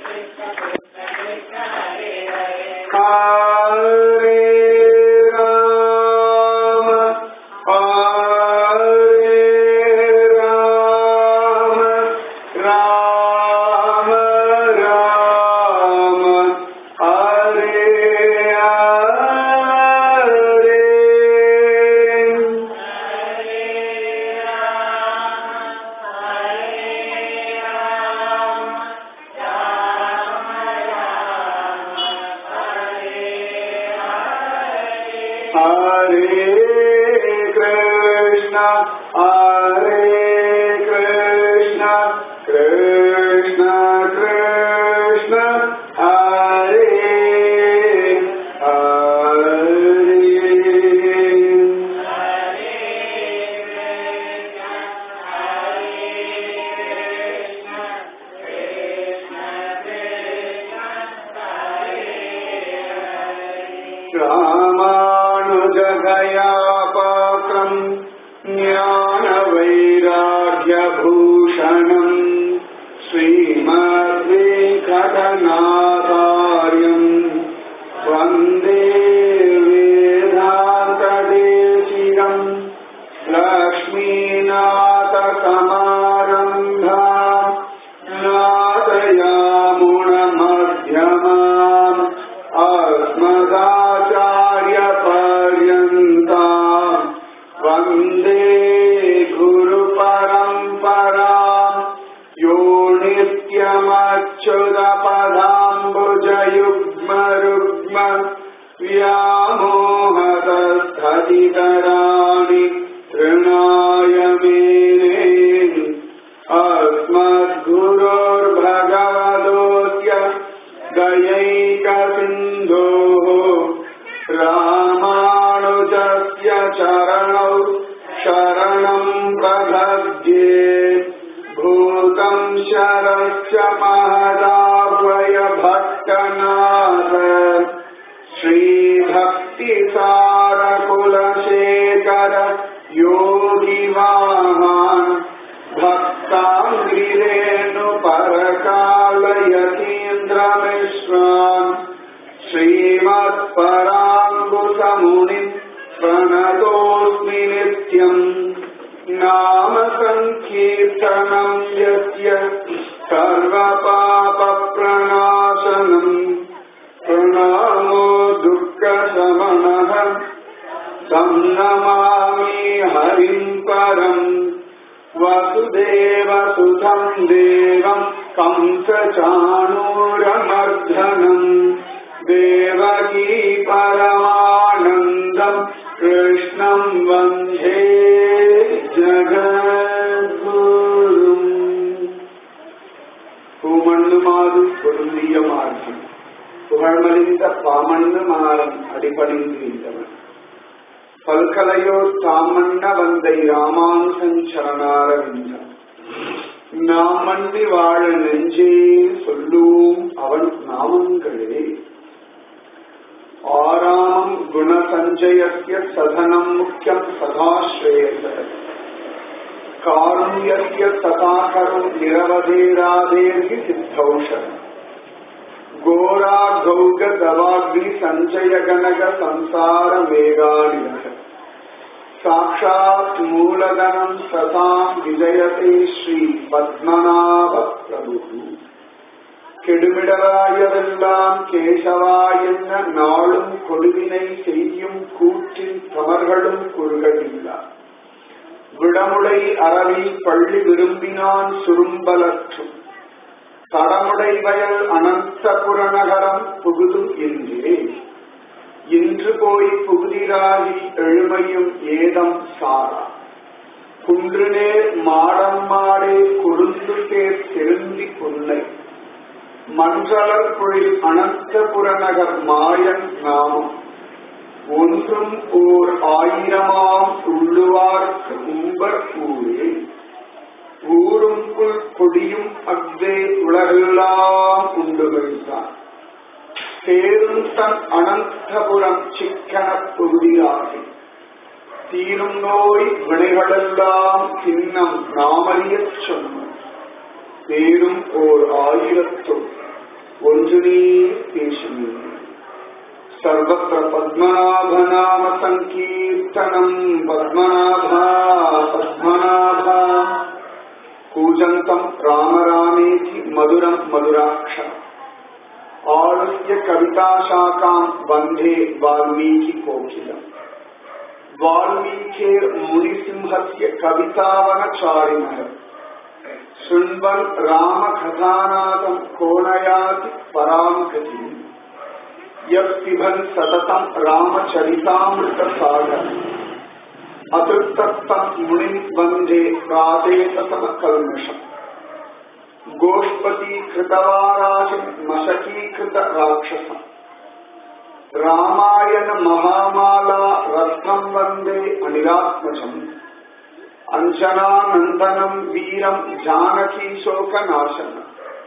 हरे राम हरे राम राम राम हरे हरे हरे कृष्ण हरे कृष्ण कृष्ण कृष्ण हरे हरे रामानुजगया पात्रम् ज्ञानवैराग्यभूषणम् श्रीमद्वेङ्कटनाथार्यम् वन्दे वेदान्तदेशिकम् लक्ष्मीनाथसमारम्भा नादयामुणमध्यमाम् अस्मदाचार्यपर्यन्ता वन्दे गुरुपरम्पराम् यो नित्यमच्युतपदाम्बुजयुग्मरुग्म व्यामोहतस्थतितराणि तृणाय मेने अस्मद्गुरोर्भगवतोऽस्य दयैकसिन्धोः रामानुजस्य चरणौ शरणम् प्रपद्ये भूतम् शरश्च महदावय भक्तनाथ श्रीभक्तिसारकुलशेखर योगिवाहान् भक्ताङ्गिरेणुपरकालयतीन्द्रमिश्रान् श्रीमत्पराङ्गुसमुनिम् प्रणतोऽस्मि नित्यम् नाम सङ्कीर्तनम् यस्य सर्वपापप्रणाशनम् प्रणामो दुःखशमनः तं नमामि हरिम् परम् वसुदेवसुतं देवम् कंसचाणूरमर्धनम् देवकी परमानन्दम् कृष्णम् वन्दे ஜகத்குரும் பூமண்ணு மாது பொருந்திய மார்க்கம் புகழ்மலிந்த பாமண்ணு மாறம் அடிபணிந்தவன் பல்கலையோர் தாமண்ண வந்தை ராமானுசன் சரணாரவிந்தம் நாம் மண்டி வாழ நெஞ்சே சொல்லும் அவன் நாமங்களே ஆராமம் குணசஞ்சயஸ்ய சதனம் முக்கியம் சதாஸ்ரேயச காருண்யஸ்ய ததாகரம் நிரவதேராதேர்கி சித்தௌஷம் கோரா கௌக தவாக்னி சஞ்சய கனக சம்சார மேகாநிலக சாட்சாத் மூலதனம் சதாம் விஜயதே ஸ்ரீ பத்மநாப பிரபு கெடுமிடராயதெல்லாம் கேசவா என்ன நாளும் கொடுவினை செய்யும் கூற்றின் தமர்களும் குறுகடில்லா விடமுடை அறவி பள்ளி விரும்பினான் சுரும்பலற்றும் தடமுடை வயல் அனந்தபுர நகரம் புகுதும் என்றே இன்று போய் புகுதிராகி எழுமையும் ஏதம் சாரா குன்றுநேர் மாடம் மாடே குறுந்து பேர் திருந்தி புன்னை மன்றலர் பொழில் அனந்தபுர நகர் மாயன் நாமம் ஒன்றும் ஓர் ஆயிரமாம் உள்ளுவார்க்கு உம்பர் ஊரே ஊரும் புல் கொடியும் அக்தே உலகெல்லாம் உண்டு வைத்தான் சேரும் தன் அனந்தபுரம் சிக்கன தொகுதியாகி தீரும் நோய் வினைகளெல்லாம் சின்னம் நாமறியச் சொன்ன பேரும் ஓர் ஆயிரத்தும் ஒன்று நீர் பேசுவீர் सर्वत्र पद्मनाभनाम सङ्कीर्तनम् पद्मनाभा पद्मनाभा कूजन्तम् राम रामेति मधुरम् मधुराक्षरम् आरुह्य कविताशाखाम् वन्दे वाल्मीकिकोकिलम् वाल्मीकेर्मुनिसिंहस्य कवितावनचारिणः शृण्वन् रामकथानादम् कोणयाति पराम् गतिम् यत्पिबन् सततम् रामचरितामृतसागर अतृप्तम् मुनिम् वन्दे प्रादेशतमकल्मषम् गोष्पतीकृतवाराशिम् मशकीकृत राक्षसम् रामायण महामाला रत्नम् वन्दे अनिलात्मजम् अञ्जनानन्दनम् वीरम् जानकीशोकनाशनम्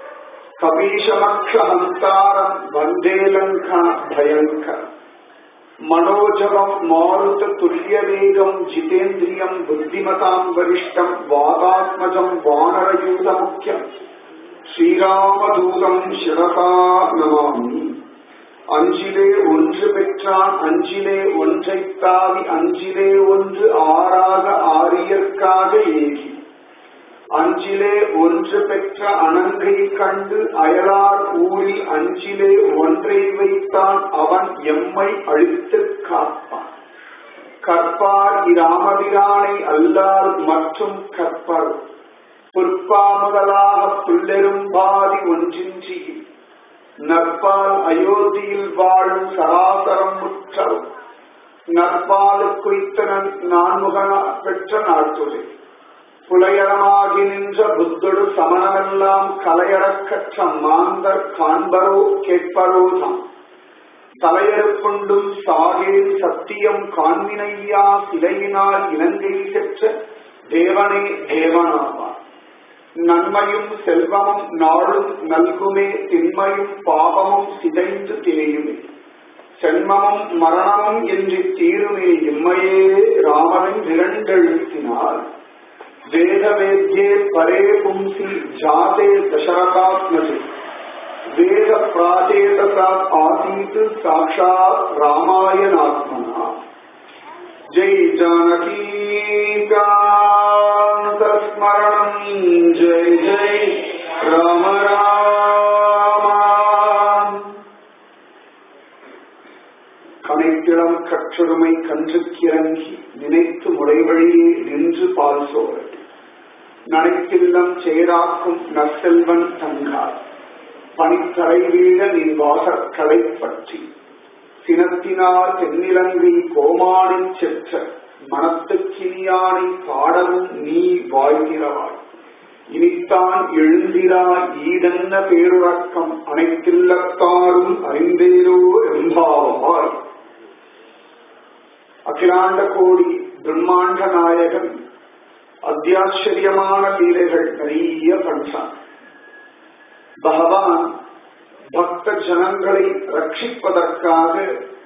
कपीशमक्षहन्तारम् वन्दे लङ्का भयङ्कर मनोजवम् मारुततुल्यवेगम् जितेन्द्रियम् बुद्धिमताम् वरिष्ठम् वादात्मजम् वानरयूतमुख्यम् ஸ்ரீராமதூதம் சிரசா நமாமி அஞ்சிலே ஒன்று பெற்றான் அஞ்சிலே ஒன்றை தாவி அஞ்சிலே ஒன்று ஆறாக ஆரியற்காக ஏகி அஞ்சிலே ஒன்று பெற்ற அனங்கை கண்டு அயலார் ஊரில் அஞ்சிலே ஒன்றை வைத்தான் அவன் எம்மை அழித்து காப்பான் கற்பார் இராமபிரானை அல்லால் மற்றும் கற்பர் புற்பாமுதலாக புல்லெரும்பாதி ஒன்றின்றி நற்பால் அயோத்தியில் வாழும் சராசரம் முற்றவும் நற்பாலு குறித்தனன் நான்முகனா பெற்ற நாட்டுரை புலையரமாகி நின்ற புத்தொடு சமணமெல்லாம் கலையறக்கற்ற மாந்தர் காண்பரோ கேட்பரோதான் தலையறுப்புண்டும் சாகேன் சத்தியம் காண்மினையா சிலையினால் இலங்கை செற்ற தேவனே தேவனாவார் நன்மையும் செல்வமும் நாளும் நல்குமே திண்மையும் பாவமும் சிதைந்து தேயுமே சென்மமும் மரணமும் என்று தீருமே இம்மையே ராமனின் இரண்டெழுத்தினார் வேத வேத்யே பரே பும்சி ஜாதே தசரதாத்மஜே வேத பிராச்சேதசாத் ஆசீத் சாட்சாத் ராமாயணாத்மனா ஜெய் ஜானகீகாந்தஸ்மரணம் ஜெய் ஜெய் ராம ராம் கனைத்திடம் கற்றொருமை கன்றுக்கிறங்கி நினைத்து முறைவழியே நின்று பால் சோழ நனைத்தில்லம் சேராக்கும் நற்செல்வன் தங்கார் பனித்தரை வீழ நீ வாசற்களை பற்றி சினத்தினால் தென்னிலங்கை கோமானின் செற்ற மனத்துக்கினியானை பாடவும் நீ வாழ்கிறவாய் இனித்தான் எழுந்திரா ஈதென்ன பேருறக்கம் அனைத்தில்லத்தாரும் அறிந்தேரோ எம்பாவாய் அகிலாண்ட கோடி பிரம்மாண்ட நாயகன் அத்தியாச்சரியமான லீலைகள் நிறைய பண்றான் பகவான் பக்த ஜனங்களை ரட்சிப்பதற்காக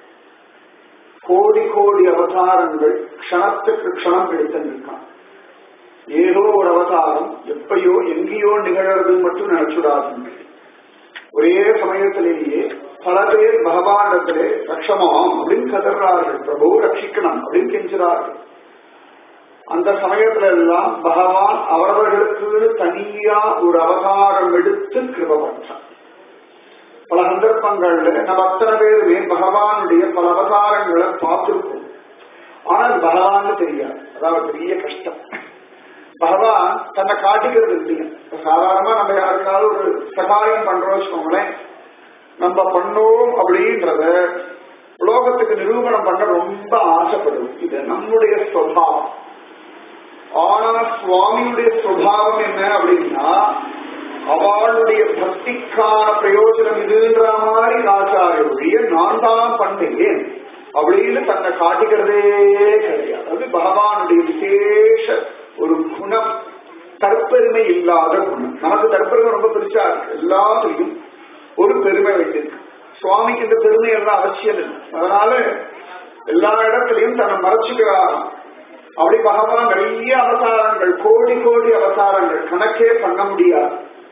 கோடி கோடி அவதாரங்கள் க்ஷணத்துக்கு க்ஷணம் எடுத்திருக்கான் ஏதோ ஒரு அவதாரம் எப்பயோ எங்கேயோ நிகழறது மட்டும் நினைச்சுடாதுங்க ஒரே சமயத்திலேயே பல பேர் பகவானிடத்திலே ரட்சமாம் அப்படின்னு கதறார்கள் பிரபு ரட்சிக்கணும் அப்படின்னு கெஞ்சுறார்கள் அந்த சமயத்துல எல்லாம் பகவான் அவரவர்களுக்கு தனியா ஒரு அவதாரம் எடுத்து கிருபப்பட்டான் பல சந்தர்ப்பங்கள்ல நம்ம அத்தனை பேருமே பகவானுடைய பல அவதாரங்களை பார்த்திருக்கோம் ஆனால் பகவான்னு தெரியாது அதாவது பெரிய கஷ்டம் பகவான் தன்னை காட்டிக்கிறது இல்லையா சாதாரணமா நம்ம யாருக்காவது ஒரு சகாயம் பண்றோம் வச்சுக்கோங்களேன் நம்ம பண்ணோம் அப்படின்றத உலோகத்துக்கு நிரூபணம் பண்ண ரொம்ப ஆசைப்படுவோம் இது நம்முடைய சுவாவம் ஆனா சுவாமியுடைய சுவாவம் என்ன அப்படின்னா அவளுடைய பக்திக்கான பிரயோஜனம் இதுன்ற மாதிரி ஆச்சாரிய நான் தான் பண்ணேன் அப்படின்னு தன்னை காட்டிக்கிறதே கிடையாது அது பகவானுடைய விசேஷ ஒரு குணம் தற்பெருமை இல்லாத குணம் நமக்கு தற்பெருமை ரொம்ப பெருசா இருக்கு எல்லாத்துலயும் ஒரு பெருமை வைத்திருக்கு சுவாமிக்கு இந்த பெருமை எல்லாம் அவசியம் இல்லை அதனால எல்லா இடத்துலயும் தன்னை மறைச்சுக்கிறாராம் அப்படி பகவான் நிறைய அவதாரங்கள் கோடி கோடி அவதாரங்கள் கணக்கே பண்ண முடியாது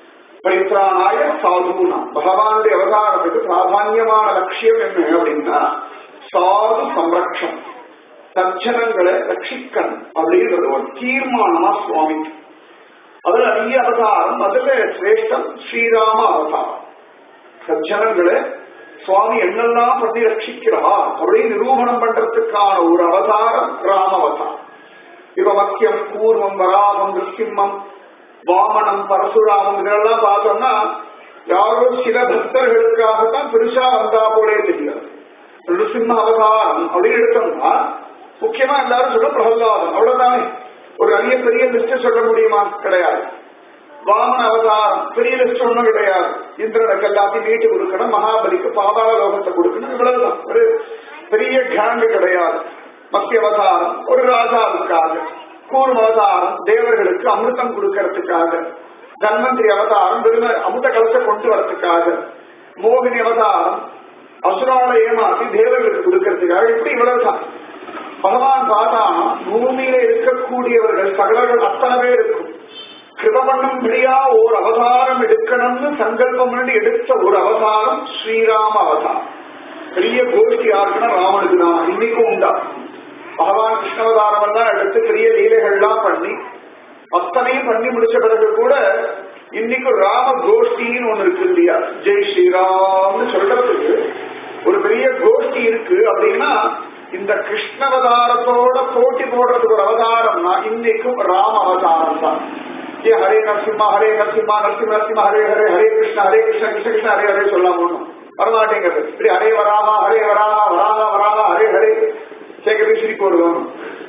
பரித்ராணாய சாதுனா பகவானுடைய அவதாரத்துக்கு பிராதான்யமான லட்சியம் என்ன அப்படின்னா சாது சம்ரக்ஷம் சജ്ജனங்களை ரட்சிக்கணும் அப்படின்றது ஒரு தீர்மானமா சுவாமிக்கு அதுல நிறைய அவதாரம் அதுல சிரேஷ்டம் ஸ்ரீராம அவதாரம் சജ്ജனங்களை சுவாமி என்னெல்லாம் பண்ணி ரட்சிக்கிறார் அப்படின்னு நிரூபணம் பண்றதுக்கான ஒரு அவதாரம் ராம அவதாரம் இப்ப மக்கியம் கூர்மம் வராகம் நிருசிம்மம் வாமனம் பரசுராமம் இதெல்லாம் பார்த்தோம்னா யாரோ சில பக்தர்களுக்காகத்தான் பெருசா வந்தா போலே தெரியாது நிருசிம்ம அவதாரம் அப்படின்னு எடுத்தோம்னா முக்கியமா எல்லாரும் சொல்ல பிரகலாதம் அவ்வளவுதானே ஒரு நிறைய பெரிய லிஸ்ட் சொல்ல முடியுமா கிடையாது வாமன அவதாரம் பெரிய லிஸ்ட் ஒண்ணும் கிடையாது இந்திரனுக்கு எல்லாத்தையும் நீட்டு கொடுக்கணும் மகாபலிக்கு பாதாள லோகத்தை கொடுக்கணும் இவ்வளவுதான் ஒரு பெரிய கேங்கு கிடையாது மத்திய அவதாரம் ஒரு ராஜாவுக்காக கூர்ம அவதாரம் தேவர்களுக்கு அமிர்தம் கொடுக்கறதுக்காக தன்வந்திரி அவதாரம் வெறும் அமிர்த கலசை கொண்டு வரதுக்காக மோகினி அவதாரம் அசுரால ஏமாத்தி தேவர்களுக்கு கொடுக்கறதுக்காக இப்படி இவ்வளவுதான் பகவான் பார்த்தானா பூமியில இருக்கக்கூடியவர்கள் சகலர்கள் அத்தனை பேர் இருக்கும் கிருபமண்ணும்படியா ஒரு அவதாரம் எடுக்கணும்னு சங்கல்பம் பண்ணி எடுத்த ஒரு அவதாரம் ஸ்ரீராம அவதாரம் பெரிய கோஷ்டி யாருக்குன்னா ராமனுக்கு தான் இன்னைக்கும் உண்டா பகவான் கிருஷ்ணவதாரம் எல்லாம் எடுத்து பெரிய லீலைகள்லாம் பண்ணி அத்தனையும் பண்ணி முடிச்ச பிறகு கூட இன்னைக்கு ராம கோஷ்டின்னு ஒண்ணு இருக்கு இல்லையா ஜெய் ஸ்ரீராம்னு சொல்றதுக்கு ஒரு பெரிய கோஷ்டி இருக்கு அப்படின்னா இந்த கிருஷ்ணவதாரத்தோட போட்டி போடுறதுக்கு ஒரு அவதாரம்னா இன்னைக்கும் ராம அவதாரம் தான் ஏ ஹரே நரசிம்மா ஹரே நரசிம்மா நரசிம்ம நரசிம்ம ஹரே ஹரே ஹரே கிருஷ்ண ஹரே கிருஷ்ண கிருஷ்ண கிருஷ்ண ஹரே ஹரே சொல்லாம ஒண்ணும் வரமாட்டேங்கிறது இப்படி ஹரே வராமா ஹரே வராமா வராமா வராமா ஹரே ஹரே கேட்கறது சிரிப்பு வருவோம்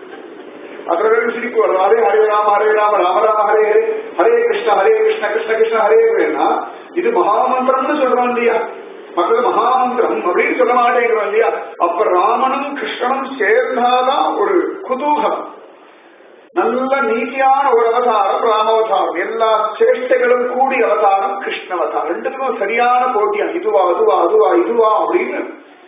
அப்புறம் சிரிப்பு வரும் ஹரே ஹரே ராம ஹரே ராம ராம ராம ஹரே ஹரே ஹரே கிருஷ்ண ஹரே கிருஷ்ண கிருஷ்ண கிருஷ்ண ஹரே ஹரேனா இது மகாமந்திரம்னு சொல்றோம் இல்லையா மக்கள் மகாமந்திரம் அப்படின்னு சொல்ல மாட்டேங்கிறோம் இல்லையா அப்ப ராமனும் கிருஷ்ணனும் சேர்ந்தாதான் ஒரு குதூகலம் நல்ல நீதியான ஒரு அவதாரம் ராமவதாரம் எல்லா சேஷ்டைகளும் கூடி அவதாரம் கிருஷ்ணவதாரம் ரெண்டுக்கும் சரியான போட்டியா இதுவா அதுவா அதுவா இதுவா அப்படின்னு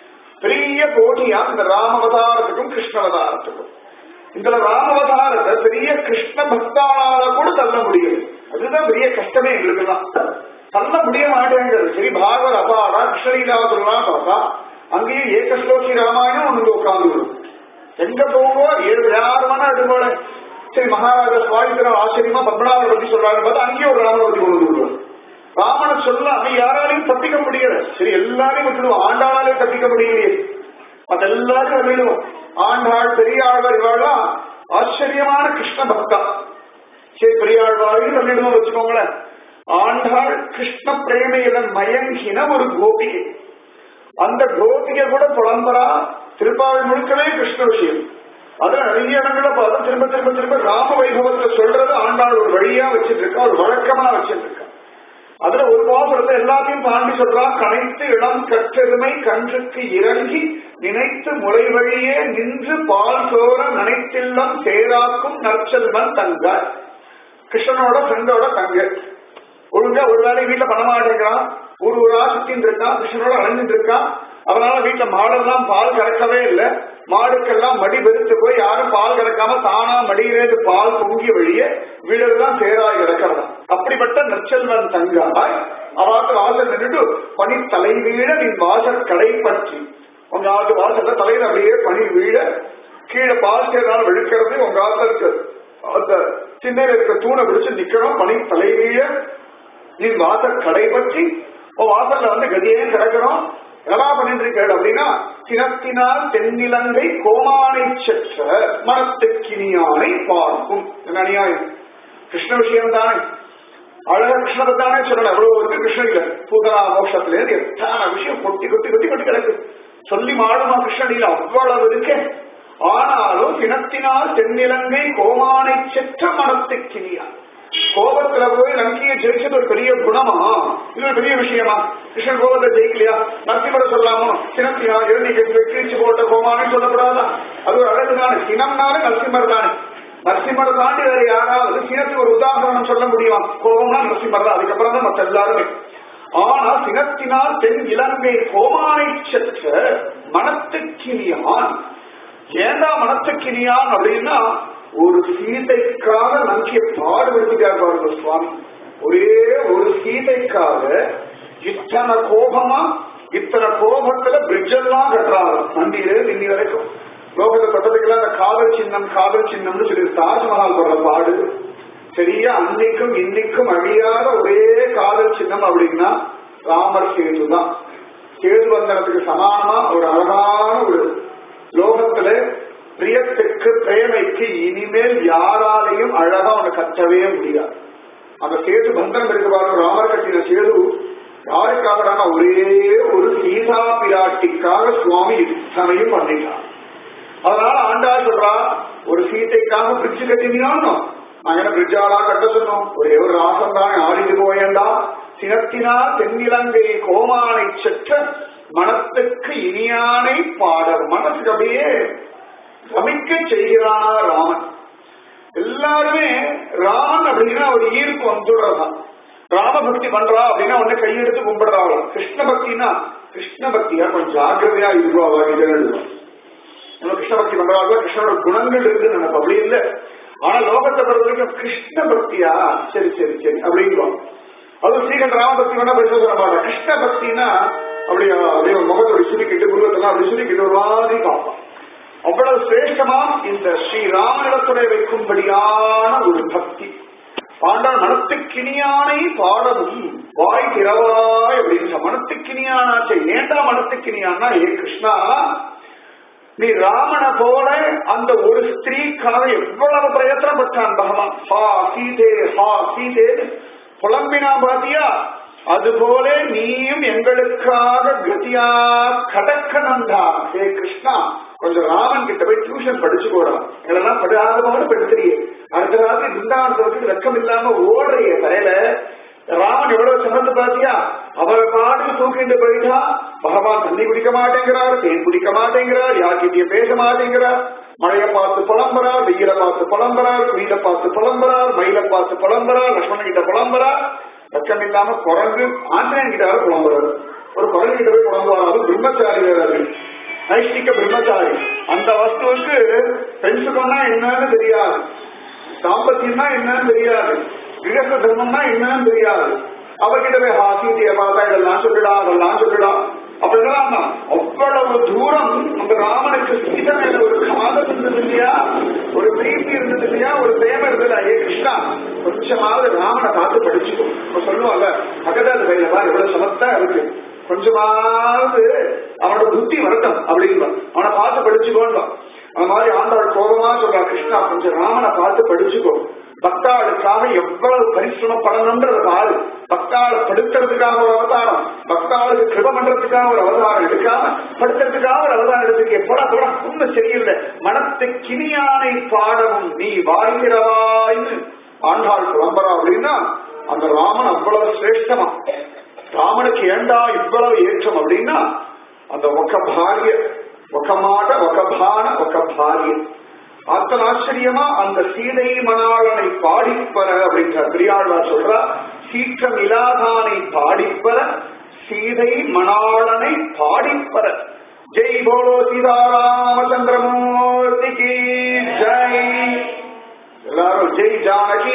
பெரிய போட்டியா இந்த ராமவதாரத்துக்கும் கிருஷ்ணவதாரத்துக்கும் இந்த ராமவதாரத்தை பெரிய கிருஷ்ண பக்தானால கூட தள்ள முடியும் அதுதான் பெரிய கஷ்டமே எங்களுக்குலாம் தள்ள முடிய மாட்டேங்கிறது சரி பாகவத அபாரா கிருஷ்ணலீலாசுலாம் பார்த்தா அங்கேயும் ஏகஸ்லோகி ராமாயணம் ஒன்று உட்கார்ந்து வரும் எங்க போகோ ஏழு யாரு வேணா அது போல சரி மகாராஜா சுவாமித்திரம் ஆச்சரியமா பத்மநாபரை பத்தி சொல்றாரு பார்த்தா அங்கேயும் ஒரு ராமனை பத்தி கொண்டு வருவார் ராமனை சொல்லாம யாராலையும் தப்பிக்க முடியல சரி எல்லாரையும் விட்டுடுவோம் ஆண்டாளாலே தப்பிக்க முடியலையே மத்த எல்லாரும் விடுவோம் ஆண்டாள் பெரியாழ்வார் இவாள்லாம் ஆச்சரியமான கிருஷ்ண பக்தா சரி பெரியாழ்வாரையும் சொல்லிடுவோம் வச்சுக்கோங்களேன் ஆண்டாள் கிருஷ்ண பிரேமையில மயங்கின ஒரு கோபிகை அந்த கோபிகை கூட புலம்பரா திருப்பாவை முழுக்கவே கிருஷ்ண விஷயம் அது நிறைய இடங்களை பார்த்து திரும்ப திரும்ப திரும்ப ராம வைபவத்தை சொல்றது ஆண்டாள் ஒரு வழியா வச்சிட்டு இருக்கா ஒரு வழக்கமா வச்சிட்டு இருக்கா அதுல ஒரு பாசுரத்தை எல்லாத்தையும் தாண்டி சொல்றா கனைத்து இளம் கற்றெருமை கன்றுக்கு இறங்கி நினைத்து முறை வழியே நின்று பால் சோர நனைத்தில்லம் சேராக்கும் நற்செல்வன் தங்க கிருஷ்ணனோட ஃப்ரெண்டோட தங்க ஒழுங்கா ஒரு வேலை வீட்டுல பண்ண மாட்டேங்கிறான் ஊர் ஊரா சுத்தின்னு இருக்கான் கிருஷ்ணனோட அலைஞ்சிட்டு இருக்கான் அதனால வீட்டுல மாடெல்லாம் பால் கறக்கவே இல்லை மாடுக்கெல்லாம் மடி வெறுத்து போய் யாரும் பால் கறக்காம தானா மடியிலேருந்து பால் பொங்கிய வழியே வீடெல்லாம் சேராய் கிடக்கிறதா அப்படிப்பட்ட நற்செல்வன் தங்காய் அவாத்து வாசல் நின்றுட்டு பனி தலை வீழ நின் வாசல் கடை பற்றி உங்க ஆட்டு வாசல்ல தலையில அப்படியே பனி வீழ கீழே பால் சேர்னால வெளுக்கிறது உங்க ஆத்தருக்கு அந்த சின்ன இருக்க தூணை பிடிச்சு நிக்கணும் பனி தலை வீழ நீ வாசல் கடை பற்றி உன் வாசல்ல வந்து கதியே கிடக்கிறோம் என்னடா பண்ணிட்டு இருக்க அப்படின்னா சினத்தினால் தென்னிலங்கை கோமானை செற்ற மனத்துக்கினியானை பார்க்கும் என்ன அநியாயம் கிருஷ்ண விஷயம் தானே அழக கிருஷ்ணத்தை தானே சொல்லணும் எவ்வளவு இருக்கு கிருஷ்ணன் இல்ல பூதனா மோட்சத்துல இருந்து எத்தனை விஷயம் கொட்டி கொட்டி கொட்டி கொட்டி கிடக்கு சொல்லி மாடுமா கிருஷ்ணனில் அவ்வளவு இருக்கு ஆனாலும் சினத்தினால் தென்னிலங்கை கோமானை செற்ற மனத்துக்கினியான் கோபத்துல போய் லங்கையை ஜெயிச்சது ஒரு பெரிய குணமா இது ஒரு பெரிய விஷயமா கிருஷ்ணன் கோபத்தை ஜெயிக்கலையா நரசிம்மரை சொல்லாமோ சினத்தியா இறந்திக்கு வெற்றிச்சு போட்ட கோமான்னு சொல்லக்கூடாதா அது ஒரு அழகுதானே சினம்னாலே நரசிம்மர் தானே நரசிம்மரை தாண்டி வேற யாராவது சினத்துக்கு ஒரு உதாரணம் சொல்ல முடியுமா கோபம்னா நரசிம்மர் தான் அதுக்கப்புறம் தான் மற்ற எல்லாருமே ஆனா சினத்தினால் தென் இலங்கை கோமானை செற்ற மனத்துக்கினியான் ஏண்டா மனத்துக்கினியான் அப்படின்னா ஒரு சீதைக்காக நம்பிய பாடுபடுத்திட்டார் பாருங்க சுவாமி ஒரே ஒரு சீதைக்காக இத்தனை கோபமா இத்தனை கோபத்துல பிரிட்ஜ் எல்லாம் கட்டுறாங்க நந்தியில இன்னி வரைக்கும் லோகத்தை தொட்டதுக்கெல்லாம் அந்த காதல் சின்னம் காதல் சின்னம்னு சொல்லி தாஜ்மஹால் போடுற பாடு சரியா அன்னைக்கும் இன்னைக்கும் அழியாத ஒரே காதல் சின்னம் அப்படின்னா ராமர் சேது தான் சேது வந்தனத்துக்கு சமானமா ஒரு அழகான ஒரு லோகத்துல பிரியத்துக்கு பிரேமைக்கு இனிமேல் யாராலையும் அழகா அவனை கட்டவே முடியாது அந்த சேது பந்தனம் இருக்கு பாருங்க ராமர் கட்டின சேது யாருக்காகடான ஒரே ஒரு சீதா பிராட்டிக்காக சுவாமி இத்தனையும் பண்ணிட்டார் அதனால ஆண்டா சொல்றா ஒரு சீதைக்காக பிரிட்ஜ் கட்டினான்னு நான் என்ன பிரிட்ஜாலா கட்ட சொன்னோம் ஒரே ஒரு ராசம் தான் ஆடிட்டு போயேண்டா சினத்தினா தென்னிலங்கை கோமானை செற்ற மனத்துக்கு இனியானை பாடல் மனசுக்கு அப்படியே ரமிக்க செய்கிறானா ராமன் எல்லாருமே ராமன் அப்படின்னா ஒரு ஈர்ப்பு வந்துடுறதான் ராம பக்தி பண்றா அப்படின்னா உடனே கையெடுத்து கும்பிடுறாள் கிருஷ்ண பக்தினா கிருஷ்ண பக்தியா கொஞ்சம் ஜாக்கிரதையா இருக்கும் அவ இதழ்கள் நம்ம கிருஷ்ண பக்தி பண்றாங்க கிருஷ்ணனோட குணங்கள் இருக்குன்னு நினைப்போம் அப்படி இல்ல ஆனா லோகத்தை பொறுத்த வரைக்கும் கிருஷ்ண பக்தியா சரி சரி சரி அப்படிங்குவோம் அது ஸ்ரீகண்ட ராம பக்தி வேணா பேச சொல்ல மாட்டேன் கிருஷ்ண பக்தினா அப்படி அப்படியே முகத்தோட சுருக்கிட்டு குருவத்தெல்லாம் அப்படி சுருக்கிட்டு ஒரு மாதிரி பார்ப்போம் அவ்வளவு சிரேஷ்டமா இந்த ஸ்ரீராமனிடத்துடைய வைக்கும்படியான ஒரு பக்தி ஆண்டாள் மனத்துக்கினியானை பாடவும் வாய் திறவாய் அப்படின்னு மனத்துக்கினியானாச்சே ஏண்டா மனத்துக்கினியான்னா ஏ கிருஷ்ணா நீ ராமனை போல அந்த ஒரு ஸ்திரீக்காக எவ்வளவு பிரயத்தனப்பட்டான் பகவான் ஹா சீதே ஹா சீதே புலம்பினா பாத்தியா அதுபோல நீயும் எங்களுக்காக கதியா கடக்கணும்டா ஹே கிருஷ்ணா கொஞ்சம் ராமன் கிட்ட போய் டியூஷன் படிச்சுக்கோடா இதெல்லாம் படாத போல படுத்துறியே அடுத்த ராத்திரி பிருந்தாவனத்துக்கு வெக்கம் இல்லாம ஓடுறிய தலையில ராமன் எவ்வளவு சமந்து பாத்தியா அவரை பாட்டு தூக்கிட்டு போயிட்டா பகவான் தண்ணி குடிக்க மாட்டேங்கிறார் தேன் குடிக்க மாட்டேங்கிறார் யார்கிட்டயும் பேச மாட்டேங்கிறார் மழைய பார்த்து புலம்புறார் வெயில பார்த்து புலம்புறார் குயில பார்த்து புலம்புறார் மயில பார்த்து புலம்புறார் லட்சுமணன் கிட்ட புலம்புறார் வெக்கம் இல்லாம குரங்கு ஆஞ்சநேயன் கிட்ட வேற புலம்புறாரு ஒரு குரங்கு கிட்ட போய் புலம்புவார் அது பிரம்மச்சாரி வேறாரு நைஷ்டிக பிரம்மச்சாரி அந்த வஸ்துவுக்கு பெண்சுகம்னா என்னன்னு தெரியாது தாம்பத்தியம்னா என்னன்னு தெரியாது கிரக தர்மம்னா என்னன்னு தெரியாது அவர்கிட்ட போய் ஹா சீதையை பார்த்தா இதெல்லாம் சொல்லிடா அதெல்லாம் சொல்லிடா அப்படிலாம் அவ்வளவு தூரம் அந்த ராமனுக்கு சீதை மேல ஒரு காதல் இருந்தது இல்லையா ஒரு பிரீத்தி இருந்தது இல்லையா ஒரு பிரேம இருந்தது ஏ கிருஷ்ணா கொஞ்சமாவது ராமனை பார்த்து படிச்சுக்கோ இப்ப சொல்லுவாங்க அகதாது கையில பாரு எவ்வளவு சமத்தா இருக்கு கொஞ்சமாவது அவனோட புத்தி வரட்டும் அப்படின்னு அவனை பார்த்து படிச்சுக்கோன்னு அந்த மாதிரி ஆண்டாள் கோபமா சொல்றா கிருஷ்ணா கொஞ்சம் ராமனை பார்த்து படிச்சுக்கோ பக்தாளுக்காக எவ்வளவு பரிசிரமப்படணும்ன்றத பாரு பக்தாளை படுத்துறதுக்காக ஒரு அவதாரம் பக்தாளுக்கு கிருப பண்றதுக்காக ஒரு அவதாரம் எடுக்காம படுத்துறதுக்காக ஒரு அவதாரம் எடுத்துக்க போடா போடா ஒன்றும் சரியில்லை மனத்து கிணியானை பாடவும் நீ வாழ்கிறவாய்னு ஆண்டாள் புலம்பரா அப்படின்னா அந்த ராமன் அவ்வளவு சிரேஷ்டமா ராமனுக்கு ஏண்டா இவ்வளவு ஏற்றம் அப்படின்னா அந்த ஒக்க பாரிய ఒక మాట ఒక భాన ఒక భార్య அத்தனை ஆச்சரியமா அந்த சீதை மணாளனை பாடிப்பற அப்படின்ற பெரியாழ்வார் சொல்றா சீற்றம் இலாதானை பாடிப்பற சீதை மணாளனை பாடிப்பற ஜெய் போலோ சீதாராமச்சந்திரமூர்த்திக்கு ஜெய் எல்லாரும் ஜெய் ஜானகி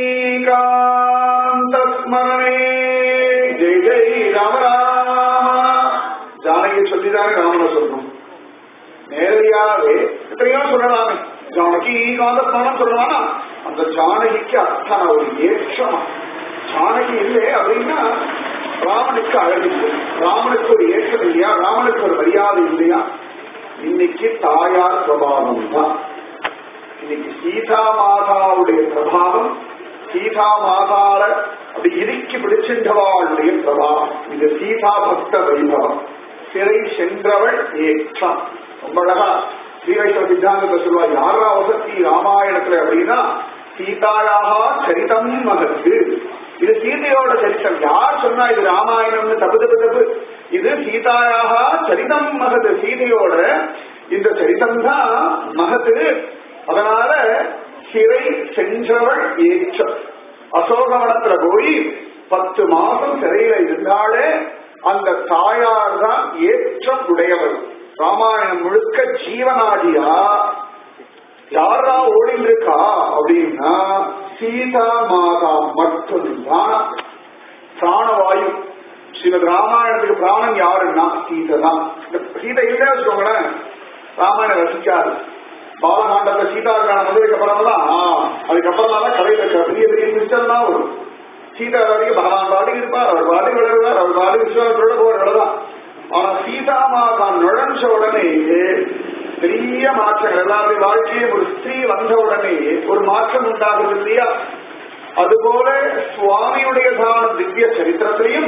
காந்த ஸ்மரணே ஜெய் ஜெய் ராம ராம ஜானகி சொல்லிதானே ராமனை சொல்லணும் நேரடியாவே எத்தனையோ சொல்லலாமே ஜானகி காந்தஸ்தானம் சொல்லலாம்னா அந்த ஜானகிக்கு அத்தனை ஒரு ஏற்றமா ஜானகி இல்லை அப்படின்னா ராமனுக்கு அழகு இல்லை ராமனுக்கு ஒரு ஏற்றம் இல்லையா ராமனுக்கு ஒரு மரியாதை இல்லையா இன்னைக்கு தாயார் பிரபாவம் தான் இன்னைக்கு சீதா மாதாவுடைய பிரபாவம் சீதா மாதால அப்படி இறுக்கி பிடிச்சின்றவாளுடைய பிரபாவம் இது சீதா பக்த வைபவம் சிறை சென்றவள் ஏற்றம் ரொம்ப அழகா ஸ்ரீவைஷ்ணவ சித்தாந்தத்தை சொல்லுவா யாரா வசதி ராமாயணத்துல அப்படின்னா சீதாயாக சரிதம் மகத்து இது சீதையோட சரித்திரம் யார் சொன்னா இது ராமாயணம்னு தப்பு தப்பு தப்பு இது சீதாயாக சரிதம் மகது சீதையோட இந்த சரிதம் தான் மகத்து அதனால சிறை சென்றவள் ஏற்றம் அசோகவனத்துல போய் பத்து மாசம் சிறையில இருந்தாலே அந்த தாயார் தான் ஏற்றம் உடையவள் ராமாயணம் முழுக்க ஜீவனாடியா யாரா ஓடிட்டு இருக்கா அப்படின்னா சீதா மாதா மட்டும்தான் பிராணவாயு ஸ்ரீமத் ராமாயணத்துக்கு பிராணன் யாருன்னா சீதை தான் இந்த சீதை இல்லையா வச்சுக்கோங்களேன் ராமாயணம் ரசிக்காது பாலகாண்டத்துல சீதா காலம் வந்ததுக்கு அப்புறம் தான் அதுக்கப்புறம் தான் கதையில இருக்க பெரிய பெரிய கிறிஸ்டன் தான் வரும் சீதா வரைக்கும் பகவான் பாட்டுக்கு இருப்பார் அவர் பாட்டுக்கு விளையாடுவார் அவர் பாட்டுக்கு விஸ்வாசத்தோட போவார் தான் ஆனா சீதா மாதா நுழைஞ்ச உடனே பெரிய மாற்றங்கள் எல்லாருடைய வாழ்க்கையும் ஒரு ஸ்திரீ வந்த உடனே ஒரு மாற்றம் உண்டாகுது இல்லையா அதுபோல சுவாமியுடையதான திவ்ய சரித்திரத்திலையும்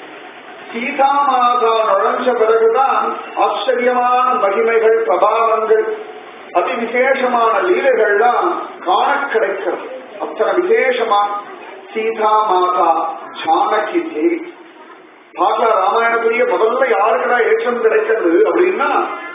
சீதா மாதா நுழைஞ்ச பிறகுதான் ஆச்சரியமான மகிமைகள் பிரபாவங்கள் அதி விசேஷமான லீலைகள்லாம் காண கிடைக்கிறது அத்தனை விசேஷமா சீதா மாதா ஜானகி தேவி பார்க்கலாம் ராமாயணத்துடைய முதல்ல யாருக்குடா ஏற்றம் கிடைக்கிறது அப்படின்னா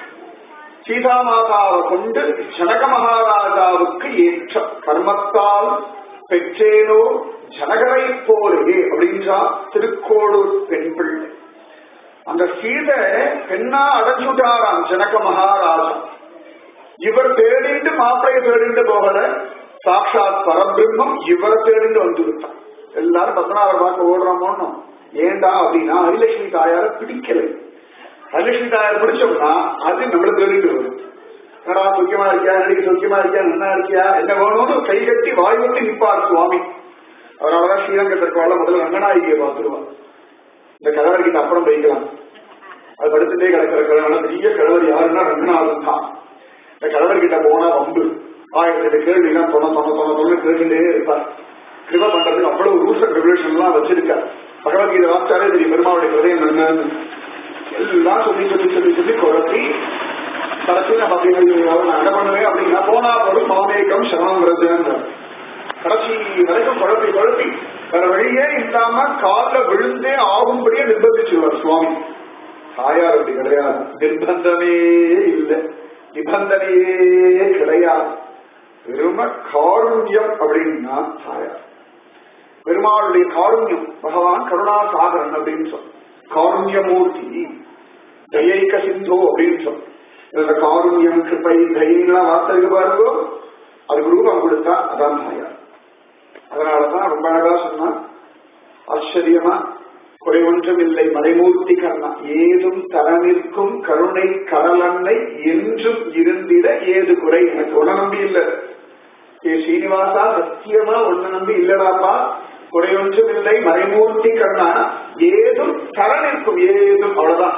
சீதா மாதாவை கொண்டு ஜனக மகாராஜாவுக்கு ஏற்ற கர்மத்தால் பெற்றேனோ ஜனகரை போலே அப்படின்றா திருக்கோளூர் பெண் பிள்ளை அந்த சீதை பெண்ணா அடைஞ்சுட்டாராம் ஜனக மகாராஜா இவர் தேடிண்டு மாப்பிளைய தேடிண்டு போகல சாட்சாத் பரபிரம்மம் இவரை தேடிண்டு வந்து விட்டான் எல்லாரும் பத்மநாபர் பார்க்க ஓடுறோமோன்னு ஏண்டா அப்படின்னா ஹரிலட்சுமி தாயார பிடிக்கலை ஹரிலட்சுமி தாயார் பிடிச்சோம்னா அது நம்மள தேடிட்டு வரும் என்னடா சுக்கியமா இருக்கியா நடிக்க சுக்கியமா இருக்கியா நல்லா இருக்கியா என்ன வேணும்னு கை கட்டி வாய் விட்டு நிற்பார் சுவாமி அதனாலதான் ஸ்ரீரங்கத்திற்கு வரல முதல்ல ரங்கநாயகியை பார்த்துருவான் இந்த கலவரிக்கிட்ட அப்புறம் போய்க்கலாம் அது படுத்துட்டே கிடக்கிற கிழவன பெரிய கிழவர் யாருன்னா ரங்கநாதன் தான் இந்த கலவரிக்கிட்ட போனா வம்பு ஆயிரத்தி எட்டு கேள்வி எல்லாம் தொண தொண தொண தொண்ணு கேட்டுட்டே இருப்பார் கிருப பண்றதுக்கு அவ்வளவு ரூல்ஸ் அண்ட் ரெகுலேஷன் எல்லாம் வச்சிருக்கார் பகவத்கீதை வாசிச்சாலே தெரியும் பெருமாவுடைய ஹிருதயம் என்னன்னு எல்லாம் சொல்லி சொல்லி சொல்லி சொல்லி குழப்பி கடைசி நம்ம அப்படி நான் என்ன பண்ணுவேன் அப்படின்னா போனா போதும் மாமேகம் சரணங்கிறது கடைசி வரைக்கும் குழப்பி குழப்பி வேற வழியே இல்லாம கால விழுந்தே ஆகும்படியே நிர்பந்திச்சுவார் சுவாமி தாயார் அப்படி கிடையாது நிர்பந்தமே இல்லை நிபந்தனையே கிடையாது வெறும காருண்யம் அப்படின்னா தாயார் பெருமாளுடைய காருண்யம் பகவான் கருணா சாகரன் அப்படின்னு சொல் காருண்யமூர்த்தி தயைக்க சிந்தோ அப்படின்னு சொல் இந்த காருண்யம் கிருப்பை தயெல்லாம் வார்த்தைக்கு பாருங்கோ அதுக்கு ரூபம் கொடுத்தா அதான் தாயார் அதனாலதான் ரொம்ப அழகா சொன்னா ஆச்சரியமா குறை ஒன்றும் இல்லை மறைமூர்த்தி கண்ணா ஏதும் தரனிற்கும் கருணை கடலன்னை என்றும் இருந்திட ஏது குறை எனக்கு உன நம்பி இல்லை ஏ ஸ்ரீனிவாசா சத்தியமா உன்னை நம்பி இல்லடாப்பா குறை ஒன்றும் இல்லை மறைமூர்த்தி கண்ணா ஏதும் தரனிற்கும் ஏதும் அவ்வளவுதான்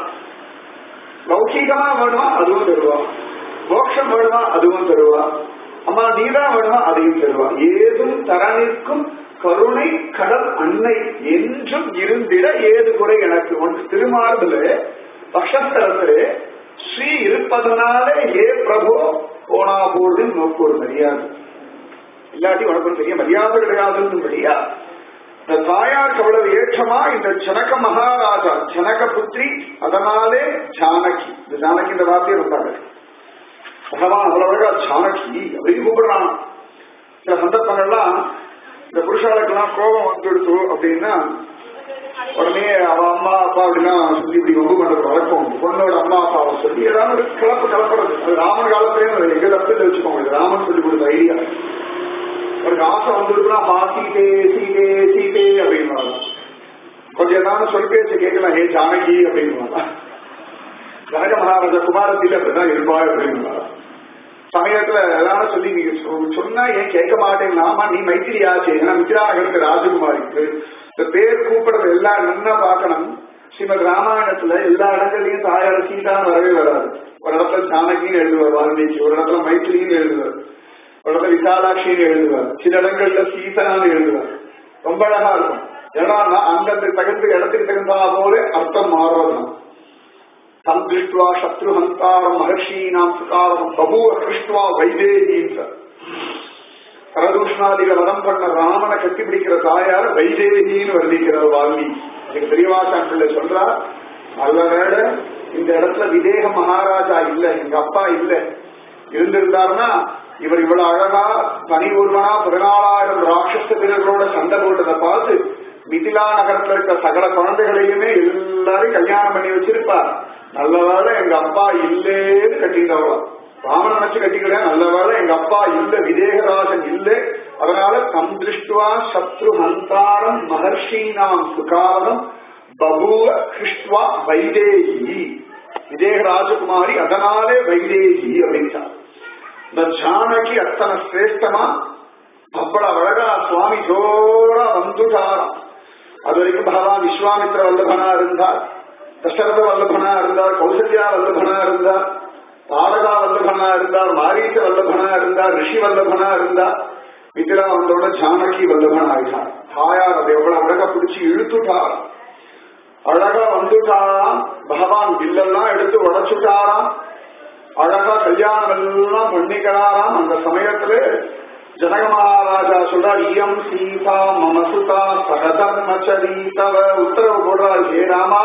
லௌகீகமா வேணுமா அதுவும் தருவா மோட்சம் வேணுமா அதுவும் தருவா அம்மா நீதான் வேணுமா அதையும் தருவா ஏதும் தரனிற்கும் கருணை கடல் அன்னை என்றும் இருந்திட ஏது குறை எனக்கு ஒன்று திருமார்பில பக்ஷஸ்தலத்திலே ஸ்ரீ இருப்பதனாலே ஏ பிரபு போனா போது நோக்கு ஒரு மரியாதை இல்லாட்டி உனக்கு ஒரு பெரிய மரியாதை கிடையாதுன்னு இந்த தாயாருக்கு அவ்வளவு ஏற்றமா இந்த ஜனக மகாராஜா ஜனக புத்திரி அதனாலே ஜானகி இந்த ஜானகி இந்த வார்த்தையை வந்தாங்க பகவான் அவ்வளவு அழகா ஜானகி அப்படின்னு கூப்பிடுறான் சில சந்தர்ப்பங்கள்லாம் இந்த புருஷாளுக்கெல்லாம் கோபம் வந்துடுச்சு அப்படின்னா உடனே அவ அம்மா அப்பா அப்படின்னா சொல்லி இப்படி ஒன்று பண்றது வழக்கம் பொண்ணோட அம்மா அப்பாவை சொல்லி ஏதாவது ஒரு கலப்பு கலப்புறது அது ராமன் காலத்திலேயே எங்க தப்பில் வச்சுக்கோங்க இது ராமன் சொல்லி கொடுத்த ஐடியா ஒரு ஆசை வந்துருக்குன்னா பா சீதே சீதே சீதே அப்படின்னு கொஞ்சம் நானும் சொல் பேச்சு கேட்கலாம் ஹே ஜானகி அப்படின்னு ஜனக மகாராஜா குமாரத்தில் அப்படிதான் இருப்பாய் அப்படின்னு சமயத்துல எல்லாரும் சொல்லி நீங்க சொன்னா ஏன் கேட்க மாட்டேன் ஆமா நீ மைத்திரி ஆச்சு ஏன்னா மித்ரா நகருக்கு ராஜகுமாரிக்கு இந்த பேர் கூப்பிடுறது எல்லாம் நல்லா பார்க்கணும் ஸ்ரீமத் ராமாயணத்துல எல்லா இடங்கள்லயும் தாயார் சீதான் வரவே வராது ஒரு இடத்துல ஜானகின்னு எழுதுவார் வால்மீகி ஒரு இடத்துல மைத்திரின்னு எழுதுவார் ஒரு இடத்துல விசாலாட்சின்னு எழுதுவார் சில இடங்கள்ல சீதான்னு எழுதுவார் ரொம்ப அழகா இருக்கும் ஏன்னா அந்தந்த தகுந்த இடத்துக்கு தகுந்தா போல அர்த்தம் மாறுறதுதான் தம் திருஷ்டுவா சத்ரு ஹந்தாரம் மகர்ஷீனாம் சுகாரம் பபுவ கிருஷ்டுவா வைதேகின்ற பரதூஷ்ணாதிக வதம் பண்ண ராமனை கட்டிப்பிடிக்கிற தாயார் வைதேகின்னு வர்ணிக்கிறார் வால்மி எனக்கு பெரியவாசான் பிள்ளை சொல்றா நல்ல வேலை இந்த இடத்துல விதேக மகாராஜா இல்ல எங்க அப்பா இல்ல இருந்திருந்தாருன்னா இவர் இவ்வளவு அழகா தனி ஒருவனா பதினாலாயிரம் ராட்சச வீரர்களோட சண்டை போட்டதை பார்த்து மிதிலா நகரத்துல இருக்க சகல குழந்தைகளையுமே எல்லாரும் கல்யாணம் பண்ணி வச்சிருப்பார் நல்ல வேலை எங்க அப்பா இல்லேன்னு கட்டிட்டவளாம் ராமன் நினைச்சு கட்டிக்கிறேன் நல்ல வேலை எங்க அப்பா இல்ல விதேகராஜன் இல்ல அதனால தம் திருஷ்டுவா சத்ரு ஹந்தாரம் மகர்ஷீனாம் சுகாவனம் பபுவ கிருஷ்டுவா வைதேகி விதேக ராஜகுமாரி அதனாலே வைதேகி அப்படின்ட்டார் இந்த ஜானகி அத்தனை சிரேஷ்டமா அவ்வளவு அழகா சுவாமி ஜோரா வந்துட்டாராம் அது வரைக்கும் பகவான் விஸ்வாமித்ர வல்லபனா இருந்தார் தசரத வல்லபனா இருந்தார் கௌசல்யா வல்லபனா இருந்தார் தாரகா வல்லபனா இருந்தார் மாரீச்ச வல்லபனா இருந்தார் ரிஷி வல்லபனா இருந்தார் மிதிரா வந்தோட ஜானகி வல்லபன் ஆயிட்டார் தாயார் அதை எவ்வளவு அழகா பிடிச்சு இழுத்துட்டார் அழகா வந்துட்டாராம் பகவான் வில்லெல்லாம் எடுத்து உடைச்சுட்டாராம் அழகா கல்யாணம் எல்லாம் பண்ணிக்கிறாராம் அந்த சமயத்துல ஜனக மகாராஜா சொல்றார் இயம் சீதா மமசுதா சகதர்மச்சரீதவ உத்தரவு போடுறார் ஹே ராமா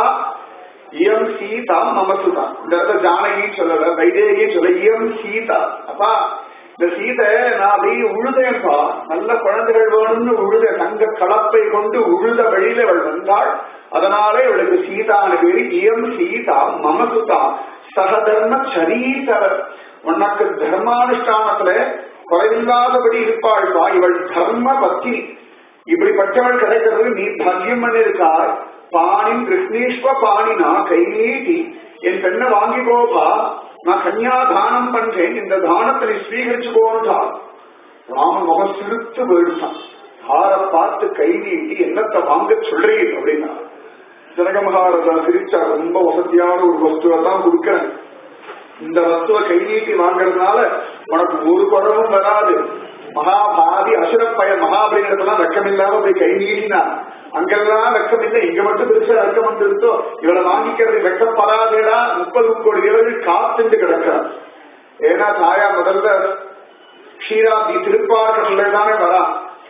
இயம் சீதா மமசுதா இந்த இடத்துல ஜானகின்னு சொல்லல வைதேகின்னு சொல்ல இயம் சீதா அப்பா இந்த சீதை நான் அப்படியே உழுதேன்ப்பா நல்ல குழந்தைகள் வேணும்னு உழுத தங்க கலப்பை கொண்டு உழுத வழியில அவள் வந்தாள் அதனாலே இவளுக்கு சீதான பேரு இயம் சீதா மமசுதா சகதர்ம சரீதவர் உனக்கு தர்மானுஷ்டானத்துல குறைவில்லாதபடி இருப்பாள்ப்பா இவள் தர்ம பக்தி இப்படிப்பட்டவள் கிடைக்கிறது நீ பாக்கியம் பண்ணிருக்கார் பாணின் கிருஷ்ணீஸ்வ பாணினா கை நீட்டி என் பெண்ணை வாங்கிக்கோப்பா நான் கன்யா தானம் பண்றேன் இந்த தானத்தை நீ ஸ்வீகரிச்சு போன்றான் ராம முகம் சிரித்து போயிடுச்சான் யார பார்த்து கை நீட்டி என்னத்தை வாங்க சொல்றீங்க அப்படின்னா ஜனக மகாராஜா சிரிச்சா ரொம்ப வசதியான ஒரு வஸ்துவை தான் கொடுக்கிறேன் இந்த வஸ்துவை கை நீட்டி வாங்குறதுனால உனக்கு ஒரு குறவும் வராது மகாபாதி அசுரப்பய மகாபலிங்கத்தெல்லாம் வெக்கம் இல்லாம போய் கை நீட்டினா அங்கெல்லாம் வெக்கம் இல்லை இங்க மட்டும் பெருசா வெக்கம் வந்துருத்தோ இவளை வாங்கிக்கிறது வெக்கப்படாதேடா முப்பது கோடி வீரர்கள் காத்துண்டு கிடக்கிறார் ஏன்னா தாயா முதல்ல க்ஷீராப்தி திருப்பாக்கல்ல தானே வரா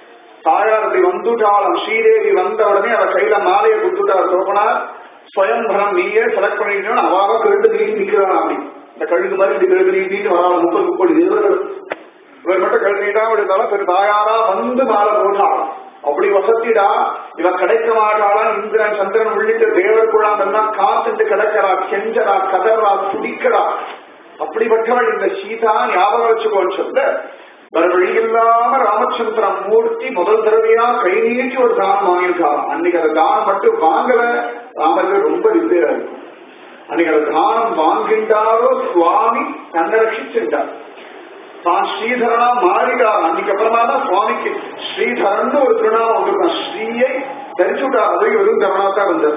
தாயார் அப்படி வந்துட்டாலும் ஸ்ரீதேவி வந்த உடனே அவ கையில மாலையை கொடுத்துட்டார் சோபனார் ஸ்வயம்பரம் நீயே செலக்ட் பண்ணிக்கணும் அவாவ கழுத்து நீட்டி நிக்கிறான் அப்படி இந்த கழுகு மாதிரி இப்படி கழுத்து நீட்டிட்டு வராள் முப்பது முப்பது தேவர்கள் இவர் மட்டும் கழுத்து நீட்டா இருந்தாலும் பெரு தாயாரா வந்து மாலை போட்டாள் அப்படி வசத்திடா இவ கிடைக்க மாட்டாளா இந்திரன் சந்திரன் உள்ளிட்ட தேவர் குழாம் எல்லாம் காத்துட்டு கிடக்கிறா கெஞ்சரா கதறா துடிக்கிறா அப்படிப்பட்டவள் இந்த சீதா ஞாபகம் வச்சுக்கோன்னு சொல்ல வேற வழி இல்லாம ராமச்சந்திர மூர்த்தி முதல் தடவையா கை நீட்டி ஒரு தானம் வாங்கியிருக்காரு அன்னைக்கு அந்த தானம் மட்டும் வாங்கல ராமருக்கு ரொம்ப ரிப்பேரா இருக்கும் அன்னைக்கு அந்த தானம் வாங்கின்றாரோ சுவாமி தன்னை ரட்சிச்சுட்டார் தான் ஸ்ரீதரனா மாறிட்டார் அன்னைக்கு அப்புறமா தான் சுவாமிக்கு ஸ்ரீதரன் ஒரு திருநாமம் வந்திருக்கான் ஸ்ரீயை தரிச்சு விட்டார் அதை வெறும் தரணாத்தா வந்தார்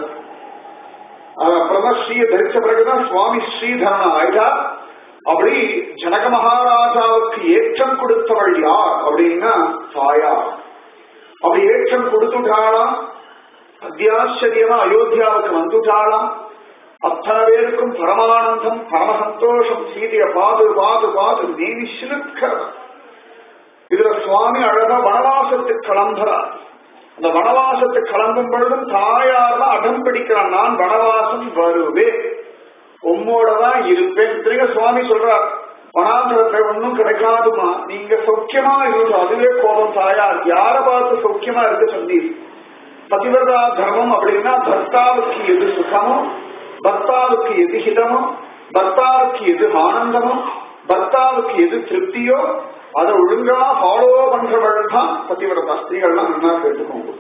அது அப்புறமா ஸ்ரீயை தரிச்ச பிறகுதான் சுவாமி ஸ்ரீதரனா ஆயிட்டார் அப்படி ஜனக மகாராஜாவுக்கு ஏற்றம் கொடுத்தவள் யார் அப்படின்னா தாயார் அப்படி ஏற்றம் கொடுத்துட்டாளாம் அத்தியாச்சரியமா அயோத்தியாவுக்கு வந்துட்டாளாம் அத்தனை பேருக்கும் பரமானந்தம் பரம சந்தோஷம் சீதைய பாது பாது பாது நீதி சிலுக்கிறது இதுல சுவாமி அழகா வனவாசத்துக்கு கிளம்புறார் அந்த வனவாசத்துக்கு கிளம்பும் பொழுதும் தாயார் தான் அடம் பிடிக்கிறான் நான் வனவாசம் வருவேன் உம்மோட தான் இருப்பேன் திரும்ப சுவாமி சொல்றார் வனாந்திரத்துல ஒன்னும் கிடைக்காதுமா நீங்க சௌக்கியமா இருக்கு அதுவே கோபம் தாயார் யார பார்த்து சௌக்கியமா இருக்க சொன்னீர் பதிவதா தர்மம் அப்படின்னா பர்த்தாவுக்கு எது சுகமோ பர்த்தாவுக்கு எது ஹிதமோ பர்த்தாவுக்கு எது ஆனந்தமோ பர்த்தாவுக்கு எது திருப்தியோ அதை ஒழுங்கா ஃபாலோ பண்றவள் தான் பதிவிரதா ஸ்திரீகள்லாம் நல்லா கேட்டுக்கோங்க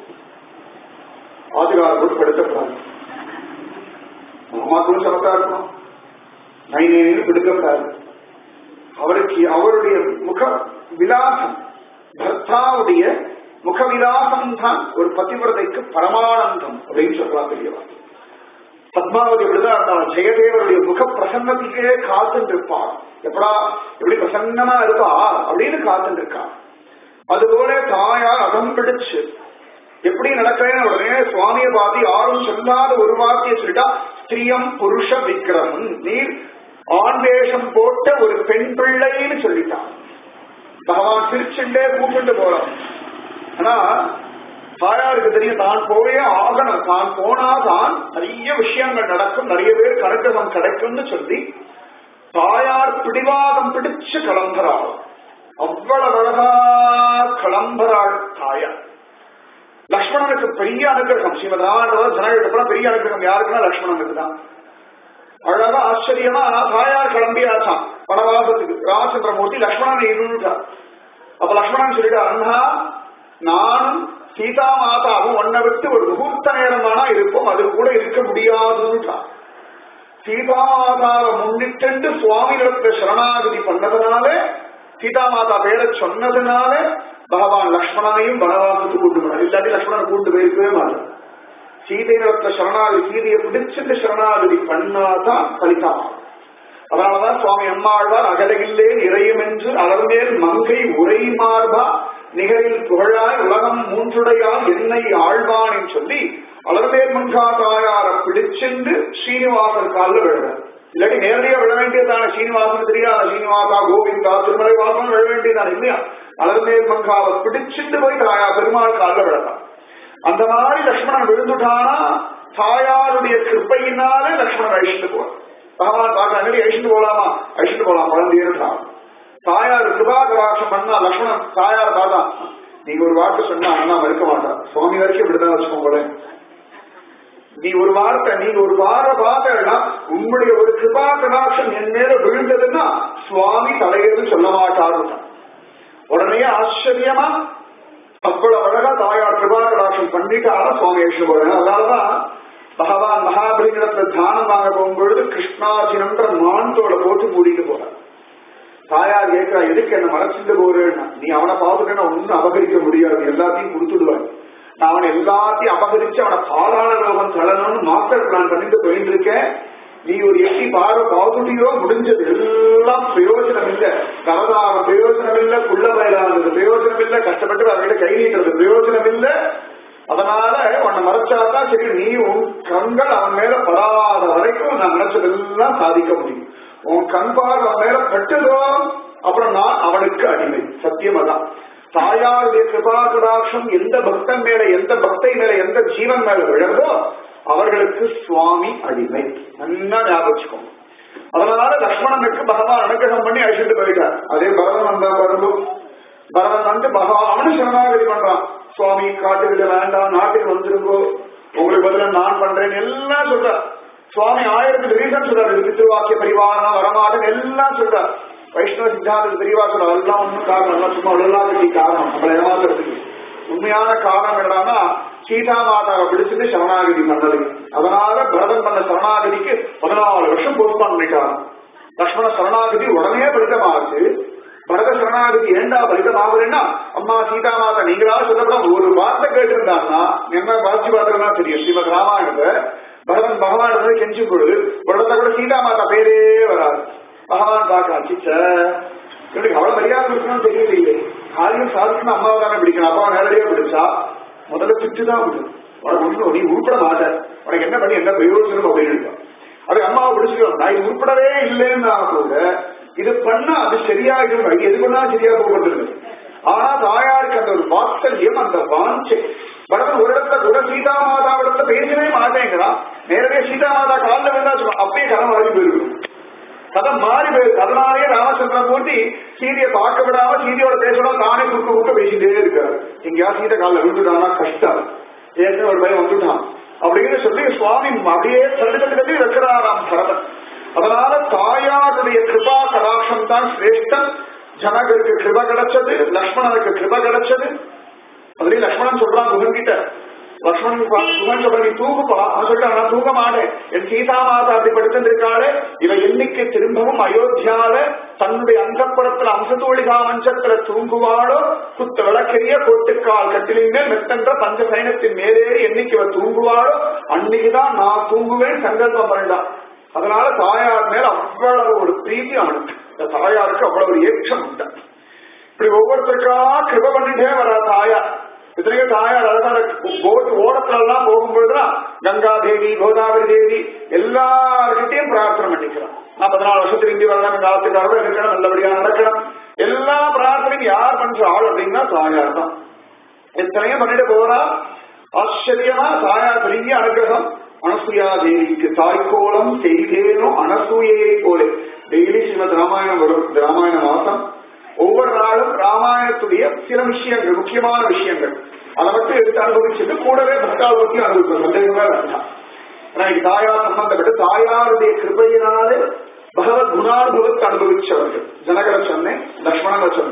ஆதிகார போட்டு படுத்தப்படாது மாமாக்களும் சமத்தா இருக்கணும் நைனேன்னு பிடுக்கப்படாது அவருக்கு அவருடைய முக விலாசம் பர்த்தாவுடைய முக விலாசம் தான் ஒரு பதிவிரதைக்கு பரமானந்தம் அப்படின்னு சொல்லலாம் பெரியவா பத்மாவதி எப்படிதான் இருந்தாலும் ஜெயதேவருடைய முக பிரசன்னத்துக்கே காத்துட்டு இருப்பாள் எப்படா எப்படி பிரசன்னமா இருப்பா அப்படின்னு காத்துட்டு இருக்கா அதுபோல தாயார் அகம் பிடிச்சு எப்படி நடக்கிறேன்னு உடனே சுவாமியை பார்த்து யாரும் சொல்லாத ஒரு வார்த்தையை சொல்லிட்டா ஸ்திரியம் புருஷ விக்கிரகம் நீர் ஆண் வேஷம் போட்ட ஒரு பெண் பிள்ளைன்னு சொல்லிட்டான் பகவான் சிரிச்சுண்டே கூப்பிட்டு போறான் ஆனா தாயாருக்கு தெரியும் தான் போயே ஆகணும் தான் போனாதான் நிறைய விஷயங்கள் நடக்கும் நிறைய பேர் கனகரம் கிடைக்கும்னு சொல்லி தாயார் பிடிவாதம் பிடிச்சு கிளம்புறாள் அவ்வளவு அழகா கிளம்புறாள் தாயார் லக்ஷ்மணனுக்கு பெரிய அனுகிரகம் ஸ்ரீமதானவர் ஜனங்களுக்கு அப்புறம் பெரிய அனுகிரகம் யாருக்குன்னா லக்ஷ்மணனுக்கு தான் அழகா ஆச்சரியமா தாயார் கிளம்பியாச்சான் வனவாசத்துக்கு ராமச்சந்திரமூர்த்தி லக்ஷ்மணனை இருந்துட்டார் அப்ப லக்ஷ்மணன் சொல்லிட்டு அண்ணா நானும் சீதா மாதாவும் ஒன்னை விட்டு ஒரு முகூர்த்த நேரமானா இருப்போம் அது கூட இருக்க முடியாதுன்றான் சீதா மாதாவை முன்னிட்டு சுவாமிகளுக்கு சரணாகதி பண்ணதுனால சீதா மாதா பேரை சொன்னதுனால பகவான் லக்ஷ்மணனையும் வனவாசத்துக்கு கூட்டு போனார் இல்லாட்டி லக்ஷ்மணனை கூட்டு போயிருக்கவே மாட்டார் சீதையிடத்துல சரணாகதி சீதையை பிடிச்சிட்டு சரணாகதி பண்ணாதான் பலிதமாகும் அதனாலதான் சுவாமி அம்மாழ்வார் அகலகில்லே நிறையும் என்று அளர்மேல் மங்கை உரை மார்பா நிகரில் புகழாய் உலகம் மூன்றுடையால் என்னை ஆழ்வான் சொல்லி அலர்மேல் மங்கா தாயார பிடிச்சிருந்து ஸ்ரீனிவாசர் காலில் விழுறார் இல்லாட்டி நேரடியா விழ வேண்டியதான ஸ்ரீனிவாசன் தெரியாத ஸ்ரீனிவாசா கோவிந்தா திருமலை வாசன் விழ வேண்டியதான இல்லையா அலர்மேல் மங்காவை பிடிச்சிட்டு போய் தாயா பெருமாள் காலில் விழலாம் அந்த மாதிரி லக்ஷ்மணன் விழுந்துட்டானா தாயாருடைய கிருப்பையினாலே லக்ஷ்மணன் அழிச்சுட்டு போவார் பகவான் பார்க்க அழிச்சுட்டு போலாமா அழிச்சுட்டு போலாம் குழந்தையிருந்தான் தாயார் கிருபா கடாட்சம் பண்ணா லக்ஷ்மணன் தாயார் பார்த்தா நீங்க ஒரு வார்த்தை சொன்னா அண்ணா மறுக்க மாட்டான் சுவாமி வரைக்கும் இப்படிதான் வச்சுக்கோங்களேன் நீ ஒரு வார்த்தை நீங்க ஒரு வார பார்த்தா உங்களுடைய ஒரு கிருபா கடாட்சம் என் மேல விழுந்ததுன்னா சுவாமி தலையேறு சொல்ல மாட்டாருன்னு உடனே ஆச்சரியமா அவ்வளவு அழகா தாயார் கிருபா கடாட்சம் பண்ணிட்டாரா சுவாமி விஷ்ணு போறேன் அதனாலதான் பகவான் மகாபலிங்கத்துல தானம் வாங்க போகும்பொழுது கிருஷ்ணாஜினம்ன்ற மான்தோட போட்டு மூடிட்டு போறார் தாயார் கேட்கிறா எதுக்கு என்ன மறைச்சிட்டு போறேன்னா நீ அவனை பார்த்துட்டேன்னா ஒன்னும் அபகரிக்க முடியாது எல்லாத்தையும் கொடுத்துடுவார் நான் அவனை எல்லாத்தையும் அபகரிச்சு அவனை பாதாள ரோகம் தளணும்னு மாஸ்டர் பிளான் பண்ணிட்டு போயிட்டு இருக்கேன் நீ ஒரு எட்டி பார்வை பார்த்துட்டியோ முடிஞ்சது எல்லாம் பிரயோஜனம் இல்ல கரதாரம் பிரயோஜனம் இல்ல குள்ள பயிலானது பிரயோஜனம் இல்ல கஷ்டப்பட்டு அவர்கிட்ட கை நீட்டுறது பிரயோஜனம் இல்ல அதனால உன்னை மறைச்சாதான் சரி நீ உன் கண்கள் அவன் மேல படாத வரைக்கும் நான் நினைச்சதெல்லாம் சாதிக்க முடியும் உன் கண் பார்வை அவன் மேல பட்டதோ அப்புறம் நான் அவனுக்கு அடிமை சத்தியம் அதான் தாயாருடைய கிருபா கடாட்சம் எந்த பக்தன் மேல எந்த பக்தை மேல எந்த ஜீவன் மேல விழறதோ அவர்களுக்கு சுவாமி அடிமை நல்லா ஞாபகம் வச்சுக்கோங்க அதனால லக்ஷ்மணனுக்கு பகவான் அனுகிரகம் பண்ணி அழிச்சுட்டு போயிட்டார் அதே பரதன் வந்தா பாருங்க பரதன் வந்து பகவான் அவனு சரணாகதி பண்றான் சுவாமி காட்டுக்கு வேண்டாம் நாட்டுக்கு வந்துருங்கோ உங்களுக்கு பதிலா நான் பண்றேன் எல்லாம் சொல்றார் சுவாமி ஆயிரத்துக்கு ரீசன் சொல்றாரு இது பித்ருவாக்கிய பரிவாரம் வரமாட்டன் எல்லாம் சொல்றார் வைஷ்ணவ சித்தாந்த பெரியவா சொல்றாரு அதெல்லாம் ஒன்றும் காரணம் எல்லாம் சும்மா உள்ளலாம் கட்டி காரணம் நம்மளை ஏமாத்துறதுக்கு உண்மையான காரணம் என்னன்னா சீதா மாதாவை பிடிச்சிட்டு சரணாகதி பண்ணது அதனால பரதன் பண்ண சரணாகதிக்கு பதினாலு வருஷம் போஸ்ட்பான் பண்ணிட்டாராம் லக்ஷ்மண சரணாகதி உடனே பலிதமாச்சு பரத சரணாகதி ஏண்டா பலிதமாகுதுன்னா அம்மா சீதா மாதா நீங்களா சொல்லப்பட ஒரு வார்த்தை கேட்டிருந்தாங்கன்னா என்ன வாசி பார்த்தா தெரியும் ஸ்ரீமத் ராமாயணத்தை பரதன் பகவான் வந்து கெஞ்சும் பொழுது உடனே கூட சீதா மாதா பேரே வராது பகவான் பார்க்க அச்சிச்ச இவனுக்கு அவ்வளவு மரியாதை இருக்கணும்னு தெரியலையே காரியம் சாதிக்கணும் அம்மாவை தானே பிடிக்கணும் அப்பாவை நேரடியா பிடிச்சா முதல்ல திட்டு தான் விடும் உனக்கு ஒன்றும் நீ உருப்பட மாட்ட உனக்கு என்ன பண்ணி என்ன பிரயோஜனம் அப்படின்னு இருக்கான் அது அம்மாவை பிடிச்சிக்கணும் நான் இது உருப்படவே இல்லைன்னா கூட இது பண்ணா அது சரியாயிடும் அது எது பண்ணா சரியா போகிறது ஆனா தாயாருக்கு அந்த ஒரு வாத்சல்யம் அந்த வாஞ்சை பரதன் ஒரு இடத்துல கூட சீதா மாதாவிடத்துல பேசவே மாட்டேங்கிறான் நேரடியா சீதா மாதா காலில் விழுந்தா சொல்லுவான் அப்பயே கதை மாறி போயிருக்கணும் கதை மாறி போயிருக்கு அதனாலேயே ராமச்சந்திரன் மூர்த்தி சீதையை பார்க்க விடாம சீதையோட பேசணும் தானே குறுக்க குறுக்க பேசிட்டே இருக்காரு எங்கேயா சீதை காலில் விழுந்துட்டானா கஷ்டம் ஏற்கனவே ஒரு பையன் வந்துட்டான் அப்படின்னு சொல்லி சுவாமி அப்படியே தள்ளி தள்ளி தள்ளி வைக்கிறாராம் பரதன் அதனால தாயாருடைய கிருபா கடாட்சம் தான் சிரேஷ்டம் ஜனகருக்கு கிருப கிடைச்சது லக்ஷ்மணனுக்கு கிருப கிடைச்சது அதுலயும் லக்ஷ்மணன் சொல்றான் குகன் கிட்ட லக்ஷ்மணன் குகன் சொல்ற நீ தூங்குப்பா அவன் சொல்லிட்டான் நான் தூங்க மாட்டேன் என் சீதா மாதா அப்படி படுத்திருக்காளே இவ என்னைக்கு திரும்பவும் அயோத்தியால தன்னுடைய அந்தப்புறத்துல அம்சத்தோழிகா மஞ்சத்துல தூங்குவாளோ குத்த விளக்கெரிய கோட்டுக்கால் கட்டிலின் மேல் மெத்தன்ற பஞ்ச சைனத்தின் மேலேறி என்னைக்கு இவ தூங்குவாளோ அன்னைக்குதான் நான் தூங்குவேன் சங்கல்பம் பண்ணிட்டான் அதனால தாயார் மேல அவ்வளவு ஒரு பிரீதி அவனுக்கு இந்த தாயாருக்கு அவ்வளவு ஒரு ஏற்றம் உண்டு இப்படி ஒவ்வொருத்தருக்கா கிருப பண்ணிட்டே வரா தாயார் இத்தனைக்கும் தாயார் அழகான போட்டு ஓடத்துல எல்லாம் போகும்பொழுதுதான் கங்கா தேவி கோதாவரி தேவி எல்லார்கிட்டையும் பிரார்த்தனை பண்ணிக்கிறான் நான் பதினாலு வருஷத்துக்கு இந்தி வரலாம் காலத்துக்காரரும் இருக்கணும் நல்லபடியா நடக்கணும் எல்லா பிரார்த்தனையும் யார் பண்ற ஆள் அப்படின்னா தாயார் தான் எத்தனையும் பண்ணிட்டு போறா ஆச்சரியமா தாயார் பெரிய அனுகிரகம் அனசூயா தேவிக்கு தாய்க்கோலம் செய்தேனும் அனசூயை போல டெய்லி ஸ்ரீமத் ராமாயணம் வரும் இந்த ராமாயண மாசம் ஒவ்வொரு நாளும் ராமாயணத்துடைய சில விஷயங்கள் முக்கியமான விஷயங்கள் அதை மட்டும் எடுத்து அனுபவிச்சுட்டு கூடவே பக்தாவை பத்தி அனுபவிக்கும் சந்தேகமே வேண்டாம் ஆனா இது தாயார் சம்பந்தப்பட்டு தாயாருடைய கிருபையினாலே பகவத் குணானுபவத்தை அனுபவிச்சவர்கள் ஜனகரை சொன்னேன் லக்ஷ்மணனை சொன்னேன்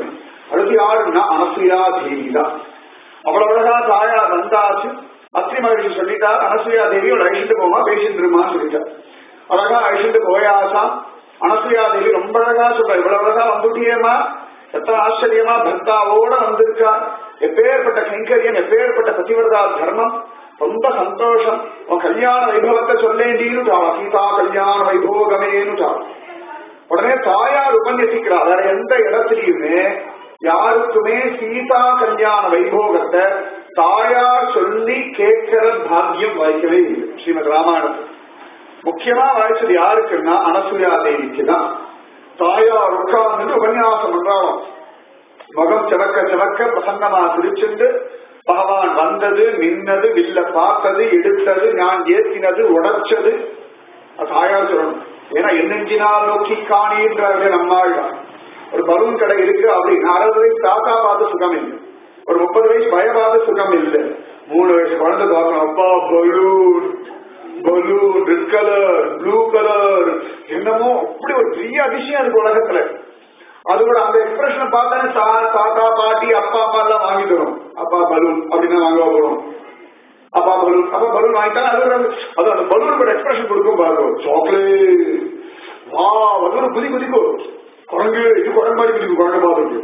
அடுத்து யாருன்னா அனசுயா தேவி தான் அவ்வளவு அழகா தாயார் வந்தாச்சு அத்ரி மகிழ்ச்சி சொல்லிட்டார் அனசுயா தேவியோட அழிச்சுட்டு போமா பேசிட்டு இருமான்னு சொல்லிட்டார் அழகா அழிச்சுட்டு போயாசாம் அனசுயா தேவி ரொம்ப அழகா சொல்ற இவ்வளவு அழகா வந்துட்டியேமா எத்தனை ஆச்சரியமா பர்த்தாவோட வந்திருக்கா எப்பேற்பட்ட கைங்கரியம் எப்பேற்பட்ட பதிவிரதா தர்மம் ரொம்ப சந்தோஷம் உன் கல்யாண வைபவத்தை சொல்லேண்டின்னுட்டா சீதா கல்யாண வைபோகமேனுட்டா உடனே தாயார் உபன்யசிக்கிறார் வேற எந்த இடத்துலயுமே யாருக்குமே சீதா கல்யாண வைபோகத்தை தாயார் சொல்லி கேட்கிற பாக்கியம் வாய்க்கவே இல்லை ஸ்ரீமத் ராமாயணத்தில் முக்கியமா வாய்ச்சது யாருக்குன்னா அனசுயா தேவிக்கு தான் தாயார் உட்கார்ந்து உபன்யாசம் பண்றாலும் முகம் சிவக்க சிவக்க பிரசன்னமா சிரிச்சுண்டு பகவான் வந்தது நின்னது வில்ல பார்த்தது எடுத்தது நான் ஏத்தினது உடைச்சது அது தாயார் சொல்லணும் ஏன்னா என்னெஞ்சினால் நோக்கி காணின்றாரு நம்மாள் தான் ஒரு பலூன் கடை இருக்கு அப்படின்னு அறுபது வயசு தாத்தா பார்த்த சுகம் இல்லை ஒரு முப்பது வயசு பயபாத சுகம் இல்லை மூணு வயசு குழந்தை பார்க்கணும் அப்பா balloon balloon red colour blue colour என்னமோ அப்படி ஒரு பெரிய அதிசயம் இருக்கு உலகத்துல அதோட அந்த எக்ஸ்பிரஷனை பார்த்தாலே தாத்தா பாட்டி அப்பா அம்மா எல்லாம் வாங்கி தரும் அப்பா பலூன் அப்படின்னு வாங்க போறோம் அப்பா பலூன் அப்பா பலூன் வாங்கிட்டா அது ஒரு அது அந்த பலூனோட எக்ஸ்பிரஷன் கொடுக்கும் பாருங்க சாக்லேட் வா அது ஒரு குதி குதிக்கும் குரங்கு இது குரங்கு மாதிரி குதிக்கும் குரங்கு பார்த்துருக்கு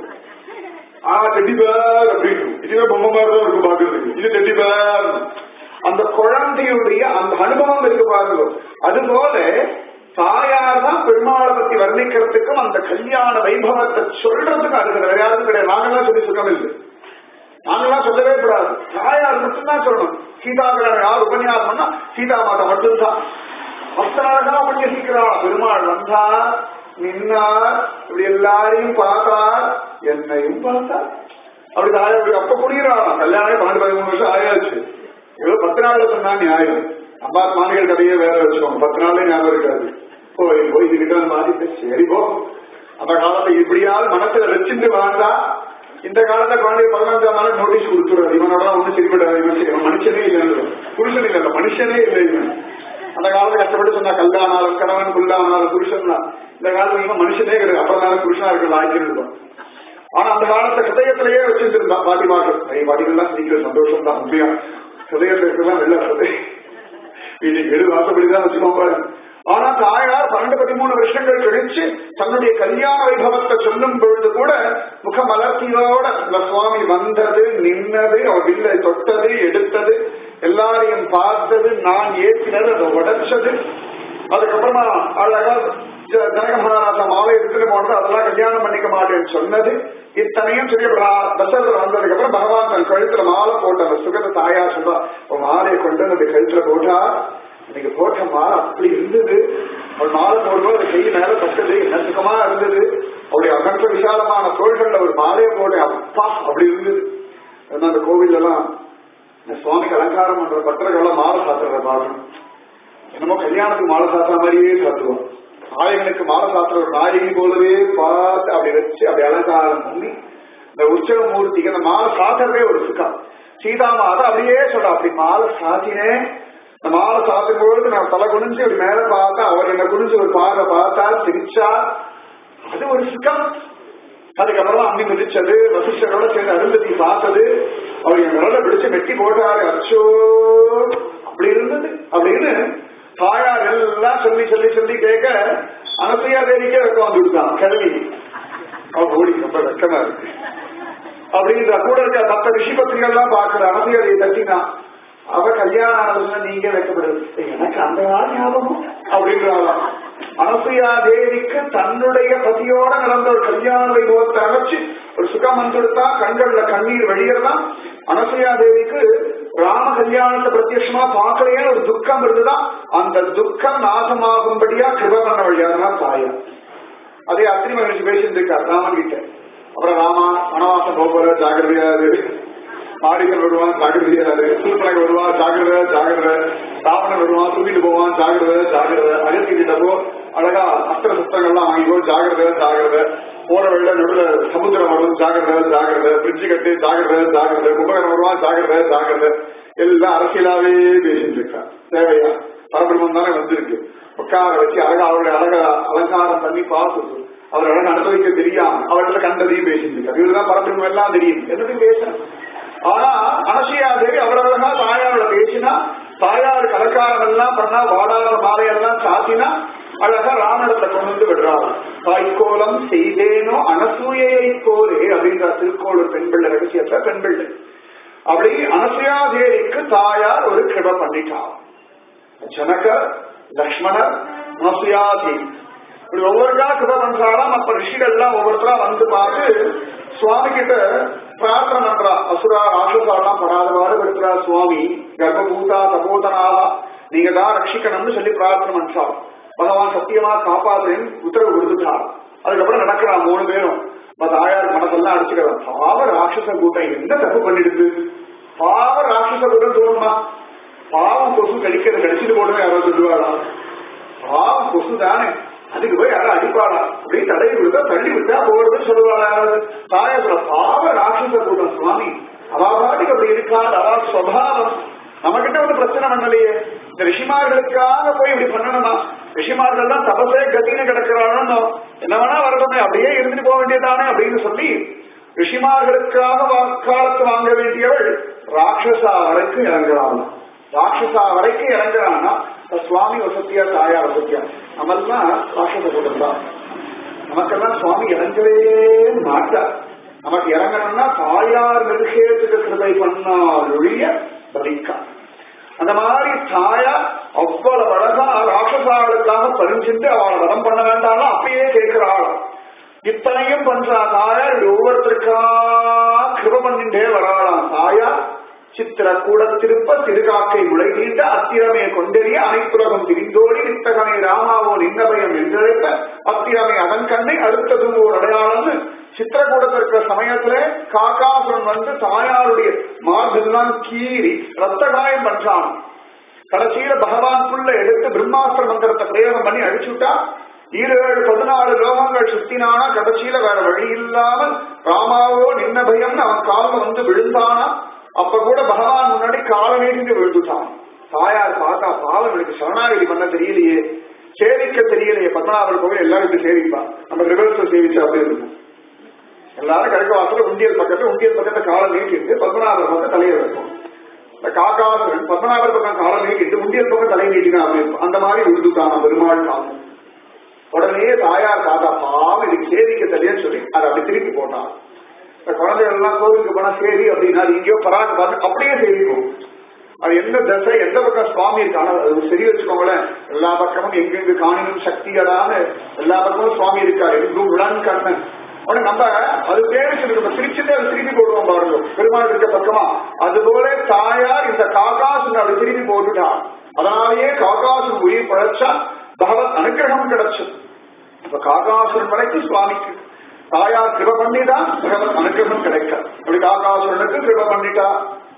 ஆ டெட்டி பேர் அப்படின்னு இதுவே பொம்மை மாதிரி தான் இருக்கும் பாக்குறதுக்கு இது டெட்டி பேர் அந்த குழந்தையுடைய அந்த அனுபவம் இருக்கு பாருங்க அதுபோல தாயார் தான் பெருமாளை பத்தி வர்ணிக்கிறதுக்கும் அந்த கல்யாண வைபவத்தை சொல்றதுக்கும் அதுக்கு வேற யாரும் கிடையாது நாங்கெல்லாம் சொல்லி சுகம் இல்லை நாங்கெல்லாம் சொல்லவே கூடாது தாயார் மட்டும்தான் சொல்லணும் சீதா கல்யாணம் யார் உபன்யாசம் பண்ணா சீதா மாதா மட்டும்தான் அத்தனாக உபன்யசிக்கிறாள் பெருமாள் வந்தா நின்னார் இப்படி எல்லாரையும் பார்த்தார் என்னையும் பார்த்தார் அப்படி தாயார் அப்ப குடிக்கிறாளாம் கல்யாணம் பன்னெண்டு பதிமூணு வருஷம் ஆயாச்சு ஏதோ பத்து நாள்ல சொன்னா நியாயம் அம்மா மாமிகள் கதையே வேற வச்சுக்கோங்க பத்து நாள்ல ஞாபகம் இருக்காது போய் போய் இதுக்கிட்ட மாறிட்டு சரி போ அந்த காலத்துல இப்படியாவது மனசுல வச்சுட்டு வாழ்ந்தா இந்த காலத்துல குழந்தை பதினஞ்சாம் நாள் நோட்டீஸ் கொடுத்துருவாரு இவனோட ஒண்ணு சரிப்படாது இவன் சரி, இவன் மனுஷனே இல்லை புருஷன் இல்லை மனுஷனே இல்லை இவன் அந்த காலத்துல கஷ்டப்பட்டு சொன்னா கல்லானாலும் கணவன் புல்லானாலும் புருஷன் தான் இந்த காலத்துல இவன் மனுஷனே கிடையாது அப்புறம் தானே புருஷனா இருக்க லாய்க்கிருந்தோம் ஆனா அந்த காலத்துல ஹிருதயத்திலேயே வச்சுட்டு இருந்தா பாட்டிமார்கள் நிறைய பாட்டிகள்லாம் சிரிக்கிற சந்தோஷம் தான் உண்மையா ஹிருதயத்துல இருக்கலாம் வெளில வருது இது எடு வாசப்படிதான் வச்சுக்கோங்க ஆனா தாயார் பன்னெண்டு பதிமூணு வருஷங்கள் கழிச்சு தன்னுடைய கல்யாண வைபவத்தை சொல்லும் பொழுது கூட முகமலர்த்தியோட இந்த சுவாமி வந்தது நின்னது அவர் வில்லை தொட்டது எடுத்தது எல்லாரையும் பார்த்தது நான் ஏற்றினது அதை உடைச்சது அதுக்கப்புறமா அழகா ஜ- ஜனக மகாராஜா மாலை எடுத்துட்டு போனது அதெல்லாம் கல்யாணம் பண்ணிக்க மாட்டேன்னு சொன்னது இத்தனையும் சொல்லி தசரத்தில் வந்ததுக்கு அப்புறம் பகவான் தன் கழுத்துல மாலை போட்ட அந்த சுகத்தை தாயா சொல்றா உன் மாலையை கொண்டு வந்து அப்படி கழுத்துல போட்டா இன்னைக்கு போட்ட மாலை அப்படி இருந்தது அவள் மாலை போடும்போது அது கை மேல பட்டது என்ன சுகமா இருந்தது அவளுடைய அகன்ற விசாலமான தோள்கள்ல ஒரு மாலையை போட்டேன் அப்பா அப்படி இருந்தது அதனால அந்த கோவில் எல்லாம் இந்த சுவாமிக்கு அலங்காரம் பண்ற பட்டர்கள்லாம் மாலை சாத்துறத பார்க்கணும் என்னமோ கல்யாணத்துக்கு மாலை சாத்துற மாதிரியே சாத்துவோம் நாயகனுக்கு மாலை சாத்துற ஒரு நாயகி போலவே பார்த்து அப்படி வச்சு அப்படி அலங்காரம் பண்ணி இந்த உற்சவ மூர்த்திக்கு அந்த மாலை சாத்துறதே ஒரு சுகம் சீதா மாதா அப்படியே சொல்ற அப்படி மாலை சாத்தினேன் இந்த மாலை சாத்தும் பொழுது நான் தலை குனிஞ்சு அப்படி மேல பார்த்தா அவர் என்ன குனிஞ்சு ஒரு பார்வை பார்த்தா சிரிச்சா அது ஒரு சுகம் அதுக்கப்புறம் அம்மி மிதிச்சது வசிஷ்டரோட சேர்ந்து அருந்ததி பார்த்தது அவர் என் விரல பிடிச்சு வெட்டி போட்டாரு அச்சோ அப்படி இருந்தது அப்படின்னு தாயார் எல்லாம் சொல்லி சொல்லி சொல்லி கேட்க அனசையா தேவிக்கே வெக்கம் வந்து விடுதான் கிளவி அவ ஓடி ரொம்ப வெக்கமா இருக்கு அப்படின்ற கூட இருக்க மத்த ரிஷி பத்திரிகள்லாம் பாக்குற அனசையா தேவி தட்டினா அவ கல்யாணம் ஆனதுல நீங்க வைக்கப்படுது எனக்கு அந்த நாள் ஞாபகம் அப்படின்றாளாம் அனசையா தேவிக்கு தன்னுடைய பதியோட நடந்த ஒரு கல்யாண வைபவத்தை அமைச்சு ஒரு சுகம் வந்துடுத்தா கண்கள்ல கண்ணீர் வெளியறதான் அனசையா தேவிக்கு ராம கல்யாணத்தை பிரத்யட்சமா பார்க்கலையே ஒரு துக்கம் இருந்ததா அந்த துக்கம் நாசமாகும்படியா கிருப பண்ண வழியாக தாயா அதே அத்திரி மகிழ்ச்சி பேசிட்டு இருக்கார் ராமன் கிட்ட அப்புறம் ராமா வனவாசம் போகிற ஜாகிரதையா இரு மாடிகள் வருவான் ஜாகிரதையா இரு சூழ்நிலை வருவான் ஜாகிரதை ஜாகிரதை ராவணன் வருவான் தூக்கிட்டு போவான் ஜாகிரதை ஜாகிரதை அகத்தி கிட்ட போ அழகா அஸ்திர சஸ்திரங்கள்லாம் வாங்கிக்கோ ஜாகிரதை ஜாகிரதை போற வழியில நடுவுல சமுத்திரம் வரும் ஜாகிரதை ஜாகிரதை பிரிட்ஜு கட்டு ஜாகிரதை ஜாகிரதை கும்பகரம் வருவான் ஜாகிரதை ஜாகிரதை எல்லாம் அரசியலாவே பேசிட்டு இருக்கா தேவையா பரபிரமம் தானே வந்திருக்கு உட்கார வச்சு அழகா அவருடைய அழக அலங்காரம் பண்ணி பார்த்து அவர் அழகு அனுபவிக்க தெரியாம அவர்களை கண்டதையும் பேசிட்டு இவருதான் பரப்பிரம் எல்லாம் தெரியும் என்னது பேசணும் ஆனா அனசையா தேவி அவர் அழகா தாயாரோட பேசினா தாயார் கலக்காரம் எல்லாம் பண்ணா வாடாத மாலையெல்லாம் சாத்தினா அழகா ராமணத்தை கொண்டு வந்து விடுறாரு தாய்க்கோலம் செய்தேனோ அனசூயை கோரே அப்படின்ற திருக்கோளூர் பெண் பிள்ளை ரகசியத்துல பெண் பிள்ளை அப்படி அனசூயாதேவிக்கு தாயார் ஒரு கிருப பண்ணிட்டார் ஜனகர் லக்ஷ்மணர் அனசூயாதேவி இப்படி ஒவ்வொருக்கா கிருப பண்றாராம் அப்ப ரிஷிகள் எல்லாம் ஒவ்வொருத்தரா வந்து பார்த்து சுவாமி கிட்ட பிரார்த்தனை பண்றா அசுரா ராட்சசாலாம் படாதவாறு இருக்கிறா சுவாமி கர்ப்பபூதா தபோதனாவா நீங்க தான் ரட்சிக்கணும்னு சொல்லி பிரார்த்தனை பண்றார் பகவான் சத்தியமா காப்பாத்துறேன்னு உத்தரவு கொடுத்துட்டார் அதுக்கப்புறம் நடக்கிறான் மூணு பேரும் இப்ப தாயார் மனசெல்லாம் அடிச்சுக்கிறான் பாவ ராட்சச கூட்டம் என்ன தப்பு பண்ணிடுது பாவ ராட்சச கூட்டம் தோணுமா பாவம் கொசு கடிக்கிறது கடிச்சிட்டு போடுமே யாரோ சொல்லுவாளா பாவம் கொசு தானே அதுக்கு போய் யாரும் அடிப்பாளா அப்படியே தடவி விடுதா தள்ளி விட்டா போறதுன்னு சொல்லுவாளா யாராவது தாயா சொல்ல பாவ ராட்சச கூட்டம் சுவாமி அவா பாட்டுக்கு அப்படி இருக்காது அவா சுவாவம் நம்ம கிட்ட வந்து பிரச்சனை பண்ணலையே இந்த ரிஷிமார்களுக்காக போய் இப்படி பண்ணணுமா ரிஷிமார்கள் தான் தபசே கத்தின்னு கிடக்கிறானோ என்ன வேணா வரட்டுமே அப்படியே இருந்துட்டு போக வேண்டியதானே அப்படின்னு சொல்லி ரிஷிமார்களுக்காக வாக்காலத்து வாங்க வேண்டியவள் ராட்சசா வரைக்கும் இறங்குறாங்க ராட்சசா வரைக்கும் இறங்குறான்னா இப்ப சுவாமி வசதியா தாயா வசதியா நம்மெல்லாம் ராட்சச கூட்டம் தான் நமக்கெல்லாம் சுவாமி இறங்கவே மாட்டார் நமக்கு இறங்கணும்னா தாயார் நிருஷேத்துக்கு கிருபை பண்ணால் ஒழிய பதிக்கா அந்த மாதிரி தாயா அவ்வளவு அழகா ராட்சசாளுக்காக பரிஞ்சுட்டு அவளை வதம் பண்ண வேண்டாம் அப்பயே கேட்கிறாள் இத்தனையும் பண்றா தாயார் இது ஒவ்வொருத்தருக்கா கிருப பண்ணிட்டே வராளாம் தாயா சித்திர கூட திருப்ப திருகாக்கை முளை நீண்ட அத்திரமே கொண்டெறிய அனைத்துலகம் திரிந்தோடி நித்தகனை ராமாவோ நின்னபயம் என்றழைப்ப அத்திரமை அதன் கண்ணை அடுத்ததும் ஓர் அடையாளம்னு சித்திரக்கூடத்தில் இருக்கிற சமயத்துல காக்காசுரன் வந்து தாயாருடைய மார்பெல்லாம் கீறி ரத்த காயம் பண்றான் கடைசியில பகவான் புள்ள எடுத்து பிரம்மாஸ்திர மந்திரத்தை பிரயோகம் பண்ணி அடிச்சுட்டா ஈரேழு பதினாலு லோகங்கள் சுத்தினானா கடைசியில வேற வழி இல்லாமல் ராமாவோ நின்ன பயம் அவன் காலில் வந்து விழுந்தானா அப்ப கூட பகவான் முன்னாடி கால நீடிந்து விழுந்துட்டான் தாயார் பார்த்தா பாவம் எனக்கு சரணாகதி பண்ண தெரியலையே சேவிக்க தெரியலையே பத்மநாபர் கோவில் எல்லாரும் சேவிப்பா நம்ம ரிவர்ஸல் சேவிச்சா அப்படி இருக்கும் எல்லாரும் கிழக்கு வாசல உண்டியல் பக்கத்துல உண்டியல் பக்கத்தை காலை நீட்டிட்டு பத்மநாபர் பக்கம் தலையை வைப்போம் இந்த காக்காசுரன் பத்மநாபர் பக்கம் காலை நீட்டிட்டு உண்டியல் பக்கம் தலையை நீட்டினா அப்படி இருக்கும் அந்த மாதிரி விழுந்துட்டான் பெருமாள் காலம் உடனே தாயார் தாத்தா பாவம் இதுக்கு சேவிக்க தெரியன்னு சொல்லி அதை அப்படி திருப்பி போட்டான் இந்த குழந்தைகள் எல்லாம் கோவிலுக்கு போனா சரி அப்படின்னா அது எங்கேயோ பராக்கு பார்த்து அப்படியே சேவிக்கும் அது எந்த தசை எந்த பக்கம் சுவாமி இருக்கான அது சரி வச்சுக்கோங்களேன் எல்லா பக்கமும் எங்கெங்கு காணினும் சக்திகளான எல்லா பக்கமும் சுவாமி இருக்காரு எங்கும் விளன் கண்ணன் உடனே நம்ம அது பேரு சொல்லி நம்ம திருச்சிட்டு அது திருப்பி போடுவோம் பாருங்க பெருமாள் இருக்க பக்கமா அதுபோல தாயார் இந்த காகாசுன் அப்படி திருப்பி போட்டுட்டான் அதனாலேயே காகாசுன் உயிர் பழைச்சா பகவத் அனுகிரகம் கிடைச்சது இப்ப காகாசுரன் வரைக்கும் சுவாமிக்கு தாயார் கிருப பண்ணிதான் பகவத் அனுகிரகம் கிடைக்க அப்படி காகாசுரனுக்கு கிருப பண்ணிட்டா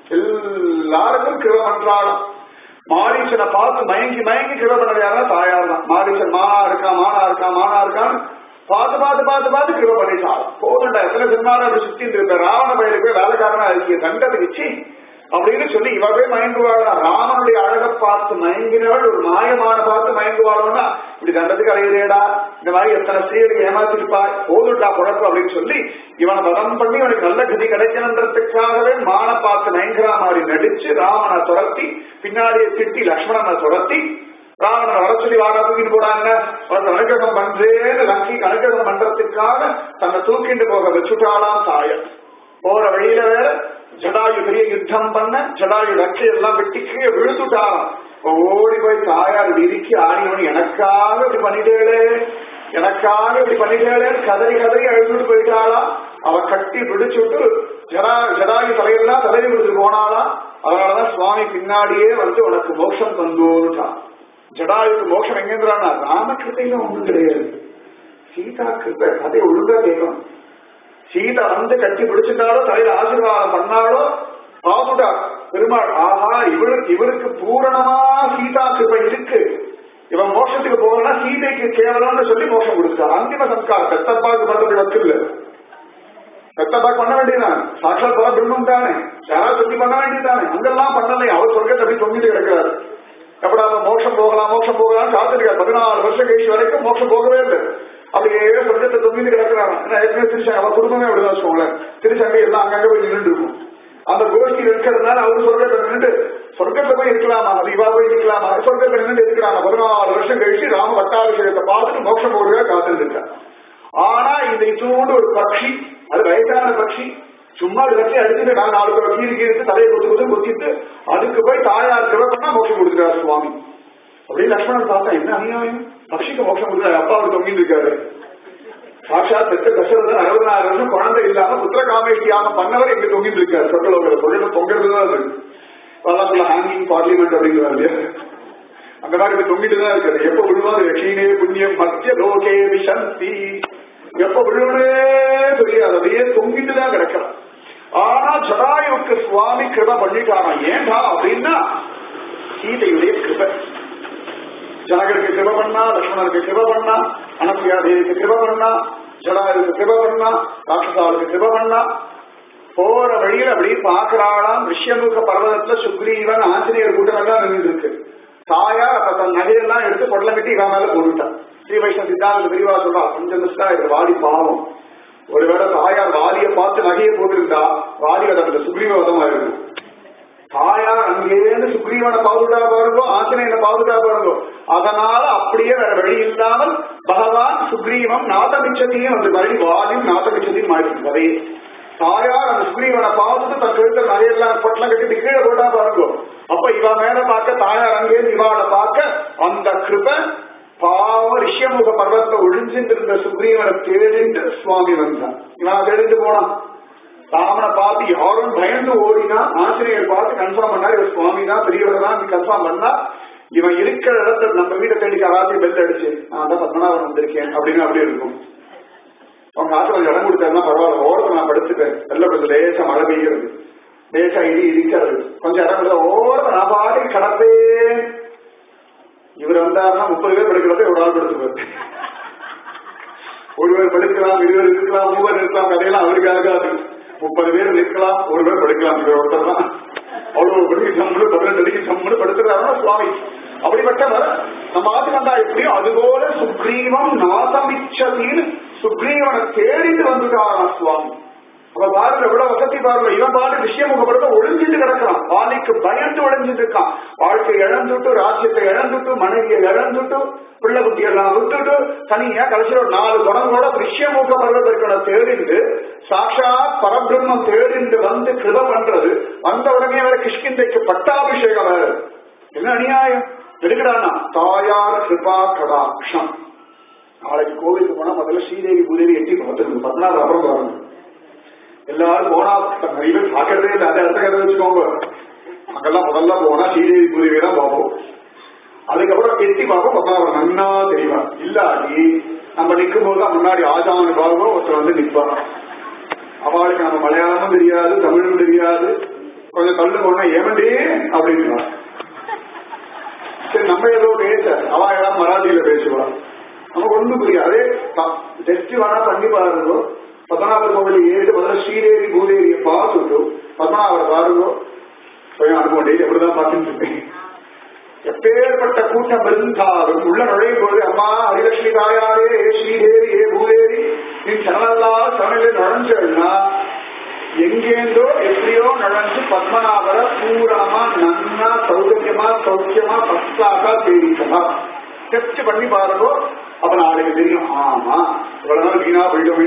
எல்லாருக்கும் கிருப பண்றாளாம் மாரீசனை பார்த்து மயங்கி மயங்கி கிருப பண்ணது யாரா தாயார் தான் மாரீசன் மானா இருக்கா மானா இருக்கா மானா இருக்கான்னு பார்த்து பார்த்து பார்த்து பார்த்து கிருப பண்ணிட்டாள் போதுண்டா எத்தனை சினிமாவில் அப்படி சுத்தி இருக்க ராவண பயிலுக்கு போய் வேலைக்காரனா இருக்கு தண்டத்தை வச்சு அப்படின்னு சொல்லி இவ போய் மயங்குவாளா ராமனுடைய அழகை பார்த்து மயங்கினவள் ஒரு மாயமான பார்த்து மயங்குவாளோன்னா இப்படி தண்டத்துக்கு அலையுதேடா இந்த மாதிரி எத்தனை ஸ்திரீகளுக்கு ஏமாத்திருப்பா போதுண்டா குழப்பம் அப்படின்னு சொல்லி இவனை வதம் பண்ணி இவனுக்கு நல்ல கதி கிடைக்கணுன்றதுக்காகவே மான பார்த்து மயங்குறா மாதிரி நடிச்சு ராமனை துரத்தி பின்னாடியே திட்டி லக்ஷ்மணனை துரத்தி ராவணனை வர சொல்லி வாடா தூக்கிட்டு போறாங்க உனக்கு அனுகிரகம் பண்றேன்னு லங்கி அனுகிரகம் பண்றதுக்காக தன்னை தூக்கிட்டு போக வச்சுட்டாளாம் தாயம் போற வழியில வேற ஜடாயு பெரிய யுத்தம் பண்ண ஜடாயு லட்சை எல்லாம் வெட்டி கீழே விழுந்துட்டாராம் ஓடி போய் தாயார் இறுக்கி ஆடியவன் எனக்காக இப்படி பண்ணிட்டேளே எனக்காக இப்படி பண்ணிட்டேளேன்னு கதறி கதறி அழுதுட்டு போயிட்டாளா அவ கட்டி பிடிச்சுட்டு ஜடா ஜடாயு தலையெல்லாம் தலையை விழுந்து போனாளா அதனாலதான் சுவாமி பின்னாடியே வந்து உனக்கு மோட்சம் தந்தோன்னுட்டான் ஜடாயுக்கு மோட்சம் எங்கேன்றானா ராமகிருத்தையில ஒண்ணும் கிடையாது சீதா கிருப்ப கதை ஒழுங்கா கேட்கணும் சீதை வந்து கட்டி பிடிச்சிட்டாலோ தலையில ஆசீர்வாதம் பண்ணாலோ பாபுடா பெருமாள் ஆஹா இவருக்கு இவருக்கு பூரணமா சீதா கிருபை இருக்கு இவன் மோட்சத்துக்கு போகலன்னா சீதைக்கு கேவலம்னு சொல்லி மோட்சம் கொடுத்தார் அந்திம சம்ஸ்காரம் பெத்தப்பாக்கு பண்றது வக்கு இல்ல பெத்தப்பாக்கு பண்ண வேண்டியதானே சாட்சாத் பல பிரம்மம் தானே யாராவது சொல்லி பண்ண வேண்டியதானே அங்கெல்லாம் பண்ணலை அவர் சொர்க்கத்தை அப்படி தொங்கிட்டு கிடக்கிறாரு எப்படா மோட்சம் போகலாம் மோட்சம் போகலாம் காத்திருக்காரு பதினாலு வருஷம் கழிச்சு வரைக்கும் மோட்சம் போகவே இல்லை அப்படியே சொர்க்கத்தை ஏற்கனவே திருச்சங்க அவ குடும்பமே அப்படிதான் வச்சுக்கோங்களேன் திருச்சங்க எல்லாம் அங்கங்க போய் நின்று இருக்கும் அந்த கோஷ்டியில் இருக்கிறதுனால அவரு சொர்க்கத்துல நின்று சொர்க்கத்துல போய் இருக்கலாமா அது இவா போய் இருக்கலாமா சொர்க்கத்துல நின்று இருக்கிறாங்க பதினாலு வருஷம் கழிச்சு ராம பட்டாபிஷேகத்தை பார்த்துட்டு மோட்சம் போடுறதா காத்துட்டு இருக்கா ஆனா இந்த இத்தோடு ஒரு பட்சி அது வயசான பட்சி சும்மா அது வச்சு அடிச்சுட்டு நான் நாலு பேர் கீழே கீழே தலையை கொத்து கொத்து கொத்திட்டு அதுக்கு போய் தாயார் கிருப பண்ணா மோட்சம் கொடுக்குறாரு சுவாமி அப்படியே லக்ஷ்மணன் பார்த்தா என்ன அநியாயம் பக்ஷிக்கு மோட்சம் கொடுக்குறாரு அப்பா அவர் தொங்கிட்டு இருக்காரு சாட்சாத் பெற்ற தசரதன் அறுபதாயிரம் வருஷம் குழந்தை இல்லாம புத்திர காமேட்டியாக பண்ணவர் எங்க தொங்கிட்டு இருக்காரு சொற்களோட பொருள் தொங்கிறது தான் அது பல்லாக்குள்ள ஹேங்கிங் பார்லிமெண்ட் அப்படிங்கிறாரு இல்லையா அந்த மாதிரி இப்ப தொங்கிட்டு தான் இருக்காரு எப்ப விழுவாது லட்சுமியே புண்ணியம் மத்திய லோகே விசந்தி எப்ப விழுவனே தெரியாது அப்படியே தொங்கிட்டு தான் கிடக்கிறான் ஆனா ஜடாயுக்கு சுவாமி கிருப பண்ணிட்டாராம் ஏன்டா அப்படின்னா சீதையுடைய கிருப ஜனகருக்கு கிருப பண்ணா லக்ஷ்மணருக்கு கிருப பண்ணா அனப்பியா தேவிக்கு கிருப பண்ணா ஜடாயுக்கு கிருப பண்ணா ராட்சசாவுக்கு கிருப பண்ணா போற வழியில அப்படி பாக்குறாளாம் ரிஷ்யமுக பர்வதத்துல சுக்ரீவன் ஆஞ்சநேயர் கூட்டம் எல்லாம் நின்று இருக்கு தாயார் அப்ப தன் நகையெல்லாம் எடுத்து பொடலம் கட்டி இவன் மேல போட்டுட்டான் ஸ்ரீ வைஷ்ணவ சித்தாந்த விரிவா சொல்றா கொஞ்சம் மிஸ்டா இது வாலி பாவம் ஒருவேளை தாயார் வாலிய பார்த்து நகையை போட்டிருந்தா வாலி அதை சுக்ரீவ வதமா இருக்கும் தாயார் அங்கேருந்து சுக்ரீவனை பாதுகா பாருங்கோ ஆஞ்சநேயனை பாதுகா பாருங்கோ அதனால அப்படியே வேற வழி இல்லாமல் பகவான் சுக்ரீவம் நாதபிச்சத்தையும் அந்த வழி வாலியும் நாதபிச்சத்தையும் ஆயிருக்கு கதையே தாயார் அந்த சுக்ரீவனை பார்த்துட்டு தன் கழுத்த நகையெல்லாம் பொட்டலம் கட்டி கீழே போட்டா பாருங்கோ அப்ப இவ மேல பார்க்க தாயார் அங்கேருந்து இவாளை பார்க்க அந்த கிருப பாவ ரிஷ்யமுக பர்வத்தை ஒழிஞ்சிட்டு இருந்த சுக்ரீவனை தேடிண்டு சுவாமி வந்தான் இவன் தேடிட்டு போனான் ராமனை பார்த்து யாரும் பயந்து ஓடினா ஆசிரியர் பார்த்து கன்ஃபார்ம் பண்ணா இவர் சுவாமி தான் பெரியவர் தான் கன்ஃபார்ம் பண்ணா இவன் இருக்கிற இடத்துல நம்ம வீட்டை தேடி ராத்திரி பெல் அடிச்சு நான் தான் பத்மநாபன் வந்திருக்கேன் அப்படின்னு அப்படி இருக்கும் அவங்க ஆத்துல கொஞ்சம் இடம் கொடுத்தாருன்னா பரவாயில்ல ஓரத்தை நான் படுத்துட்டேன் வெள்ள கொஞ்சம் லேசா மழை பெய்யுறது லேசா இடி இடிக்கிறது கொஞ்சம் இடம் கொடுத்தா ஓரத்தை நான் பாட்டி கடப்பேன் இவர் வந்தாருன்னா முப்பது பேர் படுக்கிறத ஒரு ஆள் படுத்துப்பாரு ஒருவர் படுக்கலாம் இருவர் இருக்கலாம் மூவர் இருக்கலாம் கதையெல்லாம் அவருக்கு ஆகாது முப்பது பேர் நிற்கலாம் ஒரு பேர் படுக்கலாம் இவர் ஒருத்தர் தான் அவ்வளவு படுக்கை சம்மனு பதினெட்டு அடிக்கு சம்மனு படுத்துறாருன்னா சுவாமி அப்படிப்பட்டவர் நம்ம ஆத்து வந்தா எப்படியோ அதுபோல சுக்ரீவம் நாசமிச்சதின்னு சுக்ரீவனை தேடிட்டு வந்துட்டாராம் சுவாமி அப்ப பாருங்க எவ்வளவு வசதி பாருங்க இவன் பாரு விஷயமுகப்படுத்த ஒளிஞ்சிட்டு கிடக்கிறான் வாலிக்கு பயந்து ஒளிஞ்சிட்டு இருக்கான் வாழ்க்கை இழந்துட்டு ராஜ்யத்தை இழந்துட்டு மனைவியை இழந்துட்டு பிள்ளை குட்டி எல்லாம் விட்டுட்டு தனியா கடைசியில் ஒரு நாலு குணங்களோட விஷயமுக பருவத்திற்கான தேடிண்டு சாட்சாத் பரபிரம்மம் தேடிண்டு வந்து கிருப பண்றது வந்த உடனே வேற கிஷ்கிந்தைக்கு பட்டாபிஷேகம் வேற என்ன அநியாயம் எடுக்கிறானா தாயார் கிருபா கடாட்சம் நாளைக்கு கோவிலுக்கு போனா முதல்ல ஸ்ரீதேவி பூதேவி எட்டி பார்த்துருக்கு பத்மநாப அப்புறம் பாருங்க எல்லாரும் போனா நிறைய பேர் பாக்கிறதே இல்லை அதை அடுத்த கதை வச்சுக்கோங்க அங்கெல்லாம் முதல்ல போனா ஸ்ரீதேவி பூதேவி தான் பார்ப்போம் அதுக்கப்புறம் எட்டி பார்ப்போம் பத்மநாபர் நன்னா தெரியுமா இல்லாட்டி நம்ம நிற்கும் போது தான் முன்னாடி ஆஜான பாகம் ஒருத்தர் வந்து நிற்பான் அவளுக்கு நம்ம மலையாளமும் தெரியாது தமிழும் தெரியாது கொஞ்சம் தள்ளு போனா ஏமண்டி அப்படின்னு சரி நம்ம ஏதோ பேச அவ ஏதாவது மராட்டியில பேசுவா நமக்கு ஒண்ணும் புரியாது டெஸ்ட் வேணா பண்ணி பாருங்க பத்மநாபர் கோவில் ஏறிட்டு முதல்ல ஸ்ரீதேவி பூதேவியை பார்த்துட்டு பத்மநாபரை பாருங்க போய் அனுபவம் டெய்லி எப்படிதான் பார்த்துட்டு இருக்கேன் எப்பேற்பட்ட கூட்டம் இருந்தாலும் உள்ள நுழையும் போது அம்மா ஹரிலட்சுமி தாயாரே ஏ ஸ்ரீதேவி ஏ பூதேவி நீ சரணல்லா சரணில நுழைஞ்சா எங்கேந்தோ எப்படியோ நுழைஞ்சு பத்மநாபரை பூராமா நன்னா சௌகரியமா சௌக்கியமா ஃபர்ஸ்ட் கிளாஸா தெரிவிக்கமா டெஸ்ட் பண்ணி பாருங்க அப்ப நாளைக்கு தெரியும் ஆமா இவ்வளவு நாள் வீணா போயிட்டோமே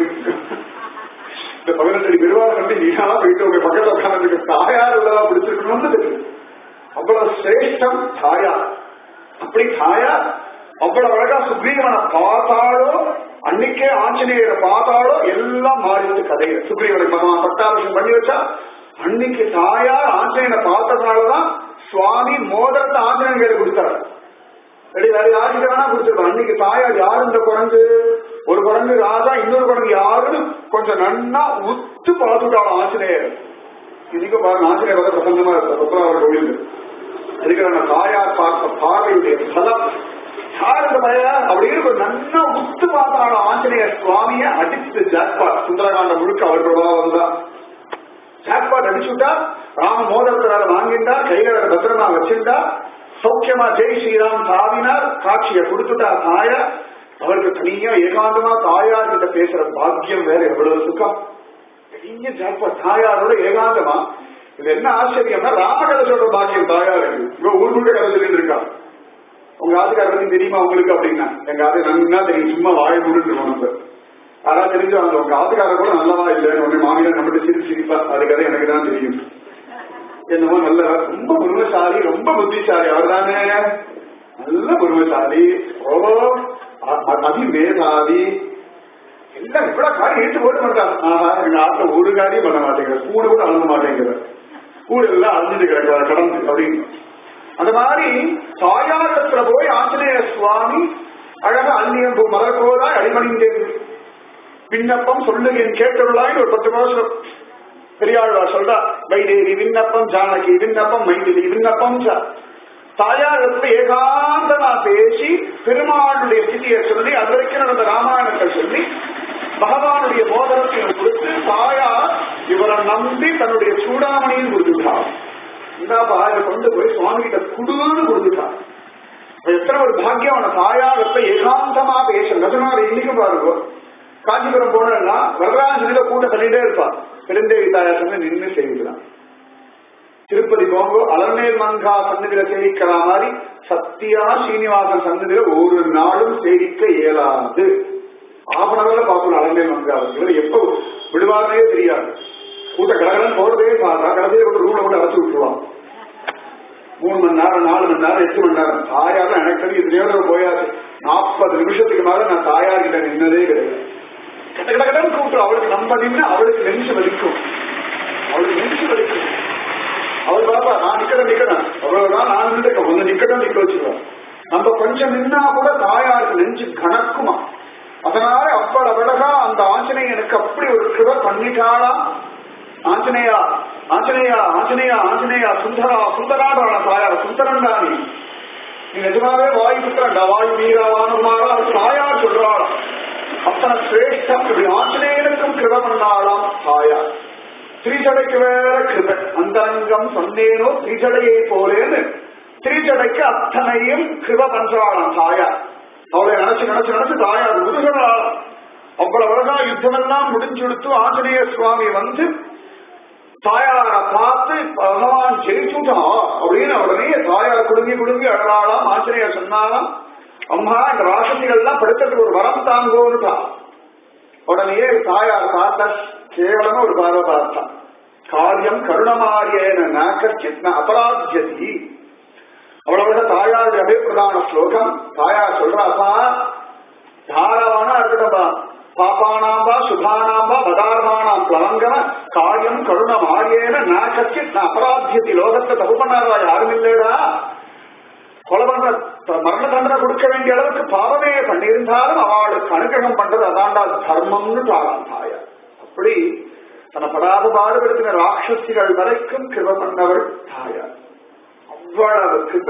இந்த பதினெட்டு அடி பெருவாளை கண்டு வீணா போயிட்டோமே பக்கத்துல உட்கார்ந்து தாயார் உள்ளதா பிடிச்சிருக்கணும்னு தெரியும் அவ்வளவு சிரேஷ்டம் தாயார் அப்படி தாயார் அவ்வளவு அழகா சுக்ரீவனை பார்த்தாலோ அன்னைக்கே ஆஞ்சநேயரை பார்த்தாலோ எல்லாம் மாறிடுச்சு கதையில சுக்ரீவனுக்கு பகவான் பட்டாபிஷம் பண்ணி வச்சா அன்னைக்கு தாயார் ஆஞ்சநேயனை பார்த்ததுனாலதான் சுவாமி மோதிரத்தை ஆஞ்சநேயன் கையில கொடுத்தாரு ரெடி வேற யாருக்கு வேணா கொடுத்துருப்பா அன்னைக்கு தாயார் யாரு இந்த குரங்கு ஒரு குரங்கு ராஜா இன்னொரு குரங்கு யாருன்னு கொஞ்சம் நன்னா உத்து பார்த்துட்டாலும் ஆஞ்சநேயர் இன்னைக்கு பாருங்க ஆஞ்சநேயர் வந்து பிரசன்னமா இருக்க பத்மநாபர் கோவில் இருக்கிற தாயார் பார்த்த பார்வையுடைய பலம் யார் இந்த பைய அப்படின்னு ஒரு நன்னா உத்து பார்த்தாலும் ஆஞ்சநேயர் சுவாமிய அடித்து ஜாக்பாட் சுந்தரகாண்டம் முழுக்க அவர் பிரபாவம் தான் ஜாக்பாட் அடிச்சுட்டா ராம மோதிரத்தை வேற வாங்கிட்டா கையில வேற பத்திரமா வச்சிருந்தா சௌக்கியமா ஜெய் ஸ்ரீராம் சாதினார் காட்சியை கொடுத்துட்டா தாயார் அவருக்கு தனியா ஏகாந்தமா தாயார் கிட்ட பேசுற பாக்கியம் வேற எவ்வளவு சுகம் பெரிய ஜாப்பா தாயாரோட ஏகாந்தமா இது என்ன ஆச்சரியம்னா ராமகதை சொல்ற பாக்கியம் தாயாருக்கு இவன் ஊர் முழுக்க கதை சொல்லிட்டு இருக்கா உங்க ஆத்துக்கார பத்தி தெரியுமா உங்களுக்கு அப்படின்னா எங்க ஆத்து நன்னா தெரியும் சும்மா வாய முடுன்னு நம்ம யாராவது தெரிஞ்சவங்க உங்க ஆத்துக்கார கூட நல்லவா இல்லைன்னு உடனே மாமியார் நம்மகிட்ட சிரிப்பு சிரிப்பா அது கதை எனக்கு தான் தெரியும் என்னமோ நல்ல ரொம்ப பொறுமைசாலி ரொம்ப புத்திசாலி அவர் தானே நல்ல பொறுமைசாலி ஓ அதிமேதாவி எல்லாம் இவ்வளவு காரியம் எடுத்து போட மாட்டாங்க ஆஹா எங்க ஆத்துல ஒரு காரியம் பண்ண மாட்டேங்கிற கூடு கூட அழுந்த மாட்டேங்கிற கூடு எல்லாம் அழிஞ்சிட்டு கிடக்குற கடந்து அப்படின்னு அந்த மாதிரி தாயாரத்துல போய் ஆஞ்சநேய சுவாமி அழகா அந்நியம் மலர்கோதா அடிமணிந்தேன் விண்ணப்பம் சொல்லு என் கேட்டுள்ளாய் ஒரு பத்து மாசம் பெரியாழ்வார் சொல்றா வைதேவி விண்ணப்பம் ஜானகி விண்ணப்பம் மைதிலி விண்ணப்பம் தாயாரத்துல ஏகாந்தமா பேசி பெருமாளுடைய ஸ்திதியை சொல்லி அது வரைக்கும் நடந்த ராமாயணத்தை சொல்லி பகவானுடைய போதனத்தையும் கொடுத்து தாயார் இவரை நம்பி தன்னுடைய சூடாமணியும் கொடுத்துட்டார் இந்தாப்பா இதை கொண்டு போய் சுவாமி கிட்ட குடுன்னு கொடுத்துட்டார் எத்தனை ஒரு பாக்கியம் அவன தாயாரத்தை ஏகாந்தமா பேச நிஜமாக இன்னைக்கு பாருங்க காஞ்சிபுரம் போனா வரராஜனில கூட தள்ளிட்டே இருப்பான் பெருந்தேவி தாயார் சொன்ன நின்று செய்கிறான் திருப்பதி போங்கோ அலர்மேல் மங்கா சன்னதியில சேவிக்கிற மாதிரி சத்தியா சீனிவாசன் சன்னதியில ஒரு நாளும் சேவிக்க இயலாது ஆபணங்கள பார்க்கணும் அலர்மேல் மங்கா இவர் எப்ப விடுவாரே தெரியாது கூட்ட கடகடன் போறதே பார்த்தா கடைசியில் ஒரு ரூலை கூட அடைச்சு விட்டுருவான் மூணு மணி நேரம் நாலு மணி நேரம் எட்டு மணி நேரம் தாயார் எனக்கு தெரியும் இதுலயோட போயாச்சு நாற்பது நிமிஷத்துக்கு மேல நான் தாயார் கிட்ட நின்னதே கிடையாது கட்ட கடகடன் கூப்பிட்டு அவளுக்கு நம்ம நின்று அவளுக்கு நெஞ்சு வலிக்கும் அவளுக்கு நெஞ்சு வலிக்கும் அவர் பாப்பா நான் நிக்கிறேன் நிக்கிறேன் அவ்வளவுதான் நான் நின்றுக்க ஒன்னு நிக்கட்டும் நிக்க வச்சுருவேன் நம்ம கொஞ்சம் நின்னா கூட தாயாருக்கு நெஞ்சு கணக்குமா அதனால அவ்வளவு அழகா அந்த ஆஞ்சநேயனுக்கு அப்படி ஒரு கிருப பண்ணிட்டாளா ஆஞ்சநேயா ஆஞ்சநேயா ஆஞ்சநேயா ஆஞ்சநேயா சுந்தரா சுந்தராடான தாயார் சுந்தரண்டா நீ நீ நிஜமாவே வாயு புத்திரண்டா வாயு வீரா வானகுமாரா அது தாயார் சொல்றாளாம் அத்தனை சிரேஷ்டம் இப்படி ஆஞ்சநேயனுக்கும் கிருப பண்ணாளாம் தாயார் திரிஜடைக்கு வேற கிருப அந்தரங்கம் சொன்னேனோ திரிஜடையை போலேன்னு திரிஜடைக்கு அத்தனையும் கிருப பண்றாளாம் தாயார் அவளை நினைச்சு நினைச்சு நினைச்சு தாயார் முதுகிறாள் அவ்வளவு அழகா யுத்தமெல்லாம் முடிஞ்செடுத்து ஆஞ்சநேய சுவாமி வந்து தாயார பார்த்து பகவான் ஜெயிச்சுட்டா அப்படின்னு உடனே தாயார் குடுங்கி குடுங்கி அழறாளாம் ஆஞ்சநேயர் சொன்னாலாம் அம்மா இந்த ராசசிகள்லாம் படுத்துறதுக்கு ஒரு வரம் தாங்கோன்னுட்டா உடனே தாயார் பார்த்த கேவலமா ஒரு பார்வை பார்த்தான் காரியம் கருணமாரியேன நாக்கச்சித் அபராத்தியதி அவ்வளவு தாயாருடைய அபிப்பிரதான ஸ்லோகம் தாயார் சொல்றாப்பா தாராவானா இருக்கட்டும்பா பாப்பானாம்பா சுபானாம்பா பதார்த்தானாம் பிளவங்கன காரியம் கருணம் ஆரியேன நான் கச்சித் அபராத்தியத்தி லோகத்தை தப்பு பண்ணாரா யாரும் இல்லைடா கொலை பண்ற மரண தண்டனை கொடுக்க வேண்டிய அளவுக்கு பாவமே பண்ணியிருந்தாலும் அவளுக்கு அனுகிரகம் பண்றது அதாண்டா தர்மம்னு தாராம் தாயார் அப்படி தன்னை படாத பாடுபடுத்தின ராட்சசிகள் வரைக்கும் கிருப பண்ணவள் தாயார் அவ்வளவு கிருப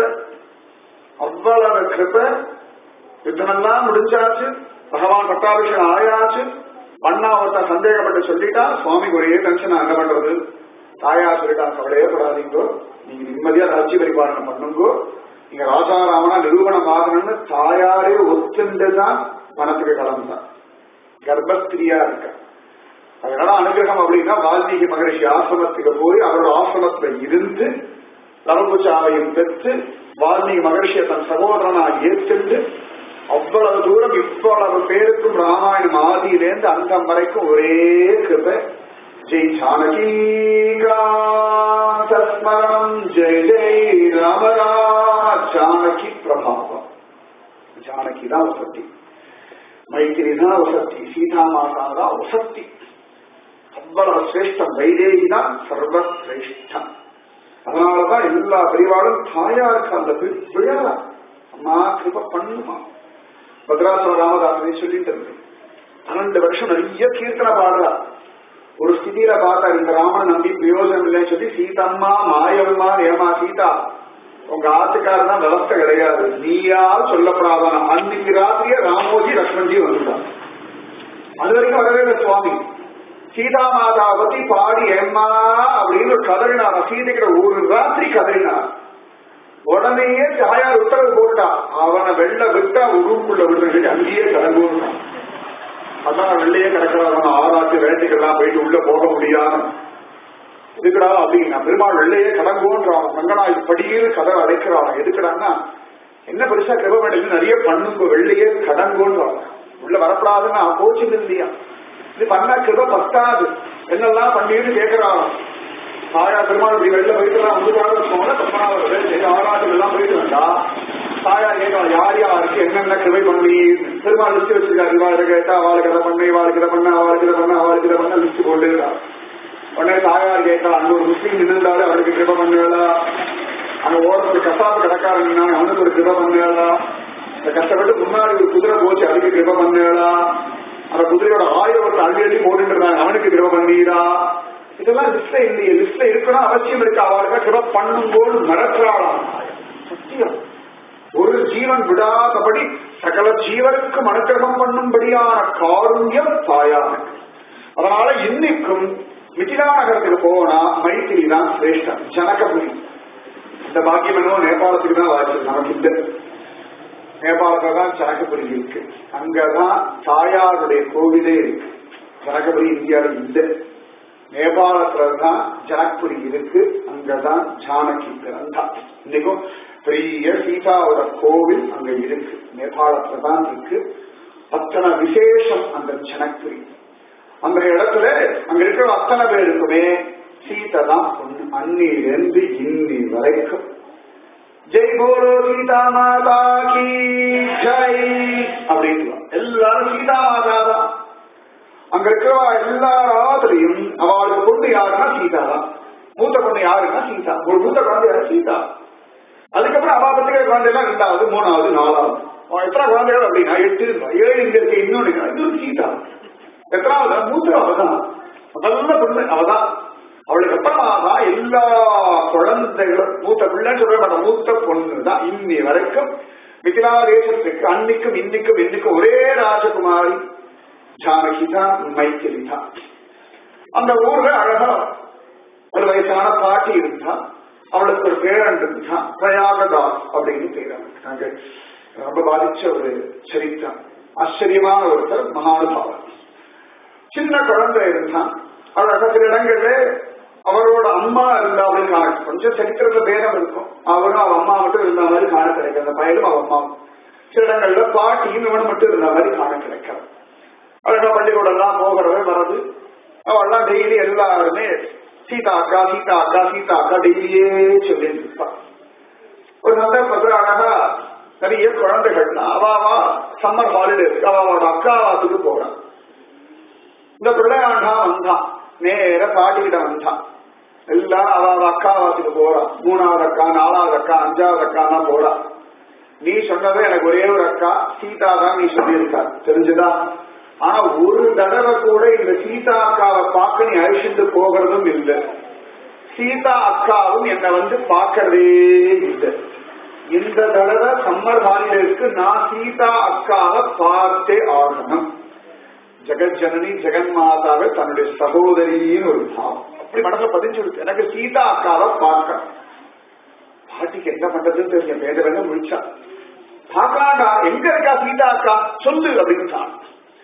அவ்வளவு கிருப யுத்தமெல்லாம் முடிஞ்சாச்சு பகவான் பட்டாபிஷேகம் ஆயாச்சு அண்ணா ஒருத்தன் சந்தேகப்பட்டு சொல்லிட்டா சுவாமிக்கு ஒரே டென்ஷன் என்ன பண்றது தாயா சொல்லிட்டா கவலையே படாதீங்கோ நீங்க நிம்மதியா ராஜ்ய பரிபாலனை பண்ணுங்கோ நீங்க ராஜாராமனா நிரூபணம் ஆகணும்னு தாயாரே ஒத்துண்டுதான் பணத்துக்கு கலந்தான் கர்ப்பஸ்திரியா இருக்க அதனால அனுகிரகம் அப்படின்னா வால்மீகி மகரிஷி ஆசிரமத்துக்கு போய் அவரோட ஆசிரமத்துல இருந்து லவகுச்சாவையும் பெற்று வால்மீகி மகரிஷியை தன் சகோதரனா ஏற்றுண்டு அவ்வளவு தூரம் இவ்வளவு பேருக்கும் ராமாயணம் ஆதியிலேருந்து அந்தம் வரைக்கும் ஒரே கிருப ஜெய் ஜானகீஸ்மரணம் ஜெய் ஜெய் ராமரா ஜானகி பிரபாவம் ஜானகி தான் வசதி மைத்திரி தான் வசதி சீதா மாதா தான் வசதி அவ்வளவு சிரேஷ்டம் வைதேகி தான் சர்வசிரேஷ்டம் அதனாலதான் எல்லா பெரியவாளும் தாயாருக்கு அந்த விழா அம்மா கிருப பண்ணுமா பத்ராசுர ராமதாசனை சொல்லிட்டு இருக்கு பன்னெண்டு வருஷம் நிறைய கீர்த்தனை பாடுறா ஒரு ஸ்திதியில பார்த்தா இந்த ராமன் நம்பி பிரயோஜனம் இல்லைன்னு சொல்லி சீதம்மா மாயம்மா ஏமா சீதா உங்க ஆத்துக்காரர் தான் விவஸ்தை கிடையாது நீயா சொல்லப்படாதான் அன்னைக்கு ராத்திரியே ராமோஜி லக்ஷ்மண்ஜி வந்துட்டான் அது வரைக்கும் வரவே இல்லை சுவாமி சீதா மாதா பத்தி பாடி ஏம்மா அப்படின்னு கதறினார் சீதைக்கிற ஒரு ராத்திரி கதறினார் உடனேயே தாயார் உத்தரவு போட்டா அவனை வெள்ள விட்டா உருக்குள்ள விட்டு அங்கேயே கிளம்புறான் அதான் வெள்ளையே கிடக்கிறான் ஆராய்ச்சி வேட்டைக்கெல்லாம் போயிட்டு உள்ள போக முடியாம எதுக்குடா அப்படின்னா பெருமாள் வெள்ளையே கடங்கோன்றான் ரங்கநாய் படியில் கதை அடைக்கிறான் எதுக்குடான்னா என்ன பெருசா கிரப வேண்டியது நிறைய பண்ணுங்க வெள்ளையே கடங்கோன்றான் உள்ள வரப்படாதுன்னா கோச்சிங் இல்லையா இது பண்ணா கிருப பத்தாது என்னெல்லாம் பண்ணிட்டு கேட்கிறான் தாயா பெருமாள் இப்படி வெளில போயிட்டுலாம் வந்து போன பத்மநாபர் ஆராய்ச்சி எல்லாம் போயிட்டு வந்தா தாயா கேட்கலாம் யார் யாருக்கு என்னென்ன கிருபை பண்ணி பெருமாள் லிஸ்ட் வச்சிருக்காரு இவாளுக்கு கேட்டா அவளுக்கு இதை பண்ண இவாளுக்கு இதை பண்ண அவளுக்கு இதை பண்ண அவளுக்கு இதை பண்ண லிஸ்ட் போட்டு உடனே தாயார் கேட்டா அங்க ஒரு முஸ்லீம் நின்றுந்தாலும் அவருக்கு கிருப பண்ணுவேளா அங்க ஓரத்துல ஒரு கசாப்பு கிடக்காரங்கன்னா அவனுக்கு ஒரு கிருப பண்ணுவேளா இந்த கஷ்டப்பட்டு முன்னாடி ஒரு குதிரை போச்சு அதுக்கு கிருப பண்ணுவேளா அந்த குதிரையோட ஆயிரத்தை அள்ளி அள்ளி போட்டுட்டு இருந்தாங்க அவனுக்கு கிருப பண்ணீரா இதெல்லாம் லிஸ்ட்ல இல்லையே லிஸ்ட்ல இருக்கணும் அவசியம் இருக்கு அவளுக்கு கிருப பண்ணும்போது மறக்கிறாளாம் சத்தியம் ஒரு ஜீவன் விடாதபடி சகல ஜீவனுக்கு மனக்கிரமம் பண்ணும்படியான காருண்யம் தாயானது அதனால இன்னைக்கும் மிதிலா நகரத்துக்கு போனா மைத்திரி தான் சிரேஷ்டம் ஜனகபுரி இந்த பாக்கியம் என்னவோ நேபாளத்துக்கு தான் வாய்ப்பு நமக்கு இந்த நேபாளத்துல தான் ஜனகபுரி இருக்கு அங்கதான் தாயாருடைய கோவிலே இருக்கு ஜனகபுரி இந்தியாவில் இல்லை நேபாளத்துல தான் ஜனக்புரி இருக்கு அங்கதான் ஜானகி பிறந்தா இன்னைக்கும் பெரிய சீதாவோட கோவில் அங்க இருக்கு நேபாளத்துல தான் இருக்கு அத்தனை விசேஷம் அந்த ஜனக்புரி அந்த இடத்துல அங்க இருக்கிற அத்தனை பேருக்குமே சீதை தான் பொண்ணு அன்னிலிருந்து இன்னி வரைக்கும் ஜெய் போலோ சீதா மாதா கி ஜெய் அப்படின்னு எல்லாரும் சீதா மாதா தான் அங்க இருக்கிற எல்லாராத்திலையும் அவளுக்கு பொண்ணு யாருன்னா சீதா தான் மூத்த பொண்ணு யாருன்னா சீதா ஒரு மூத்த குழந்தை யாரு சீதா அதுக்கப்புறம் அவ பத்திரிகை குழந்தை எல்லாம் ரெண்டாவது மூணாவது நாலாவது அவன் எத்தனை குழந்தைகள் அப்படின்னா எட்டு ஏழு இங்க இருக்க இன்னொன்னு இது ஒரு சீதா எத்தனாவது மூத்த அவதான் நல்ல பொண்ணு அவதான் அவளுக்கு அப்புறமா தான் எல்லா குழந்தைகளும் மூத்த பிள்ளைன்னு சொல்ல மாட்டோம் மூத்த பொண்ணு தான் இன்னி வரைக்கும் மிதிலா தேசத்துக்கு அன்னைக்கும் இன்னைக்கும் இன்னைக்கும் ஒரே ராஜகுமாரி ஜானகி தான் மைத்திரி தான் அந்த ஊர்ல அழகா ஒரு வயசான பாட்டி இருந்தா அவளுக்கு ஒரு பேரன் இருந்தா பிரயாகதாஸ் அப்படின்னு பேரன் நாங்க ரொம்ப பாதிச்ச ஒரு சரித்திரம் ஆச்சரியமான ஒருத்தர் மகானுபாவன் சின்ன குழந்தை இருந்தான் அழகா சில இடங்கள்ல அவரோட அம்மா இருந்தா அவளுக்கு காண கொஞ்சம் சரித்திரத்துல பேதம் இருக்கும் அவரும் அவ அம்மா மட்டும் இருந்த மாதிரி காண கிடைக்கும் அந்த பையனும் அவ அம்மா சில இடங்கள்ல பாட்டியும் இவன் மட்டும் இருந்த மாதிரி காண கிடைக்கும் அழகா பள்ளிக்கூடம் எல்லாம் போகிறது வர்றது அவெல்லாம் டெய்லி எல்லாருமே சீதா அக்கா சீதா அக்கா சீதா அக்கா டெய்லியே சொல்லிட்டு இருப்பா ஒரு சந்தர்ப்பத்துல அழகா நிறைய குழந்தைகள் அவாவா சம்மர் ஹாலிடேஸ் அவாவோட அக்காவாத்துக்கு போறான் இந்த பிள்ளையாண்டா வந்தான் நேர பாட்டிக்கிட்ட வந்தான் எல்லாரும் அவாவ அக்காவாத்துக்கு போறான் மூணாவது அக்கா நாலாவது அக்கா அஞ்சாவது அக்கா தான் போறா நீ சொன்னது எனக்கு ஒரே ஒரு அக்கா சீதா தான் நீ சொல்லியிருக்கா தெரிஞ்சுதா ஆனா ஒரு தடவை கூட இந்த சீதா அக்காவை பார்க்க நீ அழிச்சுட்டு போகிறதும் இல்லை சீதா அக்காவும் என்னை வந்து பார்க்கறதே இல்லை இந்த தடவை சம்மர் ஹாலிடேஸ்க்கு நான் சீதா அக்காவை பார்த்தே ஆகணும் ஜெகஜனனி ஜெகன்மாதாவை தன்னுடைய சகோதரின்னு ஒரு பாவம் அப்படி மனசுல பதிஞ்சிருக்கு எனக்கு சீதா அக்காவை பார்க்க பாட்டிக்கு என்ன பண்றதுன்னு தெரியும் வேத வேத முடிச்சா பார்க்கலாண்டா எங்க இருக்கா சீதா அக்கா சொல்லு அப்படின்னு சொன்னான்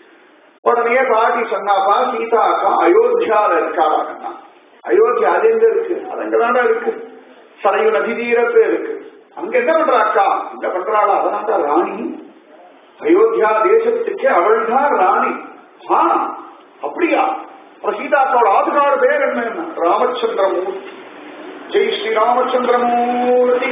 உடனே பாட்டி சொன்னாப்பா சீதா அக்கா அயோத்தியால இருக்காங்க அயோத்தியா அது எங்க இருக்கு அது அங்கதாண்டா இருக்கு சரையு நதி தீரத்து இருக்கு அங்க என்ன பண்றா அக்கா என்ன பண்றாளா அதனால ராணி அயோத்தியா தேசத்துக்கு அவள் தான் ராணி ஆ அப்படியா அப்புறம் சீதா அக்காவோட ஆதுகார பேர் என்ன ராமச்சந்திரமூர்த்தி ஜெய் ஸ்ரீ ராமச்சந்திரமூர்த்தி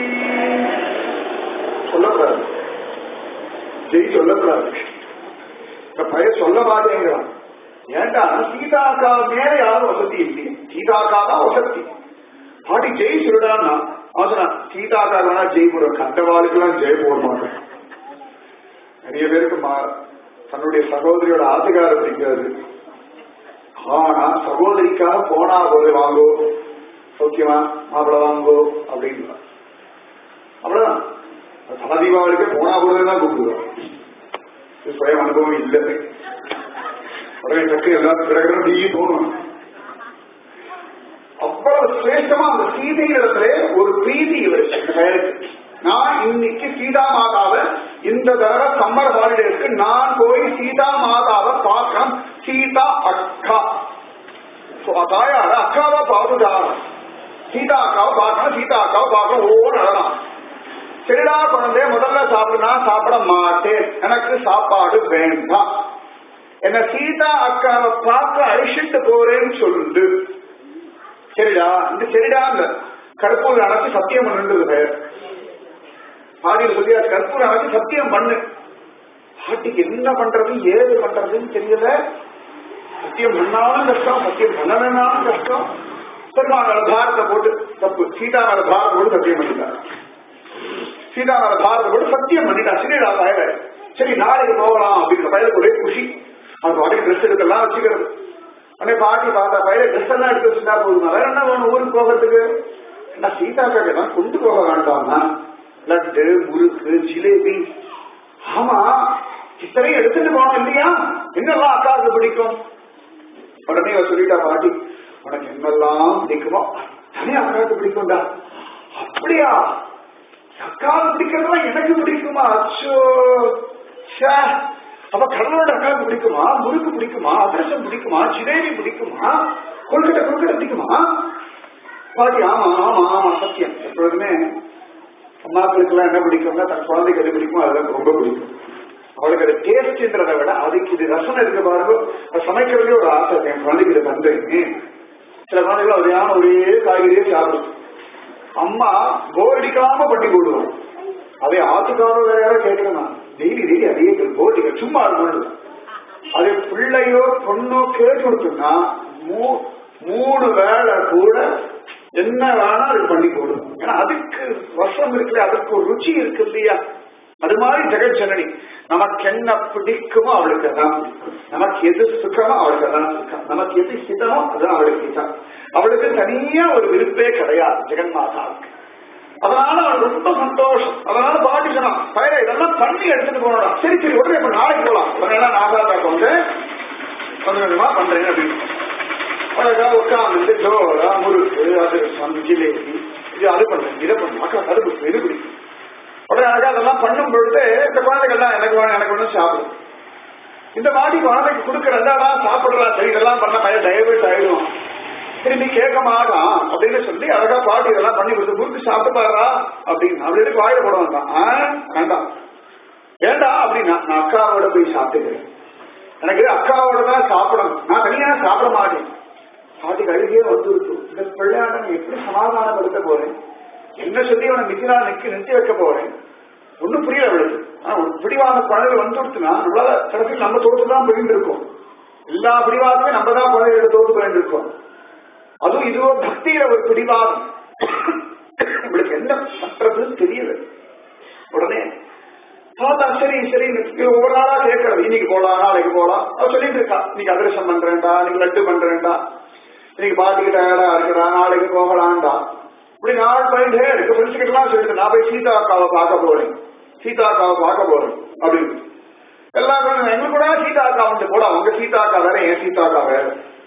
சொல்லக்கூடாது ஜெய் சொல்லக்கூடாது இந்த பையன் சொல்ல மாட்டேங்கிறான் ஏண்டா சீதா அக்கா மேல யாரும் வசதி இல்லையே சீதா அக்கா தான் வசதி பாட்டி ஜெய் சொல்லுடான்னா அவசரம் சீதா அக்கா வேணா ஜெய் போடுவோம் கண்டவாளுக்கெல்லாம் ஜெய் போட மாட்டேன் நிறைய பேருக்கு மா- தன்னுடைய சகோதரியோட ஆசைகாரம் பிடிக்காது ஆனா சகோதரிக்காக போனா போது வாங்கோ சௌக்கியமா மாப்பிள வாங்கோ அப்படின்னு அவ்வளவுதான் தல தீபாவளிக்கு போனா போதுதான் கூப்பிடுவோம் இது சுயம் அனுபவம் இல்லை உடனே டக்கு எல்லாரும் பிறகு நீ தோணும் அவ்வளவு சிரேஷ்டமா அந்த சீதை இடத்துல ஒரு பிரீதி இவருக்கு இந்த பெயருக்கு நான் இன்னைக்கு சீதா மாதாவை இந்த தடவை சம்மர் ஹாலிடேஸ்க்கு நான் போய் சீதா மாதாவை பார்க்கணும் சீதா அக்கா தாயார அக்காவை பார்த்துட்டா சீதா அக்காவை பார்க்கணும் சீதா அக்காவை பார்க்கணும் ஓ நடலாம் சரிடா குழந்தை முதல்ல சாப்பிடுனா சாப்பிட மாட்டேன் எனக்கு சாப்பாடு வேண்டாம் என்ன சீதா அக்காவை பார்க்க அழிச்சிட்டு போறேன்னு சொல்லுண்டு சரிடா இந்த சரிடா இந்த கற்பூர் அணைச்சு சத்தியம் பண்ணுன்றது பாடியில் சொல்லி அது கற்பூர் அணைச்சு சத்தியம் பண்ணு பாட்டிக்கு என்ன பண்றது ஏது பண்றதுன்னு தெரியல சத்தியம் பண்ணாலும் கஷ்டம் சத்தியம் பண்ணலனாலும் கஷ்டம் பெருமாள் மேல பாரத்தை போட்டு தப்பு சீதா மேல பாரத்தை போட்டு சத்தியம் பண்ணிட்டார் சீதா மேல பாரத்தை போட்டு சத்தியம் பண்ணிட்டா சரிடா பயல சரி நாளைக்கு போகலாம் அப்படிங்கிற பயலுக்கு ஒரே குஷி அது வாடகை ட்ரெஸ் எடுக்கலாம் வச்சுக்கிறது உடனே பாட்டி பார்த்தா பையில ட்ரெஸ் எல்லாம் எடுத்து வச்சுட்டா போதுமா வேற என்ன வேணும் ஊருக்கு போகிறதுக்கு என்ன சீதாக்காக்கு எல்லாம் கொண்டு போக வேண்டாமா லட்டு முறுக்கு ஜிலேபி ஆமா இத்தனையும் எடுத்துட்டு போனோம் இல்லையா என்னெல்லாம் அக்காவுக்கு பிடிக்கும் உடனே அவ சொல்லிட்டா பாட்டி உனக்கு என்னெல்லாம் பிடிக்குமோ தனியா அக்காவுக்கு பிடிக்கும்டா அப்படியா அக்காவுக்கு பிடிக்கிறதெல்லாம் எனக்கு பிடிக்குமா அச்சோ ச்சே. அப்ப கடலோட அக்காவுக்கு பிடிக்குமா முறுக்கு பிடிக்குமா அதிரசம் பிடிக்குமா ஜிலேபி பிடிக்குமா கொழுக்கட்டை கொழுக்கட்டை பிடிக்குமா பாட்டி ஆமா ஆமா ஆமா சத்தியம் எப்பொழுதுமே அம்மாக்களுக்கு எல்லாம் என்ன பிடிக்கும்னா தன் குழந்தைக்கு எது பிடிக்குமோ அதெல்லாம் ரொம்ப பிடிக்கும் அவளுக்கு அது டேஸ்ட்ன்றதை விட அதுக்கு இது ரசம் இருக்க பாருங்க அது சமைக்கிறதுலே ஒரு ஆசை இருக்கு. என் குழந்தைக்கு இதை தந்தேன் சில குழந்தைகள் அதையான ஒரே காய்கறியே சாப்பிடும் அம்மா போர் அடிக்காம பண்ணி போடுவோம் அதை ஆத்துக்காரர் வேற யாரோ கேட்கணும் டெய்லி டெய்லி அதே போர் அடிக்க சும்மா இருக்கணும் அது பிள்ளையோ பொண்ணோ கேட்டு கொடுத்தோம்னா மூ- மூணு வேளை கூட என்ன வேணா அதுக்கு பண்ணி போடுவோம் ஏன்னா அதுக்கு வசம் இருக்குல்ல அதுக்கு ஒரு ருச்சி இருக்கு இல்லையா அது மாதிரி ஜெகஜனனி நமக்கு என்ன பிடிக்குமோ அவளுக்கு அதான் பிடிக்கும் நமக்கு எது சுகமோ அவளுக்கு அதான் சுகம் நமக்கு எது ஹிதமோ அதான் அவளுக்கு ஹிதம் அவளுக்கு தனியா ஒரு விருப்பே கிடையாது ஜெகன்மாதாவுக்கு அதனால அவள் ரொம்ப சந்தோஷம் அதனால பாட்டி சொன்னான் பயிர இதெல்லாம் பண்ணி எடுத்துட்டு போனோம் சரி சரி உடனே இப்ப நாளைக்கு போலாம் உடனே நாகாதா கொண்டு கொஞ்சம் கொஞ்சமா பண்றேன் அப்படின்னு அழகா உட்காந்து ஜோரா முறுக்கு அது வந்து ஜிலேபி இது அது பண்றேன் இதை பண்ணும் அக்கா அது பிடிக்கும் இது பிடிக்கும் உடனே அழகா அதெல்லாம் பண்ணும் பொழுது இந்த குழந்தைகள்லாம் எனக்கு வேணும் எனக்கு வேணும் சாப்பிடும் இந்த மாதிரி குழந்தைக்கு கொடுக்கறதா சாப்பிடலாம் சரி இதெல்லாம் பண்ண பையன் டைவர்ட் ஆயிடும் திரும்பி கேட்க மாட்டான் அப்படின்னு சொல்லி அழகா பாட்டி இதெல்லாம் பண்ணி கொடுத்து முறுக்கு சாப்பிட்டு பாருடா அப்படின்னு அப்படி எதுக்கு வாயில போட வேண்டாம் ஆ, வேண்டாம் வேண்டாம் அப்படின்னா நான் அக்காவோட போய் சாப்பிட்டுக்கிறேன் எனக்கு அக்காவோட தான் சாப்பிடணும் நான் தனியா சாப்பிட மாட்டேன் பாட்டிக்கு அழுகியே வந்துருக்கு இந்த பிள்ளையாண்ட நான் எப்படி சமாதானப்படுத்த போறேன் என்ன சொல்லி அவனை நிக்கிறா நிக்க நிறுத்தி வைக்க போறேன் ஒண்ணும் புரியல அவளுக்கு ஆனா ஒரு பிடிவாத குழந்தைகள் வந்துடுச்சுன்னா நம்மளால கடைசியில் நம்ம தோத்து தான் போயிட்டு இருக்கோம் எல்லா பிடிவாதமே நம்ம தான் குழந்தைகளை தோத்து போயிட்டு இருக்கோம் அதுவும் இதுவோ பக்தியில ஒரு பிடிவாதம் நம்மளுக்கு என்ன பண்றதுன்னு தெரியல உடனே பார்த்தா சரி சரி ஒவ்வொரு நாளா கேட்கறது இன்னைக்கு போலாம் நாளைக்கு போலாம் அவ சொல்லிட்டு இருக்கா இன்னைக்கு அதிரசம் பண்றேன்டா இன்னைக்கு லட்டு பண்றேன்டா இன்னைக்கு பாட்டிக்கு டயர்டா இருக்கிறா நாளைக்கு போகலான்டா இப்படி நாள் போயிட்டே இருக்கு ஃப்ரெண்ட்ஸ் கிட்ட எல்லாம் சொல்லிட்டு நான் போய் சீதா அக்காவை பார்க்க போறேன் சீதா அக்காவை பார்க்க போறேன் அப்படின்னு எல்லா குழந்தைங்க எங்களுக்கு கூட சீதா அக்கா வந்து போடா உங்க சீதா அக்கா வேற என் சீதா அக்கா வேற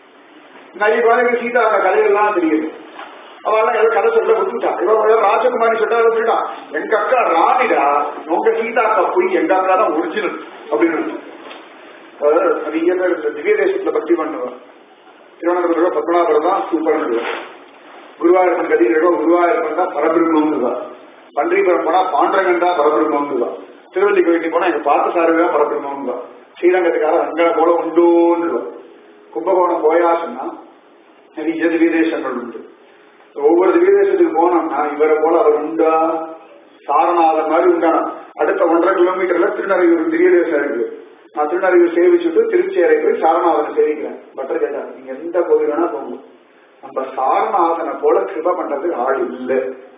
நிறைய குழந்தைங்க சீதா அக்கா கதையெல்லாம் தெரியுது அவெல்லாம் ஏதோ கதை சொல்ல கொடுத்துட்டா இவன் ராஜகுமாரி சொல்லிட்டா சொல்லிட்டா எங்க அக்கா ராணிடா உங்க சீதா அக்கா போய் எங்க அக்கா தான் ஒரிஜினல் அப்படின்னு அதாவது நிறைய பேர் இந்த திவ்ய தேசத்துல பக்தி பண்ணுவான் திருவனந்தபுரம் பத்மநாபுரம் தான் சூப்பர்னு குருவாயூரப்பன் கதிரோ குருவாயூரப்பன் தான் பரபிரம்மம் பன்றிபுரம் போனா பாண்டரங்கன் தான் பரபிரம்மம் திருவள்ளி கோயிலுக்கு போனா எங்க பார்த்த சாரவே பரபிரம்மம் தான் ஸ்ரீரங்கத்துக்கார அங்கன போல உண்டோன்னு கும்பகோணம் போயா சொன்னா நிறைய திவ்ய தேசங்கள் உண்டு ஒவ்வொரு திவ்ய தேசத்துக்கு போனோம்னா இவரை போல அவர் உண்டா சாரநாதன் மாதிரி உண்டானா அடுத்த ஒன்றரை கிலோமீட்டர்ல திருநறையூர் திவ்ய தேசம் இருக்கு நான் திருநறையூர் சேவிச்சுட்டு திருச்சேரை போய் சாரநாதனை சேவிக்கிறேன் பட்டர் கேட்டா நீங்க எந்த கோவில் வேணா போங்க நம்ம சாரநாதனை போல கிருப பண்றதுக்கு ஆள் இல்லை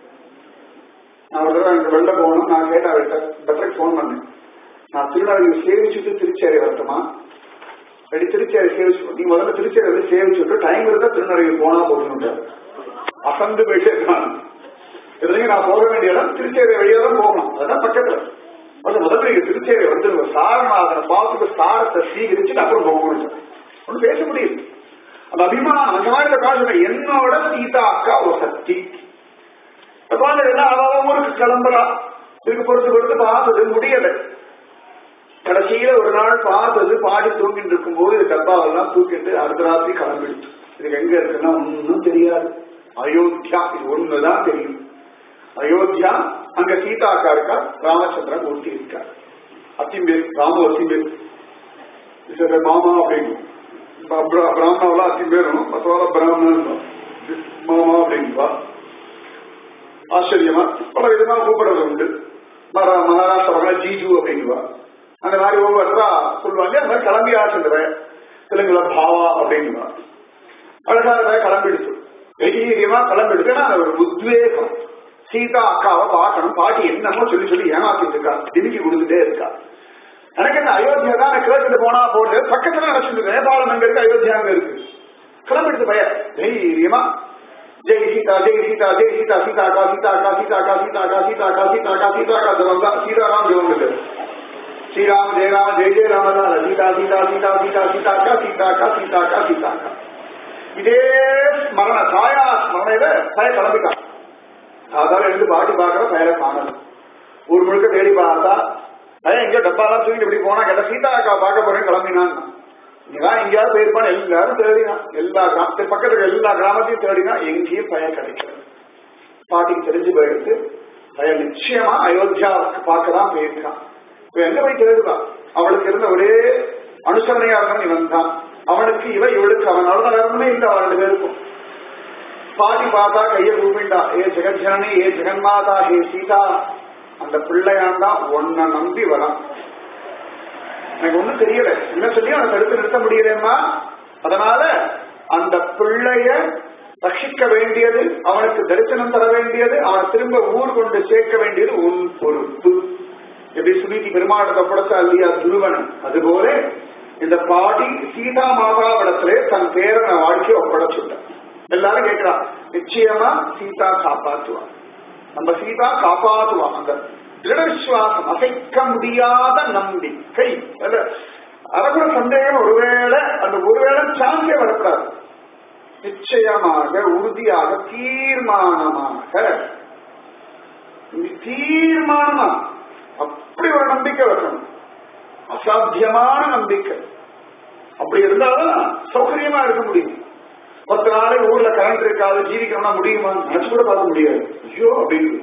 நான் ஒரு தடவை எனக்கு வெளில போகணும் நான் கேட்டேன் அவர்கிட்ட பட்டருக்கு ஃபோன் பண்ணேன் நான் திருநறையூர் சேவிச்சுட்டு திருச்சேரை வரட்டுமா ரெடி திருச்சேரி சேவிச்சு நீ முதல்ல திருச்சேரி வந்து சேவிச்சுட்டு டைம் இருந்தா திருநறையூர் போனா போகணும் அசந்து போயிட்டே இருக்கான் இதுலயும் நான் போக வேண்டிய இடம் திருச்சேரி வழியா தான் போகணும் அதான் பக்கத்துல அது முதல்ல நீங்க திருச்சேரி வந்துருங்க சாரநாதனை பார்த்துட்டு சாரத்தை சீகரிச்சுட்டு அப்புறம் போக முடியும் ஒன்றும் பேச முடியுது அந்த அபிமானம் அந்த மாதிரி இந்த காலத்துல என்னோட சீதா அக்கா ஒரு சக்தி குழந்தைகள் அவன் ஊருக்கு கிளம்புறா இதுக்கு பொறுத்து பொறுத்து பார்த்தது முடியல கடைசியில ஒரு நாள் பார்த்தது பாடி தூங்கிட்டு இருக்கும் போது இது டப்பாவெல்லாம் தூக்கிட்டு அடுத்த ராத்திரி கிளம்பிடுச்சு இதுக்கு எங்க இருக்குன்னா ஒன்னும் தெரியாது அயோத்தியா இது ஒண்ணுதான் தெரியும் அயோத்தியா அங்க சீதா அக்கா இருக்கா ராமச்சந்திரன் ஒருத்தி இருக்கார் அத்திம்பேர் ராம அத்திம்பேர் இது மாமா அப்படின்னு பிராமணாவெல்லாம் அத்திம்பேரும் மற்றவங்கள பிராமணன் மாமா அப்படின்பா ஆச்சரியமா பல விதமா கூப்பிடுறது உண்டு மர- மகாராஷ்டிரா ஜீஜு அப்படிங்குவா அந்த மாதிரி ஒவ்வொருத்தரா சொல்லுவாங்க அந்த மாதிரி கிளம்பி ஆச்சுங்கிற தெலுங்குல பாவா அப்படிங்குவா அழகாக கிளம்பிடுச்சு தைரியமா கிளம்பிடுச்சு ஆனா அது ஒரு உத்வேகம் சீதா அக்காவை பார்க்கணும் பாட்டி என்னமோ சொல்லி சொல்லி ஏமாத்திட்டு இருக்கா திமிக்கி கொடுத்துட்டே இருக்கா எனக்கு என்ன அயோத்தியா தான் நான் கேட்டுட்டு போனா போட்டு பக்கத்துல நினைச்சிட்டு நேபாளம் அங்க இருக்கு அயோத்தியா அங்க இருக்கு கிளம்பிடுச்சு பையன் தைரியமா ஜெய் சீதா ஜெய் சீதா ஜெய் சீதா சீதா கா சீதா கா சீதா கா சீதா கா சீதா கா சீதா கா சீதா கா ஜபம் தான் சீதாராம் ஜபம் இருக்கு ஸ்ரீராம் ஜெய ராம ஜெய ஜெய ராம தான் சீதா சீதா சீதா சீதா சீதா கா சீதா கா சீதா கா சீதா கா இதே ஸ்மரண தாயா ஸ்மரணையில பய கிளம்பிட்டான் அதாவது எழுந்து பாட்டி பார்க்கற பயலை காணல ஊர் முழுக்க தேடி பார்த்தா பையன் எங்க டப்பாலாம் தூக்கிட்டு இப்படி போனா கேட்ட சீதா அக்கா பார்க்க போறேன் கிளம்பினான் இங்கதான் எங்கேயாவது போயிருப்பான் எல்லாரும் தேடினான் எல்லா கிராமத்து பக்கத்துல இருக்க எல்லா கிராமத்தையும் தேடினா எங்கேயும் பையன் கிடைக்கல பாட்டிக்கு தெரிஞ்சு போயிடுத்து பையன் நிச்சயமா அயோத்தியாவுக்கு பார்க்கதான் போயிருக்கான் இப்ப எங்க போய் தேடுவான் அவளுக்கு இருந்த ஒரே அனுசரணையா இருந்தவன் இவன் தான் அவனுக்கு இவ இவளுக்கு அவன் அவ்வளவு நேரமே இல்லை அவன் ரெண்டு பேருக்கும் பாட்டி பார்த்தா கையை கூப்பிண்டா ஏ ஜெகஜனனி ஏ ஜெகன்மாதா ஹே சீதா அந்த பிள்ளையாண்டா உன்னை நம்பி வரான் எனக்கு ஒண்ணும் தெரியல என்ன சொல்லி அவனை தடுத்து நிறுத்த முடியலம்மா அதனால அந்த பிள்ளைய ரட்சிக்க வேண்டியது அவனுக்கு தரிசனம் தர வேண்டியது அவனை திரும்ப ஊர் கொண்டு சேர்க்க வேண்டியது உன் பொறுப்பு எப்படி சுனீதி பெருமாடத்தை ஒப்படைச்சா இல்லையா துருவன் அதுபோல இந்த பாடி சீதா மாதாவிடத்திலே தன் பேரன வாழ்க்கையை ஒப்படைச்சுட்டான் எல்லாரும் கேட்கிறா நிச்சயமா சீதா காப்பாற்றுவான் நம்ம சீதா காப்பாற்றுவான் அந்த திருட விசுவாசம் அசைக்க முடியாத நம்பிக்கை அல்ல, அரகுர சந்தேகம் ஒருவேளை அந்த ஒருவேளை சாந்திய வரக்கூடாது நிச்சயமாக உறுதியாக தீர்மானமாக தீர்மானமா அப்படி ஒரு நம்பிக்கை வரணும் அசாத்தியமான நம்பிக்கை அப்படி இருந்தாலும் சௌகரியமா இருக்க முடியும் பத்து நாளைக்கு ஊர்ல கரண்ட் இருக்காது ஜீவிக்கணும்னா முடியுமா நினைச்சு கூட பார்க்க முடியாது ஐயோ அப்படின்னு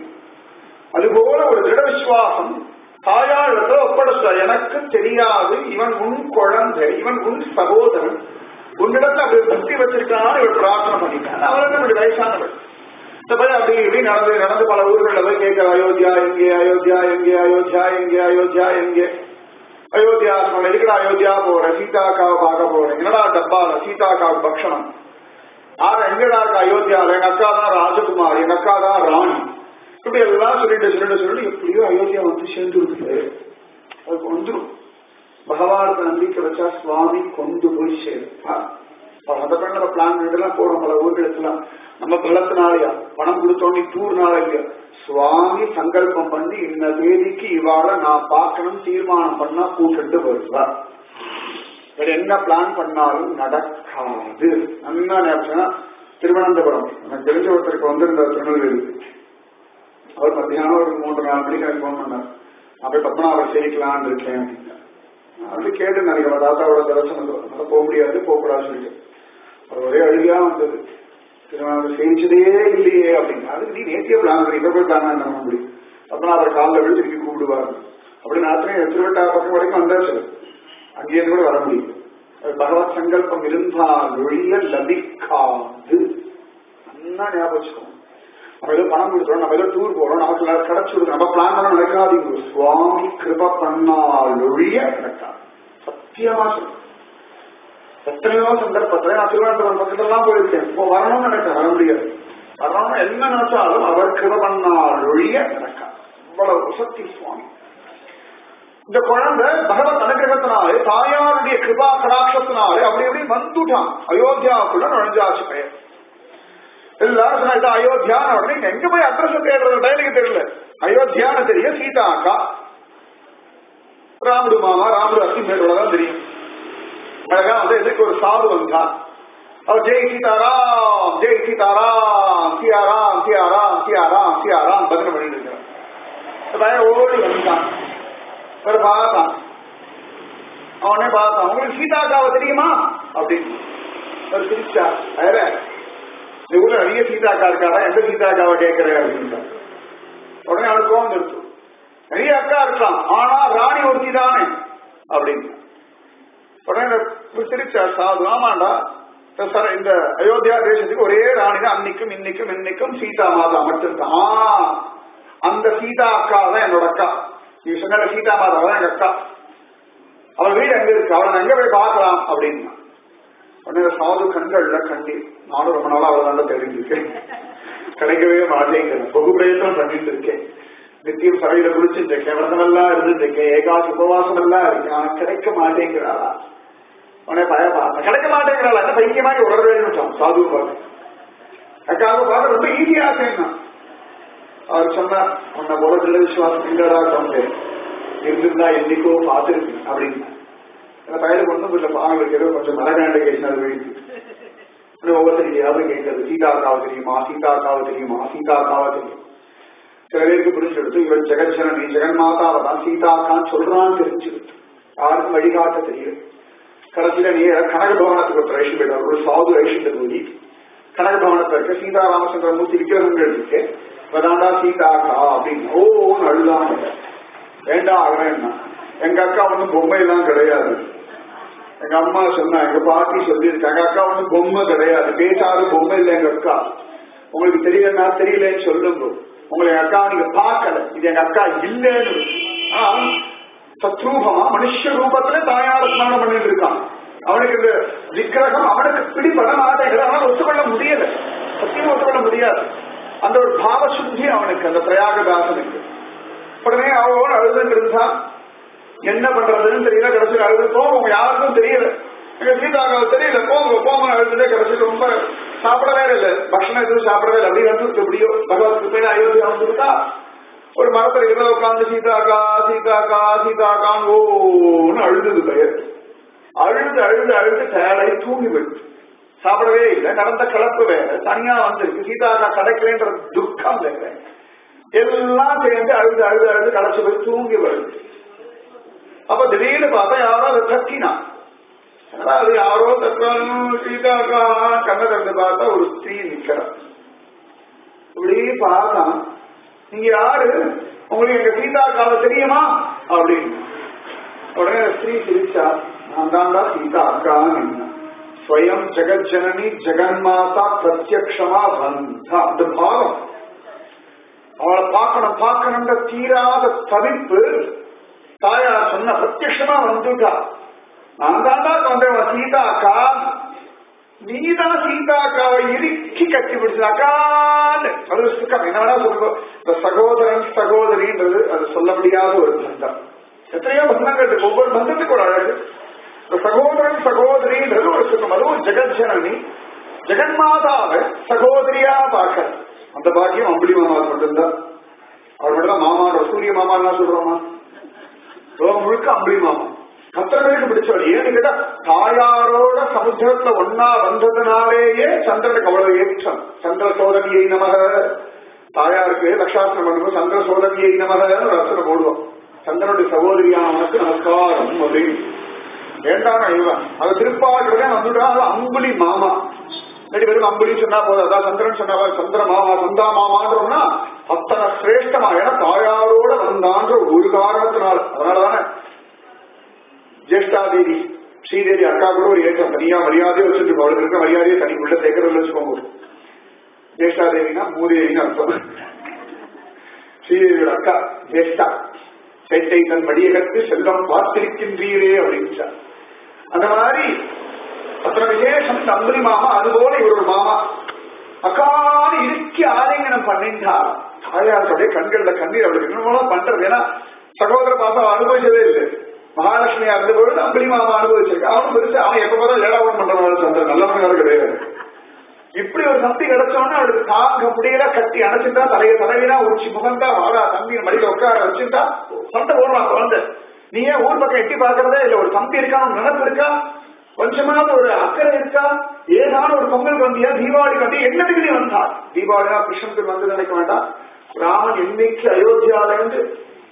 அதுபோல ஒரு திட விசுவாசம் தாயாரிடத்துல ஒப்படைச்சா எனக்கு தெரியாது இவன் உன் குழந்தை இவன் உன் சகோதரன் உன்னிடத்துல அப்படி பக்தி வச்சிருக்கான்னு இவர் பிரார்த்தனை பண்ணிட்டான் அவருக்கு அப்படி வயசானவர் இந்த பையன் அப்படி இப்படி நடந்து நடந்து பல ஊர்களில் போய் கேட்கிற அயோத்தியா எங்கே அயோத்தியா எங்கே அயோத்தியா எங்கே அயோத்தியா எங்கே அயோத்தியா சொன்ன எதுக்குடா அயோத்தியா போறேன் சீதாக்காவை பார்க்க போறேன் என்னடா டப்பால சீதாக்காவுக்கு பக்ஷணம் ஆனா எங்கடா இருக்கா அயோத்தியால எங்க அக்கா தான் ராஜகுமார் எங்க அக்கா தான் ராணி இப்படி எல்லாம் சொல்லிட்டு சொல்லிட்டு சொல்லிட்டு எப்படியோ அயோத்தியா வந்து சேர்ந்து இருக்குது அதுக்கு வந்துடும் பகவானுக்கு நம்பிக்கை வச்சா சுவாமி கொண்டு போய் சேர்ப்பார் அதை பண்ண நம்ம பிளான் பண்ணிட்டுலாம் போறோம் பல ஊர்களுக்கெல்லாம் நம்ம பலத்தினாலயா பணம் கொடுத்தோன்னே டூர்னால இல்லையா சுவாமி சங்கல்பம் பண்ணி இந்த தேதிக்கு இவாள நான் பார்க்கணும் தீர்மானம் பண்ணா கூட்டிட்டு வருவார் வேற என்ன பிளான் பண்ணாலும் நடக்காது நல்லா ஞாபகம் திருவனந்தபுரம் எனக்கு தெரிஞ்ச ஒருத்தருக்கு வந்திருந்தார் திருநெல்வேலி அவர் மத்தியானம் ஒரு மூன்று நாலு மணிக்கு எனக்கு ஃபோன் பண்ணார் நான் போய் பத்மநாபர் சேவிக்கலான்னு இருக்கேன் அப்படின்னா அது கேட்டு நினைக்கிற தாத்தாவோட தரிசனம் அதனால போக முடியாது போகக்கூடாதுன்னு சொல்லிட்டு அது ஒரே அழுகையா வந்தது திருமணம் சேவிச்சதே இல்லையே அப்படின்னா அதுக்கு நீ நேத்திய பிளான் பண்ணி இப்ப போய் பிளான் பண்ண முடியும் பத்மநாபர் காலில் விழு திருப்பி கூப்பிடுவார் அப்படி நாத்திரம் திருவட்டா பக்கம் வரைக்கும் வந்தாச்சு அங்கேயிருந்து கூட வர முடியும் அது பகவத் சங்கல்பம் இருந்தால் ஒழிய லபிக்காது நல்லா ஞாபகம் வச்சுக்கோங்க நம்ம ஏதோ பணம் கொடுக்குறோம் நம்ம ஏதோ டூர் போறோம் நமக்கு எல்லாரும் கிடைச்சு கொடுக்கும் நம்ம பிளான் பண்ண நடக்காதீங்க சுவாமி கிருப பண்ணால் ஒழிய நடக்காது சத்தியமா சொல்றேன் எத்தனையோ சந்தர்ப்பத்துல நான் திருவனந்தபுரம் பக்கத்துலாம் போயிருக்கேன் இப்போ வரணும்னு நினைக்கிறேன் வர முடியாது வரணும்னு என்ன நினைச்சாலும் அவர் கிருப பண்ணால் ஒழிய நடக்காது இவ்வளவு சக்தி சுவாமி இந்த குழந்தை பகவத் அனுகிரகத்தினாலே தாயாருடைய கிருபா கடாட்சத்தினாலே அப்படி அப்படி வந்துட்டான் அயோத்தியாவுக்குள்ள நுழைஞ்சாச்சு பெயர் எல்லாரும் சொன்னா இது அயோத்தியான உடனே இங்க எங்க போய் அட்ரஸ் தேடுறது டைலுக்கு தெரியல அயோத்தியான தெரியும் சீதா அக்கா ராமுடு மாமா ராமுடு அத்தி மேலோட தான் தெரியும் அழகா வந்து எதுக்கு ஒரு சாது வந்தா அவர் ஜெய் சீதாராம் ஜெய் சீதாராம் சியாராம் சியாராம் சியாராம் சியாராம் பஜனை பண்ணிட்டு இருக்கிறார் இந்த பையன் ஓடி வந்துட்டான் இவர் பார்த்தான் அவனே பார்த்தான் உங்களுக்கு சீதாக்காவை தெரியுமா அப்படின்னு அவர் சிரிச்சா வேற இந்த ஊர்ல நிறைய சீதாக்கா இருக்காரா எந்த சீதாக்காவை கேட்கிறேன் அப்படின்னு உடனே அவனுக்கு கோவம் இருக்கு நிறைய அக்கா இருக்கலாம் ஆனா ராணி ஒருத்தி தானே அப்படின்னு உடனே இந்த சிரிச்சா சாது ஆமாண்டா இந்த சர- இந்த அயோத்தியா தேசத்துக்கு ஒரே ராணி தான் அன்னைக்கும் இன்னைக்கும் இன்னைக்கும் சீதா மாதா மட்டும்தான் ஆ, அந்த சீதா அக்கா தான் என்னோட அக்கா நீ சொன்ன சீதா மாதா தான் எங்க அக்கா அவள் வீடு எங்க இருக்கு அவளை நான் எங்க போய் பார்க்கலாம் அப்படின்னா உடனே இந்த சாது கண்கள்ல கண்ணீர் நானும் ரொம்ப நாளா அவளை தான் தெரிஞ்சிருக்கேன் கிடைக்கவே மாட்டேங்கிறேன் பகு பிரயத்தனம் பண்ணிட்டு இருக்கேன் நித்தியம் சரையில குளிச்சுட்டு இருக்கேன் விரதம் எல்லாம் இருந்துட்டு இருக்கேன் ஏகாசி உபவாசம் எல்லாம் இருக்கேன் ஆனா கிடைக்க மாட்டேங்கிறாளா உடனே பயப்பா கிடைக்க மாட்டேங்கிறாளா என்ன பைத்திய மாதிரி உடறவேன்னு சாது பார்த்து அக்காக பார்க்க ரொம்ப ஈஸியா இருக்கேன்னா அவர் சொன்னார் உன்னை போல திருட விசுவாசம் இல்லடா தம்பே இருந்திருந்தா என்னைக்கோ பார்த்துருக்கு அப்படின்னு அந்த பையனுக்கு ஒன்றும் இல்லை பாவங்களுக்கு ஏதோ கொஞ்சம் மரகாண்ட கேட்டு அது வீழ்த்து இன்னும் ஒவ்வொருத்தருக்கு ஏதாவது கேட்கறது சீதாக்காவை தெரியுமா சீதாக்காவை தெரியுமா சீதாக்காவை தெரியும் சில பேருக்கு புரிஞ்செடுத்து இவன் ஜெகஜனனி ஜெகன்மாதாவை தான் சீதாக்கான்னு சொல்றான்னு தெரிஞ்சுக்கிட்டு யாருக்கும் வழிகாட்ட தெரியல கடைசியில நீ கனக பவனத்துக்கு ஒரு ரேஷன் போயிட்டார் ஒரு சாது ரேஷன் போய் கனக பவனத்துல இருக்க சீதா ராமச்சந்திர மூர்த்தி விக்கிரகங்கள் இருக்கு வதாண்டா சீதாக்கா அப்படின்னு ஓன்னு அழுதான் வேண்டாம் அவன் எங்க அக்கா ஒன்றும் பொம்மை எல்லாம் கிடையாது எங்க அம்மா சொன்னா எங்க பாட்டி சொல்லியிருக்காங்க அக்கா ஒன்றும் பொம்மை கிடையாது பேசாத பொம்மை இல்லை எங்க அக்கா உங்களுக்கு தெரியலன்னா தெரியலன்னு சொல்லுங்க உங்களை எங்க அக்கா நீங்க பார்க்கல இது எங்க அக்கா இல்லைன்னு ஆனா சத்ரூபமா மனுஷ ரூபத்துல தாயார் ஸ்நானம் பண்ணிட்டு இருக்கான் அவனுக்கு இந்த விக்கிரகம் அவனுக்கு பிடிபட மாட்டேங்குது அவனால ஒத்துக்கொள்ள முடியல சத்தியமா ஒத்துக்கொள்ள முடியாது அந்த ஒரு பாவ சுத்தி அவனுக்கு அந்த பிரயாகதாசனுக்கு உடனே அவன் அழுதுன்னு இருந்தா என்ன பண்றதுன்னு தெரியல கடைசியில் அழுது போங்க யாருக்கும் தெரியல எங்க சீதாக்காவை தெரியல போங்க போங்க அழுதுட்டே கடைசியில் ரொம்ப சாப்பிடவே இல்லை பக்ஷணம் எதுவும் சாப்பிடவே இல்லை அப்படி வந்து எப்படியோ பகவத் கிருப்பையில அயோத்தியா வந்துருக்கா ஒரு மரத்துல இரவு உட்காந்து சீதாக்கா சீதாக்கா சீதாக்கான்னு ஓன்னு அழுதுது பெயர் அழுது அழுது அழுது டயர்டாகி தூங்கி போயிடுச்சு சாப்பிடவே இல்லை நடந்த கலப்பு வேற தனியா வந்திருக்கு சீதாக்கா கிடைக்கலன்ற துக்கம் வேற எல்லாம் சேர்ந்து அழுது அழுது அழுது கடைசி போய் தூங்கி வருது அப்ப திடீர்னு பார்த்தா யாரோ அதை தட்டினா அது யாரோ தட்டாலும் சீதாக்கா கண்ணை திறந்து பார்த்தா ஒரு ஸ்திரீ நிக்கிறார் இப்படி பார்த்தா நீங்க யாரு உங்களுக்கு எங்க சீதாக்காவை தெரியுமா அப்படின்னு உடனே அந்த ஸ்திரீ சிரிச்சா நான் தான்டா சீதா அக்கான்னு ஸ்வயம் ஜெகஜனனி ஜெகன்மாதா பிரத்யக்ஷமா வந்தா அந்த பாவம் அவளை பார்க்கணும் பார்க்கணுன்ற தீராத தவிப்பு தாயார் சொன்ன பிரத்யமா வந்துட்டா நான் தாண்டா வந்தேன் சீதா அக்கா நீதான் சீதா அக்காவை இறுக்கி கட்டி பிடிச்சாக்கான்னு அது ஒரு சுக்கம் என்ன வேணா சொல்லுவோம் இந்த சகோதரன் சகோதரின்றது அது சொல்ல முடியாத ஒரு பந்தம் எத்தனையோ பந்தங்கள் இருக்கு ஒவ்வொரு பந்தத்துக்கு ஒரு அழகு இந்த சகோதரன் சகோதரின்றது ஒரு சுகம் அதுவும் ஜெகஜனனி ஜெகன்மாதாவை சகோதரியா பார்க்க அந்த பாக்கியம் அம்புலி மாமா மட்டும்தான் அவர் மட்டும் தான் மாமான்ற சூரிய மாமா என்ன சொல்றோமா லோகம் முழுக்க அம்புலி மாமா அத்தனை பேருக்கு பிடிச்சவர் ஏன்னு கேட்டா தாயாரோட சமுத்திரத்துல ஒன்னா வந்ததுனாலேயே சந்திரனுக்கு அவ்வளவு ஏற்றம் சந்திர சோதனியை நமக தாயாருக்கு லட்சாசனம் பண்ணும்போது சந்திர சோதனியை நமக ஒரு அர்த்தனை போடுவோம் சந்திரனுடைய சகோதரியானவனுக்கு நமஸ்காரம் அப்படின்னு வேண்டாம் இவன் அது திருப்பாடுறதே வந்துட்டான் அது அம்புலி மாமா சரி வெறும் அம்புலி சொன்னா போதும் அதான் சந்திரன் சொன்னா போதும், சந்திர மாமா சந்தா மாமான்றோம்னா அத்தனை சிரேஷ்டமா ஏன்னா தாயாரோட வந்தான்ற ஒரு காரணத்தினால அதனாலதானே ஜேஷ்டாதேவி ஸ்ரீதேவி அக்கா கூட ஒரு ஏற்றம் தனியா மரியாதையை வச்சுட்டு அவளுக்கு இருக்க மரியாதையை தனி உள்ள சேர்க்கறதுல வச்சுக்கோங்க ஜேஷ்டாதேவினா மூதேவின்னு அர்த்தம் ஸ்ரீதேவியோட அக்கா ஜேஷ்டா சேட்டை தன் மடியகத்து செல்லம் பார்த்திருக்கின்றீரே அப்படின்னு அந்த மாதிரி அத்தனை விசேஷம் இந்த அம்புலி மாமா அதுபோல இவரோட மாமா அக்கான்னு இறுக்கி ஆலிங்கனம் பண்ணிட்டா தாயாருடைய கண்கள்ல கண்ணீர் அவளுக்கு இன்னும் பண்றது ஏன்னா சகோதர பாப்பா அனுபவிச்சதே இல்லை மகாலட்சுமியா இருந்த பொழுது அம்புலி மாமா அனுபவிச்சிருக்க அவனும் பெருசு அவன் எப்ப பார்த்தா ஏழாவது பண்றவன் சந்திரன் நல்லவனாக கிடையாது இப்படி ஒரு சக்தி கிடைச்சோன்னா அவளுக்கு தாங்க முடியல கட்டி அணைச்சிட்டா தலைய தலைவினா உச்சி முகந்தா வாடா தம்பி மடியில உட்கார வச்சுட்டா சண்டை போடுறான் குழந்தை நீ ஏன் ஊர் பக்கம் எட்டி பாக்குறதே இல்ல ஒரு தம்பி இருக்கான்னு நினைப்பு இருக்கா கொஞ்சமாவது ஒரு அக்கறை இருக்கா ஏதான ஒரு பொங்கல் வந்தியா தீபாவளி வந்து என்னதுக்கு நீ வந்தார் தீபாவளினா கிருஷ்ணனுக்கு வந்து நினைக்க வேண்டாம் ராமன் என்னைக்கு அயோத்தியால இருந்து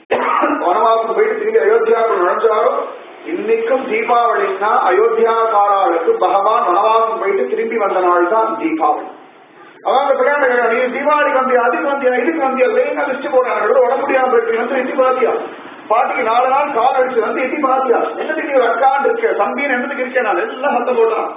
வனவாசம் போயிட்டு திரும்பி அயோத்தியாவுக்கு நுழைஞ்சாரோ இன்னைக்கும் தீபாவளின்னா அயோத்தியாக்காரர்களுக்கு பகவான் வனவாசம் போயிட்டு திரும்பி வந்த நாள் தான் தீபாவளி அதாவது பிள்ளையாண்ட நீ தீபாவளிக்கு வந்தியா அதுக்கு வந்தியா இதுக்கு வந்தியா லேங்க லிஸ்ட் போடுறாங்க உடம்பு முடியாம போயிட்டு வந்து எட்டி பாத்தியா பாட்டிக்கு நாலு நாள் கால் அடிச்சு வந்து எட்டி பாத்தியா என்னதுக்கு நீ ஒரு அக்காண்டு இருக்க தம்பின்னு என்னதுக்கு இருக்கேன் நான் எல்லாம் சத்தம் போடுறான்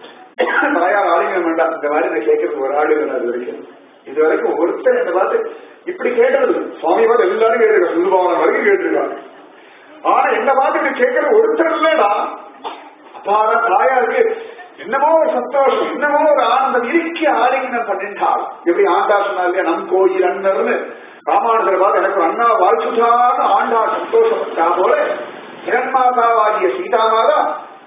தாயார் ஆளுங்க வேண்டாம் இந்த மாதிரி நான் கேட்கறது ஒரு ஆளு இல்லை அது வரைக்கும் இது வரைக்கும் ஒருத்தர் என்ன பார்த்து இப்படி கேட்டது இல்லை. சுவாமி பார்த்து எல்லாரும் கேட்டிருக்காங்க சுதுபாவனம் வரைக்கும் கேட்டிருக்காங்க ஆனா என்ன பார்த்து இப்படி கேட்கறது ஒருத்தர் இல்லடா அப்பாடா தாயாருக்கு என்னமோ ஒரு சந்தோஷம் என்னமோ ஒரு ஆனந்தம் இருக்கி ஆலிங்கனம் பண்ணிட்டாள் எப்படி ஆண்டா சொன்னா இல்லையா நம் கோயில் அண்ணர்னு ராமானுஜரை பார்த்து எனக்கு ஒரு அண்ணா வாழ்த்துட்டான்னு ஆண்டா சந்தோஷப்பட்டா போல ஜெகன்மாதாவாகிய சீதாமாதா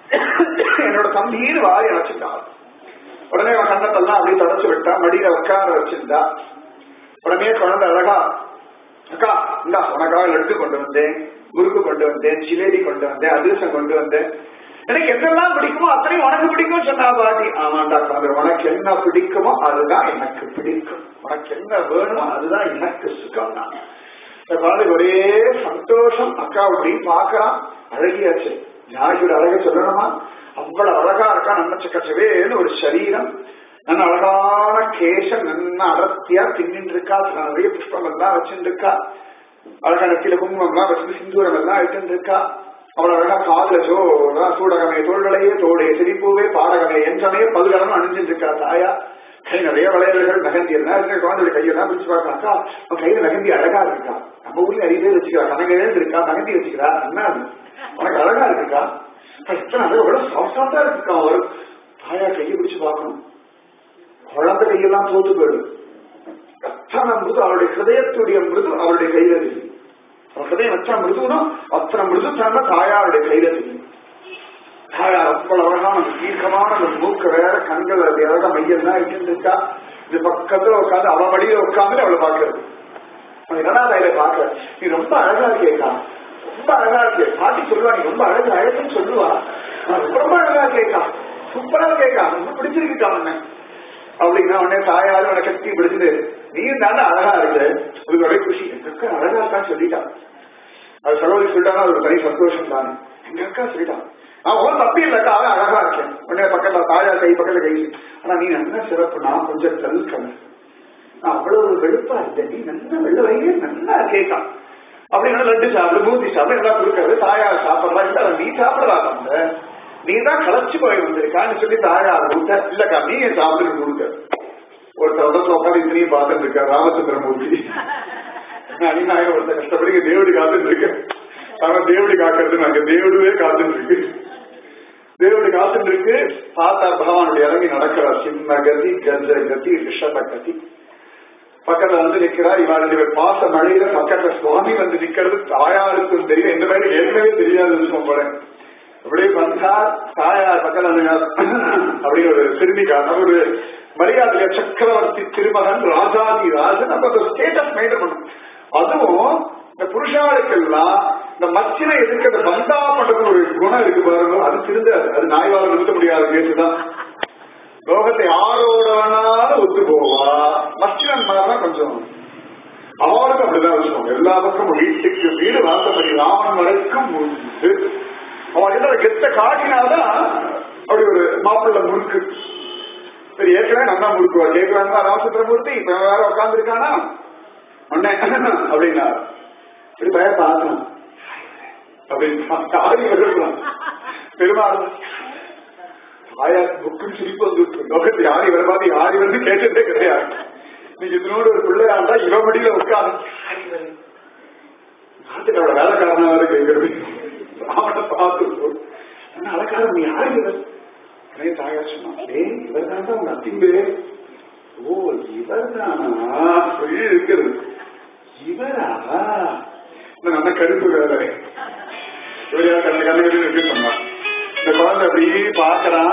என்னோட தம்பின்னு வாரி அணைச்சிட்டாள் உடனே அவன் கண்ணத்தெல்லாம் அப்படியே தொடச்சு விட்டா மடியில உட்கார வச்சிருந்தா உடனே குழந்தை அழகா அக்கா இந்தா உனக்காக லட்டு கொண்டு வந்தேன் முறுக்கு கொண்டு வந்தேன் ஜிலேபி கொண்டு வந்தேன் அதிரசம் கொண்டு வந்தேன் எனக்கு என்னெல்லாம் பிடிக்குமோ அத்தனையும் உனக்கு பிடிக்கும் சொன்னா பாட்டி ஆமாண்டா குழந்தை உனக்கு என்ன பிடிக்குமோ அதுதான் எனக்கு பிடிக்கும் உனக்கு என்ன வேணுமோ அதுதான் எனக்கு சுகம் தான் இந்த குழந்தை ஒரே சந்தோஷம் அக்கா அப்படி பாக்குறான் அழகியாச்சு ஜானகியோட அழகை சொல்லணுமா அவ்வளவு அழகா இருக்கா நம்ம சக்கச்சவேன்னு ஒரு சரீரம் நல்ல அழகான கேசம் நல்ல அடர்த்தியா தின்னிட்டு இருக்கா அதுல நிறைய புஷ்பம் எல்லாம் வச்சுட்டு இருக்கா அழகா நெத்தியில குங்குமம் எல்லாம் வச்சுட்டு சிந்தூரம் எல்லாம் இட்டு இருக்கா அவள் அழகா காதுல ஜோரா சூடகமே தோள்களையே தோடைய சிரிப்பூவே பாடகமே என்றமே பல்கலமும் அணிஞ்சிட்டு இருக்கா தாயா கை நிறைய வளையல்கள் மெகந்தி எல்லாம் இருக்கிற குழந்தைய கையெல்லாம் பிடிச்சு பார்க்கறாக்கா அவன் கையில மெகந்தி அழகா இருக்கா நம்ம ஊர்ல நிறைய பேர் வச்சுக்கிறா கனகையில இருக்கா மெகந்தி வச்சுக்கிறா என்ன அது உனக்கு அழகா இருக்குக்கா எத்தனை அழகா எவ்வளவு சாஃப்டா இருக்குக்கா அவர் தாயா கையை பிடிச்சு பார்க்கணும் குழந்தை கையெல்லாம் தோத்து போயிடும் அத்தனை மிருது அவருடைய ஹிருதயத்துடைய மிருது அவருடைய கையில இருக்கு அவர் ஹிருதயம் எத்தனை மிருதுனோ அத்தனை மிருது தன்மை தாயாருடைய கையில இருக்கு தாயார் அவ்வளவு அழகான அந்த தீர்க்கமான அந்த மூக்க வேற கண்கள் அது அழகா மையெல்லாம் இட்டு இருக்கா இது பக்கத்துல உட்காந்து அவ மடியில உட்காந்து அவளை பாக்குறது அவன் என்னடா கையில பாக்குற நீ ரொம்ப அழகா இருக்கேக்கா ரொம்ப அழகா இருக்கே பாட்டி சொல்லுவா நீ ரொம்ப அழகு அழகுன்னு சொல்லுவா நான் ரொம்ப ரொம்ப அழகா கேட்கா சூப்பரா கேட்கா ரொம்ப பிடிச்சிருக்குக்கா உன்னை அப்படின்னா உடனே தாயாரு உன கட்டி பிடிச்சது நீ தானே அழகா இருக்கு அதுக்கு ஒரே குஷி எங்க அக்கா அழகா இருக்கான்னு சொல்லிட்டான் அது சகோதரி சொல்லிட்டானா அது ஒரு தனி சந்தோஷம் தானே எங்க அக்கா சொல்லிட்டான் நான் ஒரு தப்பி இல்லக்கா அவன் அழகா இருக்கேன் உடனே பக்கத்துல தாயார் கை பக்கத்துல கை ஆனா நீ என்ன சிறப்பு நான் கொஞ்சம் தல்கணும் நான் அவ்வளவு வெளுப்பா இருந்தேன் நீ நல்ல வெள்ள வயிறு நல்லா கேட்கான் அப்படின்னா லட்டு சாப்பிடு பூந்தி சாப்பிடு எல்லாம் கொடுக்கறது தாயார் சாப்பிடலாம் இல்ல நீ சாப்பிடறா அந்த நீ தான் களைச்சு போய் வந்திருக்கான்னு சொல்லி தாயார் கொடுத்த இல்லக்கா நீ என் சாப்பிட்டு கொடுக்க ஒருத்தர் உடம்புல உட்காந்து இத்தனையும் பார்த்துட்டு இருக்கா ராமச்சந்திரமூர்த்தி அணிநாயகம் ஒருத்தர் கஷ்டப்படி தேவடி காத்துட்டு இருக்கு ஆனா தேவடி காக்கிறது நாங்க தேவடுவே காத்துட்டு இருக்கு தேவடி காத்துட்டு இருக்கு பார்த்தா பகவானுடைய இறங்கி நடக்கிறார் சிம்ம கதி கஜ கதி ரிஷப கதி பக்கத்துல வந்து நிக்கிறா இவன் ரெண்டு பேர் பாச மழையில பக்கத்துல சுவாமி வந்து நிக்கிறது தாயாருக்கும் தெரியும் எந்த மாதிரி ஏற்கனவே தெரியாது போல அப்படியே வந்தா தாயார் பக்கத்துல வந்து அப்படின்னு ஒரு சிறுமிக்கான ஒரு மரியாதைய சக்கரவர்த்தி திருமகன் ராஜாதி ராஜன் அப்ப அந்த ஸ்டேட்டஸ் மெயின்டைன் பண்ணும் அதுவும் இந்த புருஷாளுக்கெல்லாம் இந்த மச்சினை எதிர்க்க இந்த பந்தா பண்றது ஒரு குணம் இருக்கு பாருங்க அது திருந்தாது அது நாய்வால நிறுத்த முடியாத கேசுதான் லோகத்தை யாரோட வேணாலும் ஒத்து போவா மச்சினன் தான் கொஞ்சம் அவனுக்கும் அப்படிதான் வச்சுக்கோங்க எல்லா பக்கமும் வீட்டுக்கு வீடு வாசப்படி ராமன் வரைக்கும் உண்டு அவன் என்ன கெத்த காட்டினாதான் அப்படி ஒரு மாப்பிள்ள முறுக்கு சரி ஏற்கனவே நல்லா முறுக்குவா கேட்கலாம் ராமச்சந்திரமூர்த்தி இப்ப வேற உட்காந்துருக்கானா உடனே அப்படின்னா இப்படி பய பார்க்கலாம் அப்படின்னு பெருமாள் ஆயா புக்கும் சிரிப்பு வந்து லோகத்தில் யாரி வர மாதிரி யாரி வந்து கேட்டதே கிடையாது நீங்க இதனோடு ஒரு பிள்ளையாண்டா இவ மடியில உட்காந்து நாட்டுக்காரோட வேலைக்காரனா வேற கேட்கறது அவனை பார்த்து என்ன அழகாரம் நீ யாரு இவர் உடனே தாயா சொன்னா ஏய் இவர் தான் உங்க அத்திம்பே ஓ இவர் தானா சொல்லி இருக்கிறது இவரா இந்த நல்ல கருப்பு வேலை இவரையா கண்ண கண்ண கட்டி இருக்கு சொன்னா இந்த குழந்தை அப்படி பாக்குறான்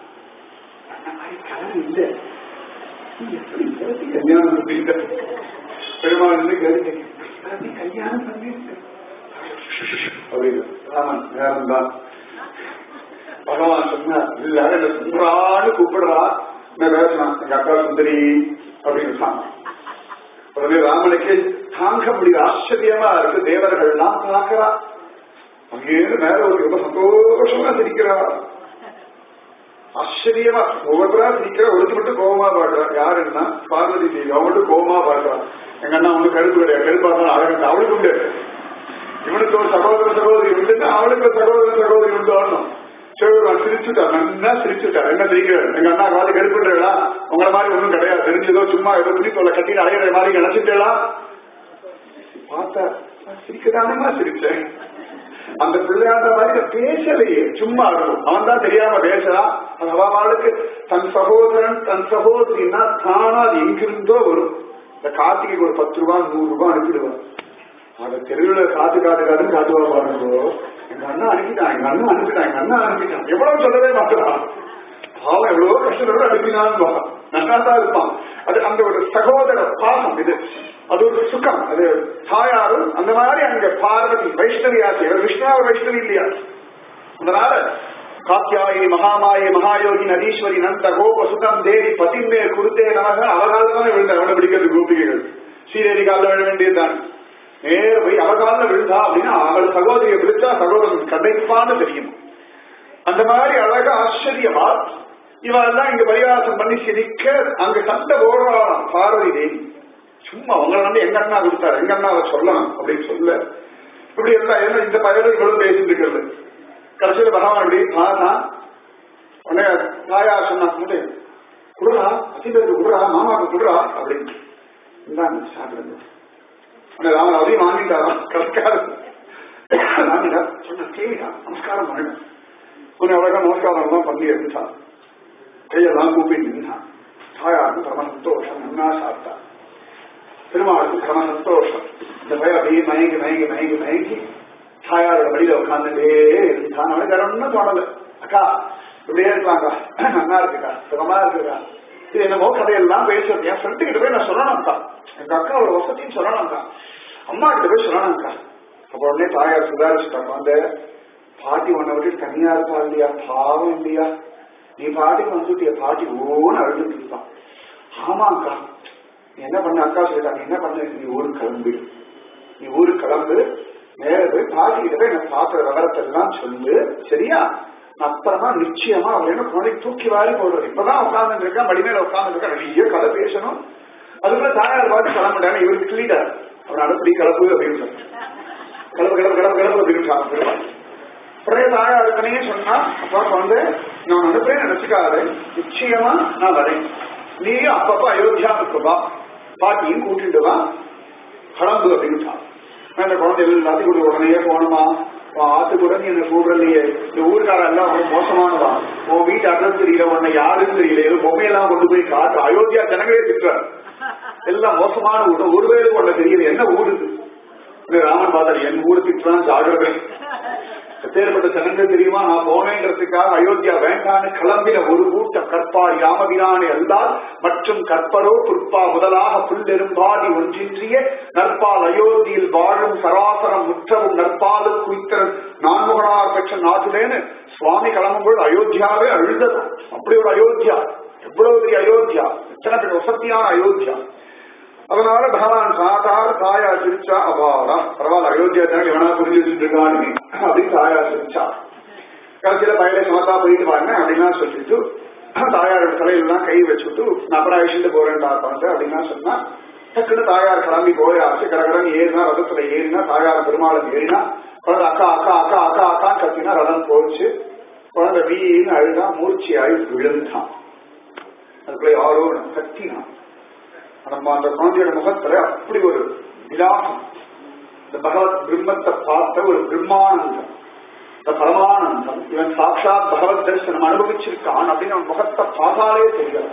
கலர் இல்ல எப்படி இவருக்கு கல்யாணம் பண்ணிட்ட பெருமாள் வந்து கேட்டு கல்யாணம் பண்ணிருக்க அப்படின்னு ராமன் நேரம் தான் பகவான் சொன்னார் இல்ல என்ன சுந்தரான்னு கூப்பிடுறா நான் பேசினான் எங்க அக்கா சுந்தரி அப்படின்னு சொன்னான் உடனே ராமனுக்கு தாங்க முடிய ஆச்சரியமா இருக்கு தேவர்கள் எல்லாம் பார்க்கிறா அங்கேயிருந்து மேல ஒரு ரொம்ப சந்தோஷமா சிரிக்கிறா ஆச்சரியமா ஒவ்வொருத்தரா சிரிக்கிற ஒருத்தி மட்டும் கோபமா பாடுறா யாருன்னா பார்வதி தேவி அவன் மட்டும் கோபமா பாடுறா எங்க அண்ணா வந்து கழுப்பு கிடையாது கழுப்பா இருந்தாலும் அழகு அவளுக்கு உண்டு இவனுக்கு ஒரு சகோதர சகோதரி உண்டு அவளுக்கு ஒரு சகோதர சகோதரி உண்டு வரணும் சிவபெருமான் சிரிச்சுட்டா நல்லா சிரிச்சுட்டா என்ன சிரிக்கிறார் எங்க அண்ணா காது கருப்புன்றா உங்களை மாதிரி ஒண்ணும் கிடையாது தெரிஞ்சதோ சும்மா ஏதோ துணி தொலை கட்டி அடையிற மாதிரி நினைச்சிட்டா பார்த்தா சிரிக்கதானமா சிரிச்சேன் அந்த பிள்ளையாண்ட மாதிரி பேசலையே சும்மா இருக்கும் அவன் தான் தெரியாம பேசுறான் அது அவளுக்கு தன் சகோதரன் தன் சகோதரின்னா தானா அது எங்கிருந்தோ வரும் இந்த கார்த்திகைக்கு ஒரு பத்து ரூபாய் நூறு ரூபாய் அனுப்பிடுவான் அந்த தெருவில் காத்து காத்து காத்து காட்டுவா பாருங்க எங்க அண்ணா அனுப்பிட்டான் எங்க அண்ணா அனுப்பிட்டான் எங்க அண்ணா அனுப்பிட்டான் எவ்வளவு சொல்லவே மாட்டான் பாவம் எவ்வளவோ கஷ்டத்தோட அனுப்பினான் நல்லா தான் இருப்பான் அது அந்த ஒரு சகோதர பாசம் இது அது ஒரு சுகம் அது தாயாரும் அந்த மாதிரி அங்க பார்வதி வைஷ்ணவி ஆச்சு விஷ்ணாவ வைஷ்ணவி இல்லையா அதனால காத்தியாயி மகாமாயி மகாயோகி நதீஸ்வரி நந்த கோப சுகம் தேவி பதிமே குருத்தே நமக அவகாலம் தான் விழுந்த அவனை பிடிக்கிறது கோபிகைகள் சீரேரி காலில் விழ வேண்டியதுதான் நேர போய் அவகாலில் விழுந்தா அப்படின்னா அவள் சகோதரியை விழுத்தா சகோதரன் கதைப்பான்னு தெரியும் அந்த மாதிரி அழக ஆச்சரியமா இவெல்லாம் இங்க பரிகாசம் பண்ணி சிரிக்க அங்க சண்டை ஓடுறாளாம் பார்வதி தேவி சும்மா உங்களை வந்து எங்க அண்ணா கொடுத்தாரு எங்க அண்ணாவை சொல்லலாம் அப்படின்னு சொல்ல இப்படி இருந்தா ஏன்னா இந்த பயலும் இவ்வளவு பேசிட்டு இருக்கிறது கடைசியில பகவான் இப்படி பார்த்தா உடனே தாயா சொன்னா முன்னே குடுறா அத்திபேருக்கு குடுறா மாமாவுக்கு குடுறா அப்படின்னு இந்தாங்க சாப்பிடுங்க உடனே ராமன் அதையும் வாங்கிட்டாராம் கடைக்காரு வாங்கிட்டா சொன்ன கேட்டா நமஸ்காரம் பண்ணுங்க உன்னை அழகா நமஸ்காரம் எல்லாம் பண்ணி இருந்தான் கையெல்லாம் கூப்பிட்டு நின்றான் தாயாருக்கு பரம சந்தோஷம் நன்னா சாப்பிட்டா பெருமாளுக்கு பரம சந்தோஷம் இந்த பையன் அப்படியே மயங்கி மயங்கி மயங்கி மயங்கி தாயாரோட வழியில உட்காந்துட்டே இருந்தான் அவனுக்கு வேற ஒன்றும் தோணல அக்கா இப்படியே இருக்கலாம்க்கா நல்லா இருக்குக்கா சுகமா இருக்குக்கா இது என்னமோ கதையெல்லாம் பேசுறது என் ஃப்ரெண்டு கிட்ட போய் நான் சொல்லணும்க்கா எங்க அக்கா ஒரு வசதியும் சொல்லணும்க்கா அம்மா கிட்ட போய் சொல்லணும்க்கா அப்ப உடனே தாயார் சுதாரிச்சுட்டாங்க அந்த பாட்டி உன்னை விட்டு தனியா இருப்பா இல்லையா பாவம் இல்லையா நீ பாட்டுக்கு வந்துட்டிய பாட்டி ஓன்னு அழுதுட்டு இருப்பான் ஆமாக்கா நீ என்ன பண்ண அக்கா சொல்லிட்டா நீ என்ன பண்ண நீ ஊருக்கு கிளம்பு நீ ஊருக்கு கிளம்பு நேர போய் பாட்டி கிட்ட போய் எனக்கு பாக்குற விவரத்தை எல்லாம் சொல்லு சரியா நான் அப்புறமா நிச்சயமா அவன் என்ன குழந்தை தூக்கி வாரி போடுறது இப்பதான் உட்கார்ந்து இருக்கா மடி மேல உட்கார்ந்து இருக்கா நிறைய கதை பேசணும் அதுக்குள்ள தாயார் பாட்டு கிளம்பிட்டாங்க இவருக்கு கிளீடர் அவன் அடுப்படி கிளப்பு அப்படின்னு சொன்னான் கிளப்பு கிளப்பு கிளப்பு கிளப்பு அப்படின்னு சாப்பிடுவான் உடனே தாயாருக்கனே சொன்னா அப்பா வந்து நான் அனுப்புறேன் நினைச்சுக்காத நிச்சயமா நான் வரேன் நீயும் அப்பப்ப அயோத்தியாவுக்கு வா பாட்டியும் கூட்டிட்டு வா கிளம்பு அப்படின்ட்டான் நான் இந்த குழந்தை எல்லாத்தையும் கூட உடனே போகணுமா உன் ஆத்து கூட நீ என்ன கூடுறலையே இந்த ஊருக்கார எல்லாம் ரொம்ப மோசமானவா உன் வீட்டு அட்ரஸ் தெரியல உன்னை யாருன்னு தெரியல ஏதோ பொம்மையெல்லாம் கொண்டு போய் காட்டு அயோத்தியா ஜனங்களே திட்டுற எல்லாம் மோசமான ஊர் ஒரு பேருக்கு உன்னை தெரியல என்ன ஊரு இது ராமன் பார்த்தாரு என் ஊரு திட்டுறான் ஜாகிரதை எப்பேற்பட்ட ஜனங்கள் தெரியுமா நான் போனேன்றதுக்காக அயோத்தியா வேண்டான்னு கிளம்பின ஒரு கூட்டம் கற்பார் யாமவிரானே அல்லால் மற்றும் கற்பரோ புற்பா முதலாக புல்லெரும்பாடி ஒன்றின்றிய நற்பால் அயோத்தியில் வாழும் சராசரம் முற்றவும் நற்பாலு குய்த்தரன் நான்முகனார் பெற்ற நாட்டிலேன்னு சுவாமி கிளம்பும்போது அயோத்தியாவே அழுதது அப்படி ஒரு அயோத்தியா எவ்வளவு பெரிய அயோத்தியா எத்தனை பெரிய வசதியான அயோத்தியா அதனால பகவான் சாதார தாயா சிரிச்சா அபாரா பரவாயில்ல அயோத்தியா தான் எவனா புரிஞ்சு வச்சுட்டு இருக்கான்னு அப்படின்னு தாயா சிரிச்சா கடைசியில பயில சமத்தா போயிட்டு வாங்க அப்படின்னா சொல்லிட்டு தாயாரோட தலையிலாம் கை வச்சுட்டு நான் அப்புறம் அழிச்சுட்டு போறேன்டா வந்து அப்படின்னா சொன்னா டக்குன்னு தாயார் கிளம்பி போயாச்சு கடகடன் ஏறினா ரதத்துல ஏறினா தாயார் பெருமாளன் ஏறினா குழந்தை அக்கா அக்கா அக்கா அக்கா அக்கா கத்தினா ரதம் போச்சு குழந்தை வீன்னு அழுதா மூர்ச்சி ஆகி விழுந்தான் அதுக்குள்ள யாரோ கத்தினான் நம்ம அந்த குழந்தையோட முகத்துல அப்படி ஒரு விலாசம் இந்த பகவத் பிரம்மத்தை பார்த்த ஒரு பிரம்மானந்தம் இந்த பரமானந்தம் இவன் சாட்சாத் பகவத் தரிசனம் அனுபவிச்சிருக்கான் அப்படின்னு அவன் முகத்தை பார்த்தாலே தெரியாது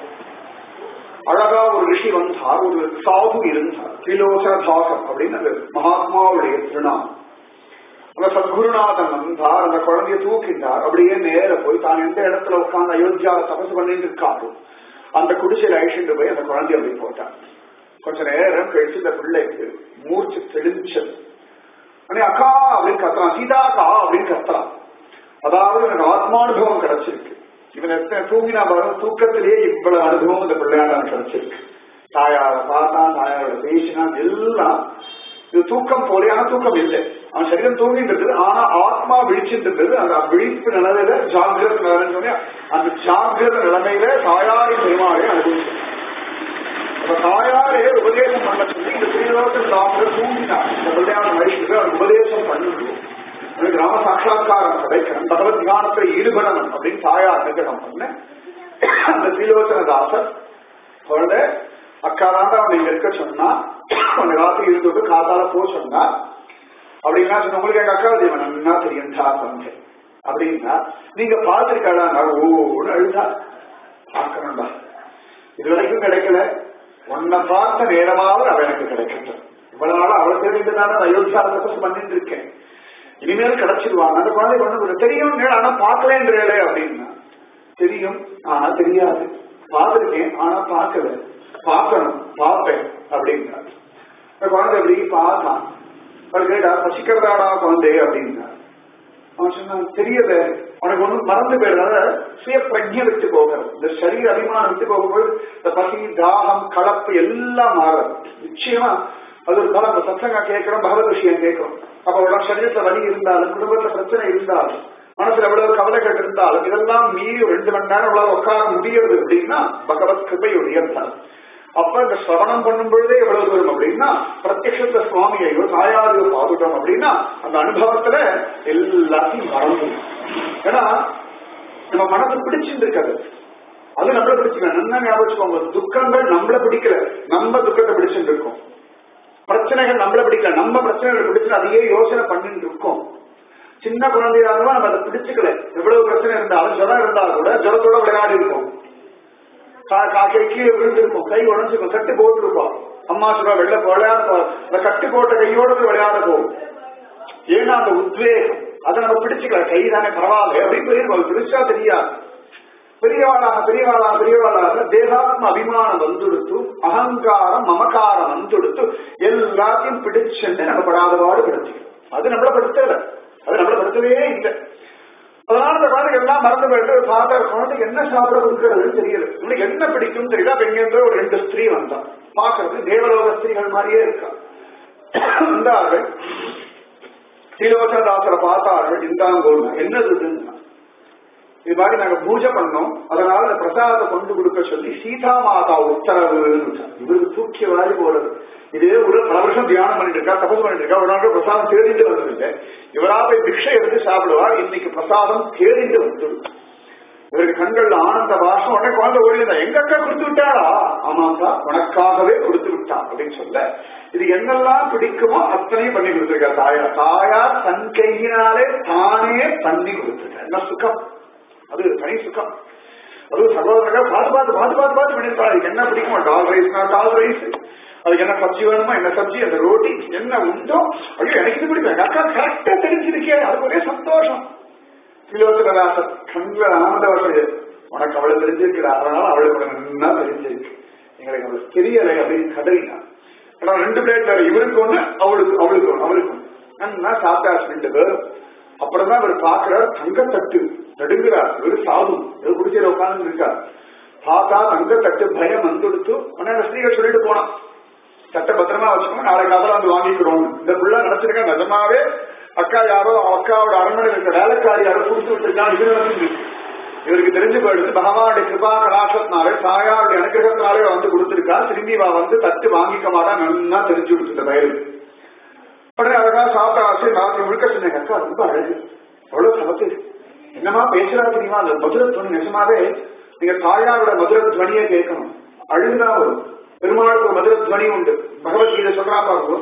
அழகா ஒரு ரிஷி வந்தார் ஒரு சாது இருந்தார் திலோசனதாசர் அப்படின்னு அது மகாத்மாவுடைய திருநாமம் அந்த சத்குருநாதன் வந்தார் அந்த குழந்தைய தூக்கிட்டார் அப்படியே நேர போய் தான் எந்த இடத்துல உட்கார்ந்து அயோத்தியாவை தபசு பண்ணிட்டு இருக்காரோ அந்த குடிசையில் அழிச்சுட்டு போய் அந்த குழந்தைய அப்படி போட்டான் கொஞ்ச நேரம் கழிச்சு இந்த பிள்ளைக்கு மூச்சு தெளிஞ்சது உடனே அக்கா அப்படின்னு கத்துறான் சீதாக்கா அப்படின்னு கத்துறான் அதாவது எனக்கு ஆத்மானுபவம் கிடைச்சிருக்கு இவன் எத்தனை தூங்கினா பாருங்க தூக்கத்திலேயே இவ்வளவு அனுபவம் இந்த பிள்ளையாண்டான் கிடைச்சிருக்கு தாயார பார்த்தா தாயாரோட பேசினா எல்லாம் இது தூக்கம் போலையான தூக்கம் இல்லை அவன் சரீரம் தூங்கிட்டு இருக்குது ஆனா ஆத்மா விழிச்சிட்டு இருக்குது அந்த விழிப்பு நிலையில ஜாகிரத நிலைன்னு சொன்னா அந்த ஜாகிரத நிலைமையில தாயாரின் பெருமாளை அனுபவிச்சு அப்ப தாயாரே உபதேசம் பண்ண சொல்லி இந்த ஸ்ரீலோகத்தில் டாக்டர் தூங்கினார் இந்த பிள்ளையான வயசுக்கு அவர் உபதேசம் பண்ணிட்டு எனக்கு ராம சாட்சா்காரம் கிடைக்கணும் பகவத் ஞானத்தில் ஈடுபடணும் அப்படின்னு தாயார் அனுகிரகம் பண்ண அந்த ஸ்ரீலோச்சன தாசர் குழந்தை அக்காராண்ட அவனை இங்க இருக்க சொன்னா அவனை ராத்திரி இருந்துட்டு காத்தால போ சொன்னா அப்படின்னா சொன்ன உங்களுக்கு எங்க அக்கா தேவன் நன்னா தெரியும் தந்தை அப்படின்னா நீங்க பார்த்திருக்காடா ஓன்னு அழுதா பார்க்கணும்டா இது வரைக்கும் கிடைக்கல உன்னை பார்த்த நேரமாவது அவ எனக்கு கிடைக்கட்டும் இவ்வளவு நாள் அவள் தெரிந்துதானே அயோத்தியா தபஸ் பண்ணிட்டு இருக்கேன் இனிமேல் கிடைச்சிருவாங்க அந்த குழந்தை கொண்டு தெரியும் ஆனா பார்க்கலேன்றே அப்படின்னா தெரியும் ஆனா தெரியாது பார்த்திருக்கேன் ஆனா பார்க்கல பார்க்கணும் பார்ப்பேன் அப்படின்னாரு இந்த குழந்தை எப்படி பார்த்தான் அவர் கேட்டா பசிக்கிறதாடா குழந்தை அப்படின்னா அவன் சொன்னான் தெரியல உனக்கு ஒண்ணும் மறந்து போயிடுறத சுய பிரஜை விட்டு போகிறது இந்த சரீர அபிமானம் விட்டு போகும்போது இந்த பசி தாகம் கலப்பு எல்லாம் மாறும் நிச்சயமா அது ஒரு பலம் இந்த சத்சங்க கேட்கிறோம் பகவத் விஷயம் கேட்கிறோம் அப்ப உடனே சரீரத்துல வலி இருந்தாலும் குடும்பத்துல பிரச்சனை இருந்தாலும் மனசுல எவ்வளவு கவலைகள் இருந்தாலும் இதெல்லாம் மீறி ரெண்டு மணி நேரம் எவ்வளவு உட்கார முடியறது அப்படின்னா பகவத் கிருபையுடைய தான் அப்ப இந்த சிரவணம் பண்ணும் பொழுதே எவ்வளவு தூரம் அப்படின்னா பிரத்யட்சத்த சுவாமியையோ தாயாரையோ பார்த்துட்டோம் அப்படின்னா அந்த அனுபவத்துல எல்லாத்தையும் மறந்து ஏன்னா நம்ம மனசு பிடிச்சிட்டு இருக்காது அது நம்மள பிடிச்சுக்க நல்லா ஞாபகம் வச்சுக்கோங்க துக்கங்கள் நம்மள பிடிக்கல நம்ம துக்கத்தை பிடிச்சிட்டு இருக்கோம் பிரச்சனைகள் நம்மள பிடிக்கல நம்ம பிரச்சனைகள் பிடிச்சு அதையே யோசனை பண்ணிட்டு இருக்கோம் சின்ன குழந்தையா இருந்தாலும் நம்ம அதை பிடிச்சுக்கல எவ்வளவு பிரச்சனை இருந்தாலும் ஜுரம் இருந்தாலும் கூட ஜுரத்தோட விளையாடி இருக்கோம் கை கீழே விழுந்திருக்கும் கை உடஞ்சிருக்கும் கட்டு போட்டுருப்போம் அம்மா சொல்றா வெளில விளையாட போ அந்த கட்டு போட்ட கையோட போய் விளையாட போகும் ஏன்னா அந்த உத்வேகம் அதை நம்ம பிடிச்சுக்கல கை தானே பரவாயில்ல அப்படின்னு போயிருக்கோம் பிடிச்சா தெரியாது பெரியவாளாக பெரியவாளாக பெரியவாளாக தேகாத்ம அபிமானம் வந்துடுத்து அகங்காரம் மமகாரம் வந்துடுத்து எல்லாத்தையும் பிடிச்சுட்டு நம்ம படாத பாடு படுத்திக்கணும் அது நம்மள படுத்தல அது நம்மள படுத்தவே இல்லை அதனால இந்த குழந்தைக்கு எல்லாம் மறந்து போயிட்டு சாப்பிட குழந்தைக்கு என்ன சாப்பிட கொடுக்கறதுன்னு தெரியல உங்களுக்கு என்ன பிடிக்கும் தெரியல அப்ப இங்க ஒரு ரெண்டு ஸ்திரீ வந்தான் பாக்குறது தேவலோக ஸ்திரீகள் மாதிரியே இருக்கா வந்தார்கள் ஸ்ரீலோகதாசரை பார்த்தார்கள் இந்தாங்கோல் என்னது இதுன்னா இது மாதிரி நாங்க பூஜை பண்ணோம் அதனால இந்த பிரசாதத்தை கொண்டு கொடுக்க சொல்லி சீதா மாதா உத்தரவுன்னு இவருக்கு தூக்கி வாரி போறது இதே ஒரு பல வருஷம் தியானம் பண்ணிட்டு இருக்கா தபஸ் பண்ணிட்டு இருக்கா ஒரு நாள் பிரசாதம் தேடிட்டு வந்ததில்லை இவரா போய் பிக்ஷை எடுத்து சாப்பிடுவார் இன்னைக்கு பிரசாதம் தேடிட்டு வந்துடும் இவருக்கு கண்கள்ல ஆனந்த வாசம் உடனே குழந்தை ஓடிந்தா எங்க அக்கா கொடுத்து விட்டாளா ஆமாக்கா உனக்காகவே கொடுத்து விட்டா அப்படின்னு சொல்ல இது என்னெல்லாம் பிடிக்குமோ அத்தனையும் பண்ணி கொடுத்திருக்கா தாயார் தாயார் தன் கையினாலே தானே பண்ணி கொடுத்திருக்கா என்ன சுகம் அது தனி சுகம் அது சகோதரர்கள் பார்த்து பார்த்து பார்த்து பார்த்து பார்த்து பண்ணிருப்பாரு அதுக்கு என்ன பிடிக்குமோ டால் ரைஸ்னா டால் ரைஸ் அதுக்கு என்ன சப்ஜி வேணுமோ என்ன சப்ஜி அந்த ரோட்டி என்ன உண்டோ ஐயோ எனக்கு இது பிடிக்கும் எங்க அக்கா கரெக்டா தெரிஞ்சிருக்கேன் அது ஒரே சந்தோஷம் திலோசனதாசர் கண்கள் ஆனந்த வருஷம் உனக்கு அவளை தெரிஞ்சிருக்கிறா அதனால அவளுக்கு நல்லா தெரிஞ்சிருக்கு எங்களுக்கு அவளுக்கு தெரியலை அப்படின்னு கதறினான் ஆனா ரெண்டு பிளேட் வேற இவருக்கு ஒண்ணு அவளுக்கு அவளுக்கு ஒண்ணு அவளுக்கு ஒண்ணு நல்லா சாப்பிட்டாச்சு ரெண்டு பேரும் அப்புறம் தான் இவர் பாக்குறார் தங்கத்தட்டு நடுங்கிறார் இவர் சாது இவர் குடிச்சிட உட்கார்ந்து இருக்கார் பார்த்தா தங்கத்தட்டு பயம் வந்துடுத்து உடனே ஸ்ரீகள் சொல்லிட்டு போனான் சட்ட பத்திரமா வச்சுக்கோங்க நாளைக்கு அதெல்லாம் வந்து வாங்கிக்கிறோம் இந்த புள்ள நினைச்சிருக்கேன் நிஜமாவே அக்கா யாரோ அக்காவோட அரண்மனையில் இருக்க வேலைக்காரி யாரோ கொடுத்து விட்டுருக்கான் இது நடந்து இவருக்கு தெரிஞ்சு போயிடுது பகவானுடைய கிருபா கலாசத்தினாலே தாயாருடைய அனுகிரகத்தினாலே வந்து கொடுத்திருக்கா திரும்பி வா வந்து தட்டு வாங்கிக்க மாட்டா நல்லா தெரிஞ்சு கொடுத்து இந்த வயலுக்கு உடனே அழகா சாப்பிட்ட ஆசை ராத்திரி முழுக்க சொன்னேன் அக்கா ரொம்ப அழகு அவ்வளவு சமத்து என்னமா பேசுறா தெரியுமா அந்த மதுர துவனி நிஜமாவே நீங்க தாயாரோட மதுர துவனியை கேட்கணும் அழுகுதான் வரும் பெருமாளுக்கு ஒரு மதுர துவனி உண்டு பகவத்கீதை சொல்றா பாருங்க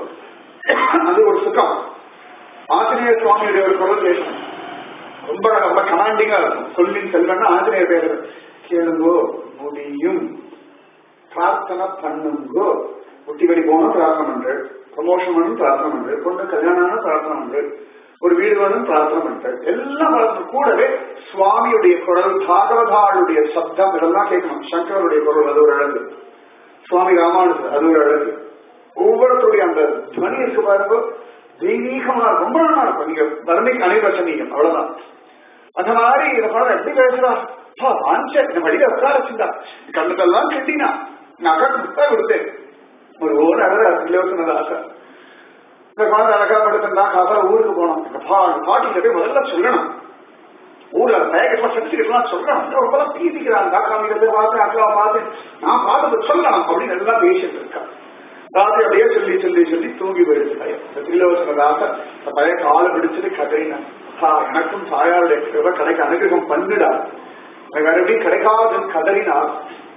அது ஒரு சுகம் ஆஞ்சநேயர் சுவாமியுடைய ஒரு குரல் கேட்கணும் ரொம்ப ரொம்ப கமாண்டிங்கா இருக்கும் சொல்லின் செல்வன்னா ஆஞ்சநேயர் பேர் கேளுங்கோ முடியும் பிரார்த்தனை பண்ணுங்கோ குட்டிபடி போகணும் பிரார்த்தனை பண்ற ப்ரமோஷன் வேணும் பிரார்த்தனை பண்ற பொண்ணு கல்யாணம் பிரார்த்தனை பண்ற ஒரு வீடு வேணும் பிரார்த்தனை பண்ற எல்லாம் பிரார்த்தனை கூடவே சுவாமியுடைய குரல் பாகவதாளுடைய சப்தம் இதெல்லாம் கேட்கணும் சங்கரனுடைய குரல் அது ஒரு அழகு சுவாமி ராமானுஜர் அது ஒரு அழகு ஒவ்வொருத்தருடைய அந்த துவனி இருக்கு பாருங்க தெய்வீகமா இருக்கும் ரொம்ப நல்லா இருக்கும் நீங்க வர்ணிக்கு அனைவசனீயம் அவ்வளவுதான் அந்த மாதிரி இந்த குழந்தை எப்படி பேசுறா அப்பா வாஞ்ச இந்த வழியில உட்கார வச்சிருந்தா கண்ணுக்கெல்லாம் கட்டினா நான் அக்கா முத்தா கொடுத்தேன் ஒரு ஓர் அழகா இலவசனது ஆசை இந்த குழந்தை அழகா படுத்திருந்தா காசா ஊருக்கு போனோம் இந்த பா பாட்டிகிட்ட போய் முதல்ல சொல்லணும் ஊர்ல பேக்கெட்லாம் சர்டிபிகேட்லாம் சொல்றேன் ரொம்பலாம் பீதிக்கிறான் டாக்டர் போய் பார்த்தேன் அக்காவை பார்த்தேன் நான் பார்த்தது சொல்லலாம் அப்படின்னு எல்லாம் பேசிட்டு இருக்கான் ராத்திரி அப்படியே சொல்லி சொல்லி சொல்லி தூங்கி போயிடுச்சு பையன் இந்த திரிலோசன ராச இந்த பையன் காலை பிடிச்சிட்டு கதையினேன் எனக்கும் தாயாருடைய கிருபை கிடைக்க அனுகிரகம் பண்ணுடா எனக்கு மறுபடியும் கிடைக்காதுன்னு கதறினார்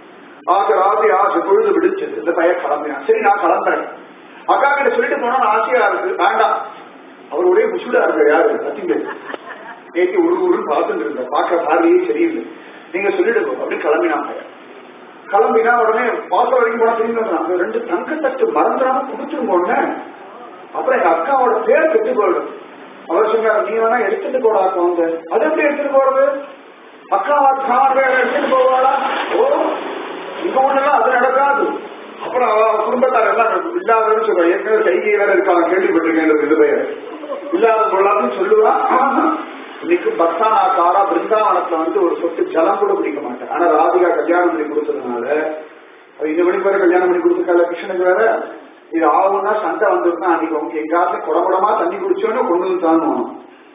ஆக ராத்திரி ஆசை பொழுது விடுச்சது இந்த பையன் கிளம்பினான் சரி நான் கிளம்புறேன் அக்கா கிட்ட சொல்லிட்டு போனா ஆசையா இருக்கு வேண்டாம் அவர் ஒரே முசுடா இருக்க யாரு பார்த்தீங்க நேற்று ஒரு ஊருன்னு பார்த்துட்டு இருந்தேன் பார்க்க பார்வையே சரியில்லை நீங்க சொல்லிடுங்க அப்படின்னு கிளம்பினாங்க கிளம்பினா உடனே வாசல் வரைக்கும் போனா திரும்பி வந்தாங்க ரெண்டு தங்கத்தட்டு மறந்துடாம கொடுத்துருங்க அப்புறம் எங்க அக்காவோட பேர் கெட்டு போயிடும் அவர் சொன்னார் நீ வேணா எடுத்துட்டு போடா வந்து அது எப்படி எடுத்துட்டு போறது அக்கா கார் வேற எடுத்துட்டு போவாளா ஓ இங்க ஒண்ணுலாம் அது நடக்காது அப்புறம் அவ குடும்பத்தார் எல்லாம் இல்லாதன்னு சொல்றா ஏற்கனவே கைகை வேற இருக்காங்க கேள்விப்பட்டிருக்கேன் இது பெயர் இல்லாத பொருளாதுன்னு சொல்லுவா இன்னைக்கு பக்தானா காரா பிருந்தாவனத்துல வந்து ஒரு சொட்டு ஜலம் கூட குடிக்க மாட்டேன் ஆனா ராதிகா கல்யாணம் பண்ணி கொடுத்ததுனால அது இந்த மணிக்கு வேற கல்யாணம் பண்ணி கொடுத்துருக்கால கிருஷ்ணனுக்கு வேற இது ஆகும்னா சண்டை வந்திருந்தா அன்னைக்கு அவங்க எங்காவது குடகுடமா தண்ணி குடிச்சோன்னு கொண்டு வந்து தானும்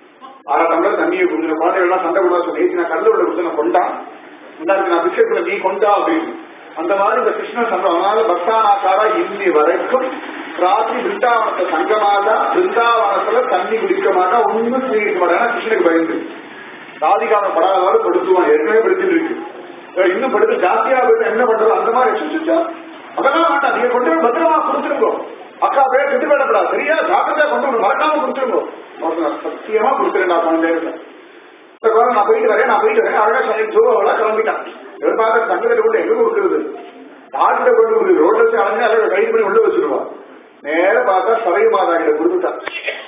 அரை டம்ளர் தண்ணியை குடிக்கிற குழந்தைகள்லாம் சண்டை கூட சொல்லி நான் கடல விட கொடுத்து நான் கொண்டான் இந்தாருக்கு நான் பிஸ்கெட்ல நீ கொண்டா அப்படின்னு அந்த மாதிரி இந்த கிருஷ்ணன் சண்டை அதனால பக்தானாக்காரா இன்னி வரைக்கும் ராத்திரி பிருந்தாவனத்தை சங்கமாட்டா பிருந்தாவனத்துல தண்ணி குடிக்க மாட்டா ஒண்ணும் குடிக்க மாட்டா கிருஷ்ணனுக்கு பயந்து ராதிகாவை படாதவாறு படுத்துவான் ஏற்கனவே படுத்துட்டு இருக்கு அஹ் இன்னும் படுத்து ஜாஸ்தியா போயிட்டு என்ன பண்றது அந்த மாதிரி சுச்சுச்சா அதெல்லாம் வேண்டாம் நீங்க கொண்டு போய் பத்திரமா கொடுத்துருங்க அக்கா பேர் கெட்டு போயிடப்படாது சரியா ஜாக்கிரதையா கொண்டு வந்து மறக்காம கொடுத்துருங்க அவருக்கு நான் சத்தியமா கொடுத்துருந்தா குழந்தைங்க இந்த குழந்தை நான் போயிட்டு வரேன் நான் போயிட்டு வரேன் அழகா சொல்லி ஜோவா கிளம்பிட்டான் இவர் பார்க்க தங்கத்தை கொண்டு எங்க கொடுக்குறது யார்கிட்ட கொண்டு கொடுக்குது ரோட்ல வச்சு அலைஞ்சு அழகா கைது பண்ணி உள்ள வச்சிருவா நேர பார்த்தா சரை மாதா கிட்ட கொடுத்துட்டான்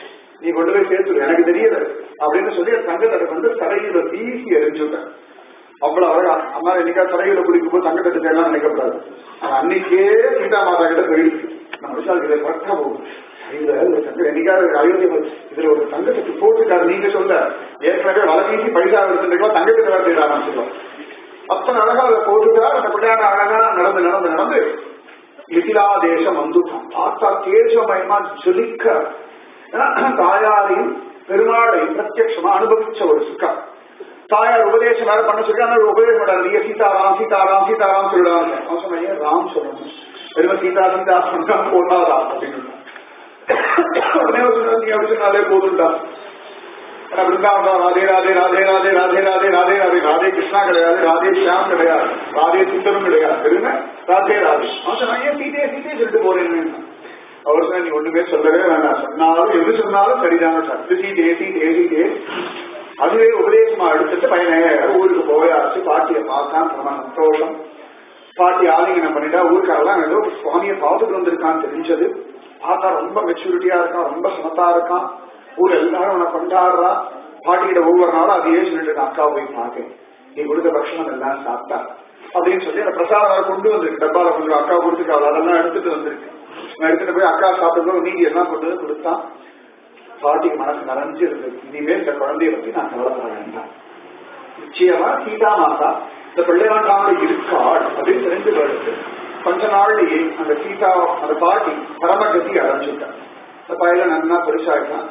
நீ கொண்டு போய் சேர்த்துடு எனக்கு தெரியல அப்படின்னு சொல்லி அந்த தங்கத்தட்டை கொண்டு சரையில வீசி எரிஞ்சுட்டேன் அவ்வளவு அழகா அம்மா என்னைக்கா சரையில குடிக்கும் போது தங்கத்தட்டு எல்லாம் நினைக்கப்படாது ஆனா அன்னைக்கே சீதா மாதா கிட்ட போயிடுச்சு நம்ம விஷால் இதை கரெக்டா போகும் இதுல ஒரு தங்க என்னைக்காவது அயோத்தியா இதுல ஒரு தங்கத்துக்கு போட்டுட்டாரு நீங்க சொல்ல ஏற்கனவே வலை வீசி பைசா எடுத்துட்டு தங்கத்துக்கு வேலை செய்ய ஆரம்பிச்சிருவோம் அத்தனை அழகா அதை போட்டுட்டா அந்த பிள்ளையான அழகா நடந்து நடந்து நடந்து மிதிலா தேசம் வந்துட்டான் பார்த்தா தேஜமயமா ஜொலிக்க ஏன்னா, தாயாரையும் பெருமாளையும் பிரத்யட்சமா அனுபவிச்ச ஒரு சுக்கம் தாயார் உபதேசம் வேற பண்ண சொல்லி ஆனால் உபதேசம் பண்ணாரு நீங்க சீதாராம் சீதாராம் சீதாராம் சொல்லுவாங்க அவன் சொன்ன ஏன் ராம் சொல்லணும் பெருமை சீதா சீதா சொன்னா போதாதா அப்படின்னு உடனே அவர் சொன்னார், நீ அப்படி சொன்னாலே போதும்டா ஆனா பிருந்தாவனம் ராதே ராதே ராதே ராதே ராதே ராதே ராதே ராதே ராதே கிருஷ்ணா கிடையாது ராதே ஷியாம் கிடையாது ராதே சுந்தரம் கிடையாது தெரியுமா ராதே ராதே அவன் சொன்னா ஏன் சீதையே சீதையே சொல்லிட்டு போறேன்னு அவர் சொன்னா நீ ஒண்ணுமே சொல்லவே வேண்டாம் சொன்னாலும் எது சொன்னாலும் சரிதான சார் இது சீதையே சீதையே சீதையே அதுவே உபதேசமா எடுத்துட்டு பையனே ஊருக்கு போயாச்சு பாட்டியை பார்த்தான் ரொம்ப சந்தோஷம் பாட்டி ஆலிங்கனம் பண்ணிட்டா ஊருக்காரெல்லாம் ஏதோ சுவாமியை பார்த்துட்டு வந்திருக்கான்னு தெரிஞ்சது பார்த்தா ரொம்ப மெச்சூரிட்டியா இருக்கான் ரொம்ப சமத்தா இருக்கான் ஊர் எல்லாரும் அவனை கொண்டாடுறா பாட்டிக்கிட்ட ஒவ்வொரு நாளும் அதையே சொல்லிட்டு இருக்கான் அக்காவை போய் பார்க்கேன் நீ கொடுத்த பட்சணம் எல்லாம் சாப்பிட்டா அப்படின்னு சொல்லி அந்த பிரசாதம் வேற கொண்டு வந்திருக்கு டப்பால கொண்டு வந்து அக்கா கொடுத்துருக்காள் அதெல்லாம் எடுத்துட்டு வந்திருக்கு நான் எடுத்துட்டு போய் அக்கா சாப்பிட்டு நீங்க எல்லாம் கொண்டு வந்து கொடுத்தான் பாட்டிக்கு மனசு நிறைஞ்சு இருந்தது இனிமேல் இந்த குழந்தைய பத்தி நான் கவலைப்பட வேண்டாம் நிச்சயமா சீதா மாதா இந்த பிள்ளையாண்டாம இருக்காள் அப்படின்னு தெரிஞ்சு வருது கொஞ்ச நாள்லயே அந்த சீதா அந்த பாட்டி பரமகதி அடைஞ்சுட்டான் இந்த பையில நன்னா பெருசாயிட்டான்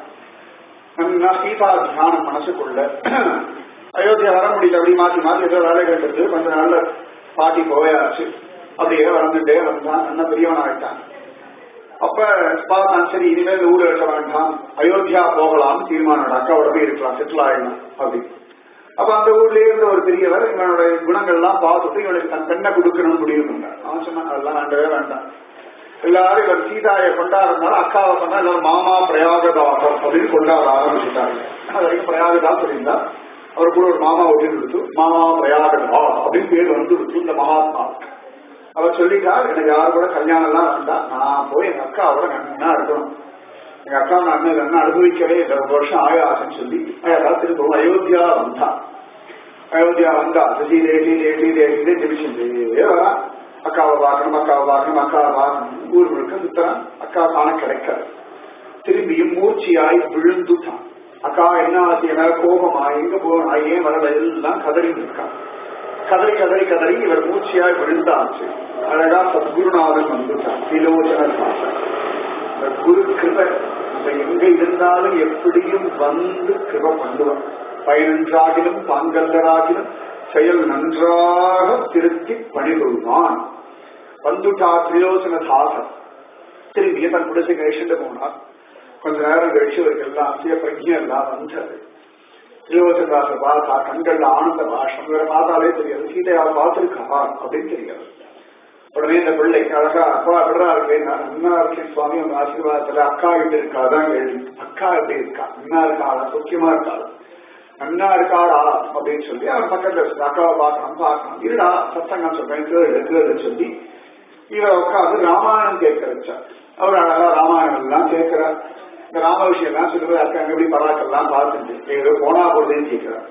நன்னா சீதா தியானம் மனசுக்குள்ள அயோத்தியா வர முடியல அப்படி மாத்தி மாத்தி ஏதோ வேலைகள் இருக்கு கொஞ்ச நாள்ல பாட்டி போயாச்சு அப்படியே வளர்ந்துட்டே வந்தான் நல்லா பெரியவன் ஆயிட்டான் அப்ப பார்த்தான் சரி இனிமேல் ஊர் இருக்க வேண்டாம் அயோத்தியா போகலாம்னு தீர்மானம் அக்காவோட போய் இருக்கலாம் செட்டில் ஆயிடலாம் அப்படி அப்ப அந்த ஊர்லயே இருந்த ஒரு பெரியவர் இவனுடைய குணங்கள் எல்லாம் பார்த்துட்டு இவனுக்கு தன் பெண்ணை கொடுக்கணும்னு முடிவு பண்ணார் அவன் சொன்னான் அதெல்லாம் வேண்டவே வேண்டாம் எல்லாரும் இவர் சீதாயை கொண்டாடுறதுனால அக்காவை சொன்னா எல்லாரும் மாமா பிரயாகதாசர் அப்படின்னு கொண்டாட ஆரம்பிச்சுட்டாங்க அது வரைக்கும் பிரயாகதாஸ் இருந்தா அவர் கூட ஒரு மாமா ஒட்டி கொடுத்து மாமா பிரயாகதா அப்படின்னு பேர் வந்து கொடுத்து இந்த மகாத்மா அவர் சொல்லிட்டார் எனக்கு யாரு கூட கல்யாணம் எல்லாம் வேண்டாம் நான் போய் எங்க அக்காவோட நன்னா இருக்கணும் எங்க அக்கா நான் அண்ணன் என்ன அனுபவிக்கவே இல்லை ஒரு வருஷம் ஆயாசன்னு சொல்லி அயாதான் திரும்பவும் அயோத்தியா வந்தா அயோத்தியா வந்தா சீதே சீதே சீதே சீதே ஜெபிச்சுட்டே வரா அக்காவை பார்க்கணும் அக்காவை பார்க்கணும் அக்காவை பார்க்கணும் ஊர் முழுக்க சுத்தறான் அக்கா காண கிடைக்காது திரும்பியும் மூர்ச்சியாய் விழுந்துட்டான் அக்கா என்ன ஆச்சு என்ன கோபமா எங்க போனா ஏன் வரல எல்லாம் கதறிட்டு இருக்கான் கதறி கதறி கதறி இவர் மூச்சியாய் விழுந்தாச்சு அழகா சத்குருநாதன் வந்துட்டான் திலோச்சனர் பார்த்தேன் இந்த குரு கிருப நம்ம எங்க இருந்தாலும் எப்படியும் வந்து கிருப பண்ணுவான் பயனன்றாகிலும் பாங்கல்லராகிலும் செயல் நன்றாக திருத்தி பணிகொள்வான் வந்துட்டா திரியோசன தாசன் திரும்பி தன் குடிசை கழிச்சுட்டு போனார் கொஞ்ச நேரம் கழிச்சு இவருக்கு எல்லாம் அத்திய பிரஜம் எல்லாம் வந்தது திரியோசனதாசர் பார்த்தா கண்கள்ல ஆனந்த பாஷம் இவரை பார்த்தாலே தெரியாது சீதையாவை பார்த்திருக்கா அப்படின்னு தெரியாது உடனே இந்த பிள்ளை அழகா அப்பா எப்படா இருக்கேன் நான் அண்ணா இருக்கேன் சுவாமி உங்க ஆசீர்வாதத்துல அக்கா எப்படி இருக்கா தான் கேள்வி அக்கா எப்படி இருக்கா அண்ணா இருக்காளா முக்கியமா இருக்காளா நன்னா இருக்காளா அப்படின்னு சொல்லி அவன் பக்கத்துல இருக்கு. அக்காவை பார்க்கணும் பார்க்கணும் இருடா சத்தங்கம் சொல்றேன் கேளு கேளுன்னு சொல்லி இவர் உட்காந்து ராமாயணம் கேட்க வச்சார் அவர் அழகா ராமாயணம் எல்லாம் கேட்கிறார் இந்த ராம விஷயம் எல்லாம் சொல்லுவது அக்கா எப்படி பராக்கெல்லாம் பார்த்துட்டு ஏதோ போனா போடுதுன்னு கேட்கிறார்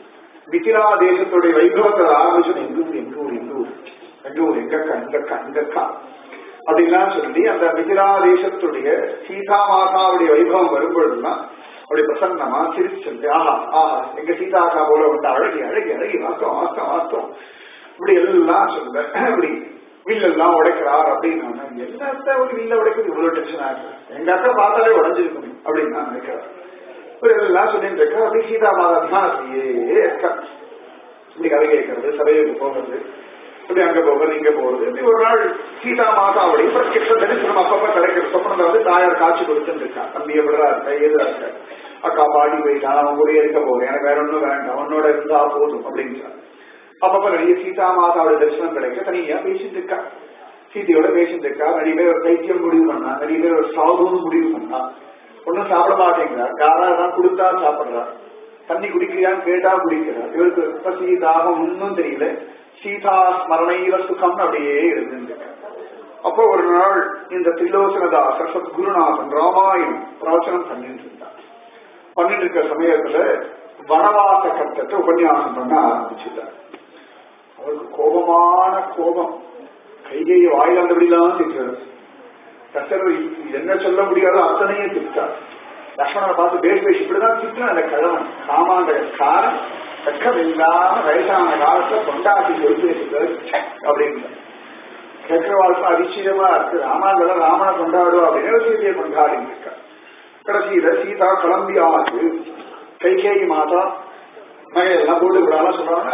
மிதிலா தேசத்துடைய வைபவத்தை ஆரம்பிச்சு எங்க ஊர் எங்க ஊர் எங்க ஊர் எங்க ஊர் எங்கக்கா எங்கக்கா எங்கக்கா அப்படின்லாம் சொல்லி அந்த மிதிலா தேசத்துடைய சீதா மாதாவுடைய வைபவம் வரும்பொழுதுலாம் அப்படி பிரசன்னமா சிரிச்சு சொல்லி ஆஹா ஆஹா எங்க சீதாக்கா போல வந்து அழகி அழகி அழகி வாஸ்தவம் வாஸ்தவம் வாஸ்தவம் இப்படி எல்லாம் சொல்ல இப்படி வில்லெல்லாம் உடைக்கிறார் அப்படின்னு என்னத்த ஒரு வில்ல உடைக்கிறது இவ்வளவு டென்ஷன் ஆகுது எங்க அக்கா பார்த்தாலே உடஞ்சிருக்கணும் அப்படின்னு நான் நினைக்கிறேன் ஒரு எல்லாம் சொல்லிட்டு இருக்கா அப்படி சீதா மாதா தியானத்திலேயே இருக்கா இப்படி கதை கேட்கறது சபையுக்கு போகிறது இப்படி அங்க போகிறது இங்க போறது இப்படி ஒரு நாள் சீதா மாதாவுடைய பிரத்யக்ஷ தரிசனம் அப்பப்ப கிடைக்கிற சொப்பனத்தை வந்து தாயார் காட்சி கொடுத்துட்டு இருக்கா தம்பி எப்படா இருக்க ஏதா இருக்க அக்கா பாடி போயிட்டான் அவன் கூட இருக்க போறேன் எனக்கு வேற ஒண்ணும் வேண்டாம் உன்னோட இருந்தா போதும் அப்படின்னு அப்பப்ப நிறைய சீதா மாதாவோட தரிசனம் கிடைக்க தனியா பேசிட்டு இருக்கா சீதையோட பேசிட்டு இருக்கா நிறைய பேர் ஒரு பைத்தியம் முடிவு பண்ணா நிறைய பேர் ஒரு சாகுன்னு முடிவு பண்ணா ஒன்னும் சாப்பிட மாட்டேங்கிறா யாராவது தான் கொடுத்தா சாப்பிடுறா தண்ணி குடிக்கிறியான்னு கேட்டா குடிக்கிறா இவருக்கு பசி தாகம் ஒன்னும் தெரியல சீதா ஸ்மரணையில சுகம்னு அப்படியே இருந்துட்டு அப்போ ஒரு நாள் இந்த திரிலோசனதாசர் சத்குருநாதன் ராமாயணம் பிரவச்சனம் பண்ணிட்டு இருந்தார் பண்ணிட்டு இருக்க சமயத்துல வனவாச கட்டத்தை உபன்யாசம் பண்ண ஆரம்பிச்சுட்டார் அவருக்கு கோபமான கோபம் கைகையை வாயில் அந்தபடிலாம் திட்டுறது கஷ்டர் என்ன சொல்ல முடியாதோ அத்தனையும் திட்டார் லக்ஷ்மணனை பார்த்து பேசி பேசி இப்படிதான் திட்டுறான் அந்த கிழவன் காமாண்ட காரன் வெக்கம் இல்லாம வயசான காலத்துல கொண்டாட்டி சொல்லி பேசுகிறது அப்படின்னு கேட்கிற வாழ்க்கை அதிசயமா இருக்கு ராமாண்டல ராமனை கொண்டாடுவா அப்படின்னு சீதையை கொண்டாடிட்டு இருக்கா கடைசியில சீதா கிளம்பி ஆச்சு கைகேயி மாதா நகையெல்லாம் போட்டு விடாலாம் சொல்றாங்க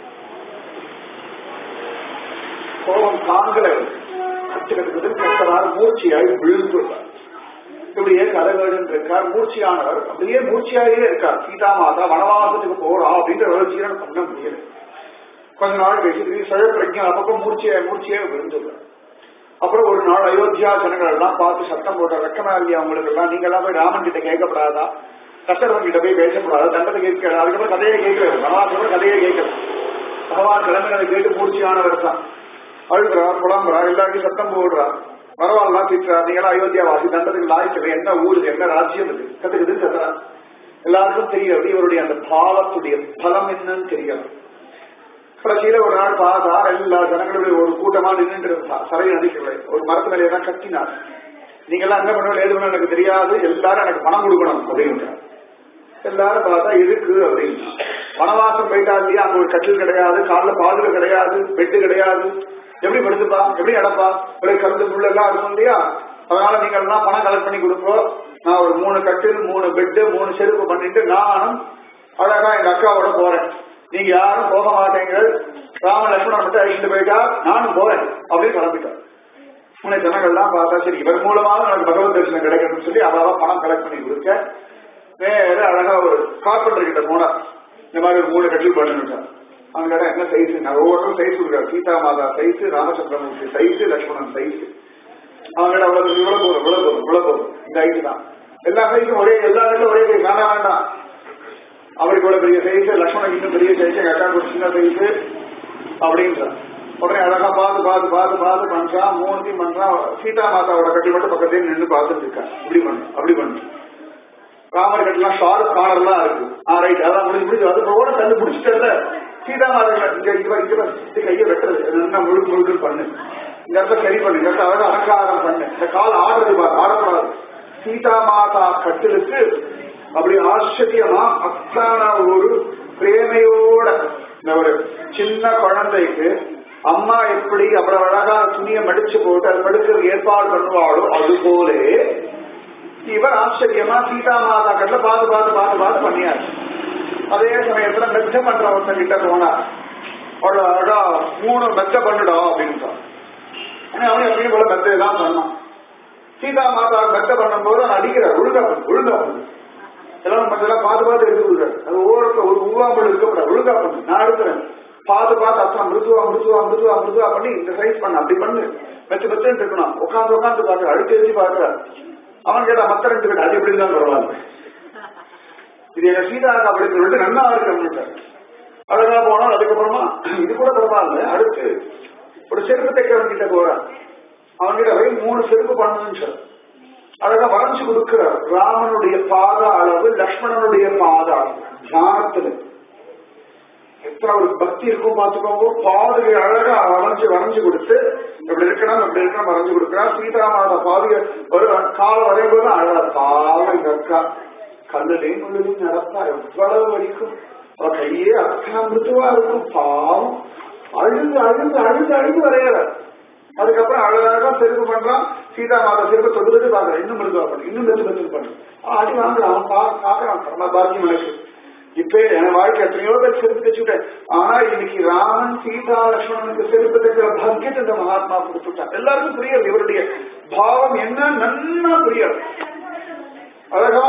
கோபம் தாங்கல கட்டுக்கிறது கட்டவாறு மூர்ச்சியாய் விழுந்துள்ளார் இப்படியே கதவேடன் இருக்கார் மூர்ச்சியானவர் அப்படியே மூர்ச்சியாயே இருக்கார் சீதா மாதா வனவாசத்துக்கு போறா அப்படின்ற ஒரு ஜீரணம் பண்ண முடியல கொஞ்ச நாள் கழிச்சு சழ பிரஜா அப்பப்போ மூர்ச்சியா மூர்ச்சியே விழுந்துள்ளார் அப்புறம் ஒரு நாள் அயோத்தியா ஜனங்கள் எல்லாம் பார்த்து சத்தம் போட்ட வெக்கமா இல்லையா அவங்களுக்கு எல்லாம் நீங்க எல்லாம் போய் ராமன் கிட்ட கேட்கப்படாதா கஷ்டவன் கிட்ட போய் பேசப்படாதா தண்டத்தை கேட்க அதுக்கப்புறம் கதையை கேட்கறது வனவாசம் கதையை கேட்கறது பகவான் கிழமைகளை கேட்டு மூர்ச்சியானவர் தான் அழுகிறார் புலம்புறார் எல்லாருக்கும் சத்தம் போடுறார் பரவாயில்லாம் திட்டுறா நீங்களா அயோத்தியா வாசி தண்டத்துக்கு லாய்க்கல என்ன ஊரு என்ன ராஜ்யம் இது கத்துக்குது கத்துறா எல்லாருக்கும் தெரியும் இவருடைய அந்த பாவத்துடைய பலம் என்னன்னு தெரியும் கடைசியில ஒரு நாள் பார்த்தா எல்லா ஜனங்களுடைய ஒரு கூட்டமா நின்று இருந்தா சரை நதிக்கலை ஒரு மரத்து மேலே தான் கட்டினார் நீங்க எல்லாம் என்ன பண்ணுவோம் ஏது பண்ண எனக்கு தெரியாது எல்லாரும் எனக்கு பணம் கொடுக்கணும் அப்படின்னு எல்லாரும் பார்த்தா இருக்கு அப்படின்னு வனவாசம் போயிட்டா இல்லையா அங்க ஒரு கட்டில் கிடையாது காலில் பாதுல கிடையாது பெட்டு கிடையாது எப்படி படுத்துப்பா எப்படி அடப்பா ஒரே கருத்து புள்ள எல்லாம் இருக்கும் இல்லையா அதனால நீங்க எல்லாம் பணம் கலெக்ட் பண்ணி கொடுப்போம் நான் ஒரு மூணு கட்டில் மூணு பெட்டு மூணு செருப்பு பண்ணிட்டு நானும் அழகா எங்க அக்காவோட போறேன் நீங்க யாரும் போக மாட்டேங்க ராம லட்சுமணன் மட்டும் அழிச்சுட்டு போயிட்டா நானும் போறேன் அப்படின்னு கிளம்பிட்டார் உன்னை ஜனங்கள்லாம் பார்த்தா சரி இவர் மூலமாக எனக்கு பகவத் தரிசனம் கிடைக்கணும்னு சொல்லி அவாவா பணம் கலெக்ட் பண்ணி கொடுக்க வேற அழகா ஒரு கார்பெண்டர் கிட்ட போனா இந்த மாதிரி ஒரு மூணு கட்டில் பண்ணுட்டார் அவங்க கேட்டா என்ன சைஸ் நான் ஒவ்வொருத்தரும் சைஸ் கொடுக்குறேன் Sita Mata size Ramachandramurthy size Lakshmanan size அவங்க கிட்ட அவ்வளவு இவ்வளவு போதும் இவ்வளவு போதும் இவ்வளவு போதும் இந்த ஐட்டு தான் எல்லா சைஸும் ஒரே எல்லா இடத்துல ஒரே சைஸ் வேண்டாம் வேண்டாம் அவருக்கு இவ்வளவு பெரிய சைஸ் லட்சுமணன் இன்னும் பெரிய சைஸ் எங்க அக்கா ஒரு சின்ன சைஸ் அப்படின்றான் உடனே அழகா பார்த்து பார்த்து பார்த்து பார்த்து பண்றான் மூணுத்தையும் பண்றான் சீதா மாதாவோட கட்டில் மட்டும் பக்கத்தையும் நின்று பார்த்துட்டு இருக்கா இப்படி பண்ணு அப்படி பண்ணு ராமர் கட்டலாம் ஷார்ப் கார்னர்லாம் இருக்கு ஆ ரைட் அதான் முடிஞ்சு முடிஞ்சு அது ரோட தள்ளி முடிச்சுட்டல சீதா மாதா இங்க இங்க இங்க இந்த கையை வெட்டுறது என்ன முழுக்க முழுக்க பண்ணு இந்த இடத்த சரி பண்ணு இந்த இடத்த அழகா அலங்காரம் பண்ணு இந்த கால் ஆடுறது பாரு ஆடக்கூடாது சீதா மாதா கட்டிலுக்கு அப்படி ஆச்சரியமா அத்தான ஒரு பிரேமையோட இந்த ஒரு சின்ன குழந்தைக்கு அம்மா எப்படி அவ்வளவு அழகா துணியை மடிச்சு போட்டு அது மடிச்சு ஏற்பாடு பண்ணுவாளோ அது போல இவர் ஆச்சரியமா சீதா மாதா கட்டில பார்த்து பார்த்து பார்த்து பார்த்து பண்ணியாச்சு அதே சமயத்துல மெச்ச பண்ற ஒருத்தன் கிட்ட போனார் அவ்வளவு அழகா மூணு மெச்ச பண்ணுடா அப்படின்னு ஆனா அவன் எப்பயும் போல மெத்தையை தான் பண்ணான் சீதா மாதா மெத்த பண்ணும்போது அவன் அடிக்கிறார் ஒழுங்கா பண்ணு ஒழுங்கா பண்ணு எல்லாம் மற்றெல்லாம் பார்த்து பார்த்து எடுத்து விடுறாரு அது ஓரத்தில் ஒரு உருவாமல் இருக்கக்கூடாது ஒழுங்கா பண்ணு நான் எடுக்கிறேன் பார்த்து பார்த்து அத்தனை மிருதுவா மிருதுவா மிருதுவா மிருதுவா பண்ணி இந்த சைஸ் பண்ண அப்படி பண்ணு மெச்ச மெச்சன்னு இருக்கணும் உட்காந்து உட்காந்து பாக்குற அழுத்தி எழுதி பாக்குற அவன் கேட்டா மத்த ரெண்டு பேர் அது எப்படி தான் பரவாயில்ல இது எங்க சீதாக்கா அப்படி சொல்லிட்டு நன்னா இருக்கு அப்படின்ட்டார் அழகா போனோம் அதுக்கப்புறமா இது கூட பரவாயில்ல அடுத்து ஒரு செருப்பு தைக்கிறவன் கிட்ட போறான் அவன்கிட்ட போய் மூணு செருப்பு பண்ணணும்னு சொல்ல அழகா வரைஞ்சு கொடுக்கிறார் ராமனுடைய பாத அளவு லக்ஷ்மணனுடைய பாத அளவு தியானத்துல எத்தனை ஒரு பக்தி இருக்கும் பார்த்துக்கோங்க பாதுகை அழகா வரைஞ்சு வரைஞ்சு கொடுத்து இப்படி இருக்கணும் இப்படி இருக்கணும் வரைஞ்சு கொடுக்கிறான் சீதா மாதா பாதுகை ஒரு கால வரையும் போது அழகா பாவம் இந்த அக்கா கல்லுலையும் முள்ளுலையும் நடப்பா எவ்வளவு வலிக்கும் அவ கையே அக்கா மிருதுவா இருக்கும் பாவம் அழுது அழுது அழுது அழுது வரையற அதுக்கப்புறம் அழகா செருப்பு பண்றான் சீதா மாதா செருப்பு தொடுத்து பாக்குறான் இன்னும் மிருதுவா பண்ணு இன்னும் மெது மெது பண்ணு அடி வாங்குறான் பாக்குறான் பரம பாக்கியம் எனக்கு இப்ப என் வாழ்க்கை எத்தனையோ பேர் செருப்பு தைச்சுட்டேன் ஆனா இன்னைக்கு ராமன் சீதா லட்சுமணனுக்கு செருப்பு தைக்கிற பாக்கியத்தை இந்த மகாத்மா கொடுத்துட்டான் எல்லாருக்கும் புரியல இவருடைய பாவம் என்ன நன்னா புரியல அழகா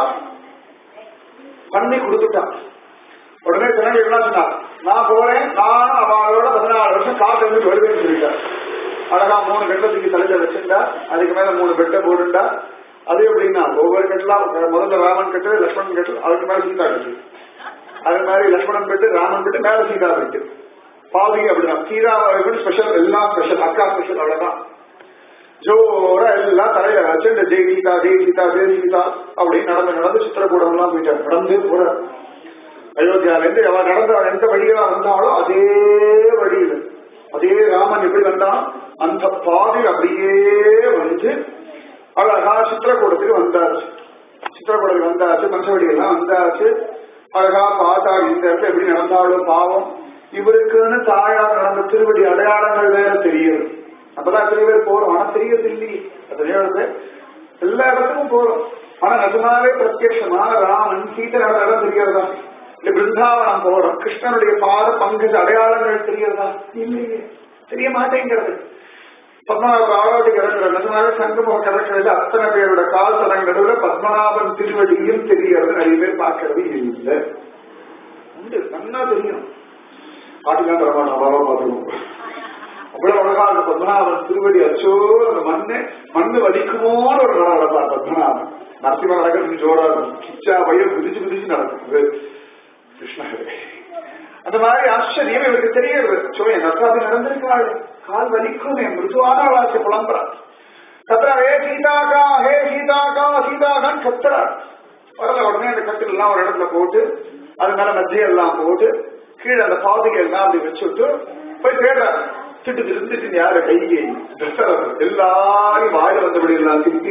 பண்ணி கொடுத்துட்டான் உடனே பின்னாடி என்ன சொன்னார் நான் போறேன் நானும் அவளோட பதினாலு வருஷம் காட்டு இருந்து வருவேன்னு சொல்லிட்டார் அழகா மூணு கட்டத்துக்கு தலையில வச்சிருந்தா அதுக்கு மேல மூணு பெட்டை போட்டுண்டா அது எப்படின்னா ஒவ்வொரு கட்டலாம் முதல்ல ராமன் கட்டு லட்சுமணன் கட்டு அதுக்கு மேல சீதா கட்டு அது மாதிரி லட்சுமணன் பெட்டு ராமன் பெட்டு மேல சீதா பெட்டு பாதி அப்படிதான் சீதா ஸ்பெஷல் எல்லாம் ஸ்பெஷல் அக்கா ஸ்பெஷல் அவ்வளவுதான் ஜோரா எல்லாம் தலையில வச்சு இந்த ஜெய் சீதா ஜெய் சீதா ஜெய் சீதா அப்படின்னு நடந்து நடந்து சித்திரக்கூடம் எல்லாம் போயிட்டார் நடந்து போற அயோத்தியால இருந்து அவ நடந்த எந்த வழியா வந்தாலும் அதே வழியில அதே ராமன் எப்படி வந்தான் அந்த பாதை அப்படியே வந்து அழகா சித்திரக்கூடத்துக்கு வந்தாச்சு சித்திரக்கூடத்துக்கு வந்தாச்சு மனுஷவடி எல்லாம் வந்தாச்சு அழகா பார்த்தா இந்த இடத்துல எப்படி நடந்தாலும் பாவம் இவருக்குன்னு தாயார் நடந்த திருவடி அடையாளங்கள் வேற தெரியுது அப்பதான் எத்தனை பேர் போறோம் ஆனா தெரியறது இல்லையே எத்தனையோ பேர் எல்லா இடத்துக்கும் போறோம் ஆனா நிஜமாவே பிரத்யட்சமான ராமன் சீதை நடந்த இடம் தெரியறதா இல்ல பிருந்தாவனம் போறோம் கிருஷ்ணனுடைய பாத பங்கஜ அடையாளங்கள் தெரியறதா இல்லையே தெரிய மாட்டேங்கிறது பத்மநாப ஆராய்ச்சி கிடக்கிற நிஜமாவே சங்கம கிடக்கிறது அத்தனை பேரோட கால் தடங்கிறதுல பத்மநாபன் திருவடியும் தெரியறது நிறைய பேர் பார்க்கறது இல்லை உண்டு நன்னா தெரியும் பாட்டுக்கான் தரமான அபாவா பார்த்துக்கோங்க அவ்வளவு அழகா அந்த பத்மநாபன் திருவடி அச்சோ அந்த மண்ணு மண்ணு வலிக்குமோன்னு ஒரு நாள் நடப்பார் பத்மநாபன் நரசிம்ம நடக்கிறது ஜோரா இருக்கும் கிச்சா பையன் குதிச்சு குதிச்சு நடக்குது கிருஷ்ணஹரே அந்த மாதிரி ஆச்சரியம் இவருக்கு தெரியுது சோ என் அக்காது நடந்திருக்கிறாள் கால் வலிக்கும் என் மிருதுவான வாசி புலம்புறார் கத்துறா ஹே சீதாக்கா ஹே சீதாக்கா சீதாக்கான்னு கத்துறார் வரல உடனே அந்த கட்டில் எல்லாம் ஒரு இடத்துல போட்டு அது மேல மத்திய எல்லாம் போட்டு கீழே அந்த பாதுகை எல்லாம் அப்படி வச்சுட்டு போய் தேடுறாரு திட்டு திருந்துட்டு யார கையை தசரதர் எல்லாரும் வாயில வந்தபடி எல்லாம் திட்டி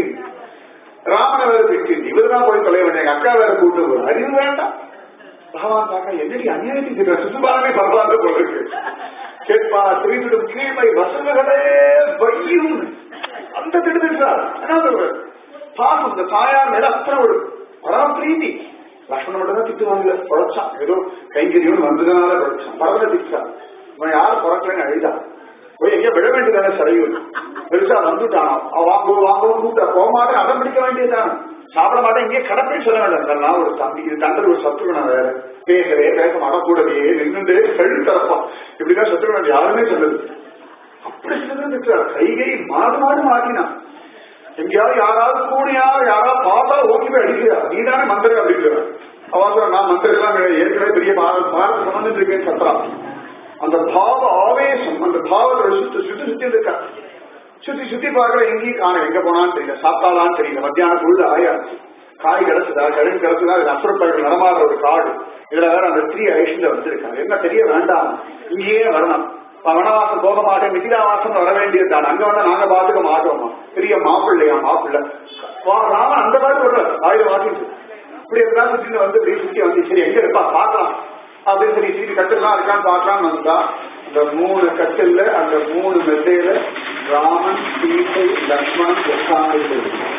ராமனை வேற திட்டி இவர் தான் போய் தொலை வேண்டிய அக்கா வேற கூட்டு போற அறிவு வேண்டாம் பகவான் பார்க்க என்னடி அநியாயத்துக்கு சுசுபாலமே பரவாயில்ல போல இருக்கு கேட்பா திருவிடும் கீழ்மை வசனங்களே வையும் அந்த திடுதிட்டார் என்ன சொல்ற பாசம் இந்த தாயார் மேல அத்தனை ஒரு பரம பிரீதி லக்ஷ்மணன் மட்டும் தான் திட்டு வாங்கல பொழைச்சான் ஏதோ கைங்கரியம் வந்ததுனால பொழைச்சான் பரவல திட்டான் இவன் யார் பிறக்கலன்னு அழுதான் போய் எங்க விட வேண்டியதானே சரையூர் பெருசா வந்துட்டான் அவன் வாங்க வாங்க கூப்பிட்டா போக மாட்டேன் அடம் பிடிக்க வேண்டியதுதான் சாப்பிட மாட்டேன் இங்கே கடப்பே சொல்ல வேண்டாம் இதெல்லாம் ஒரு தம்பி இது தண்டர் ஒரு சத்துருவனம் வேற பேசவே பேச மாட்டோம் கூடவே நின்றுட்டு கழுத்தரப்பான் இப்படிதான் சத்துருவனம் யாருமே சொல்லுது அப்படி சொல்லுன்னு கைகை மாடு மாடு மாட்டினான் எங்கேயாவது யாராவது கூடியா யாராவது பார்த்தா ஓகே போய் அடிக்கிறா நீ தானே மந்திரம் அப்படிங்கிறான் அவன் நான் மந்திரம் எல்லாம் ஏற்கனவே பெரிய பாரத சம்பந்தம் இருக்கேன்னு சத்ரா அந்த பாவ ஆவேசம் அந்த பாவத்தை சுத்தி சுத்தி சுத்தி இருக்கா சுத்தி சுத்தி பார்க்கல எங்கேயும் காண எங்க போனான்னு தெரியல சாப்பிட்டாலான்னு தெரியல மத்தியானத்துக்குள்ள ஆயாச்சு காய் கிடைச்சதா கிழங்கு கிடைச்சதா இது அசுரப்பழங்கள் நடமாடுற ஒரு காடு இதுல வேற அந்த ஸ்திரீ ஐஷன்ல வந்திருக்காங்க என்ன தெரிய வேண்டாம் இங்கேயே வரணும் வனவாசம் போக மாட்டேன் மிதிலாவாசம் வர வேண்டியதுதான் அங்க வந்து நாங்க பாத்துக்க மாட்டோமா பெரிய மாப்பிள்ளையா மாப்பிள்ள ராமன் அந்த மாதிரி சொல்ற ஆயுத வாசிச்சு இப்படி எல்லாம் சுத்தி வந்து இப்படி சுத்தி வந்து சரி எங்க இருப்பா பார்க்கலாம் அப்படின்னு சொல்லி சீட்டு கட்டெல்லாம் இருக்கான்னு பார்க்கலாம்னு வந்தா இந்த மூணு கட்டில்ல அந்த மூணு மெத்தையில ராமன் சீதை லக்ஷ்மணன் உட்கார்ந்து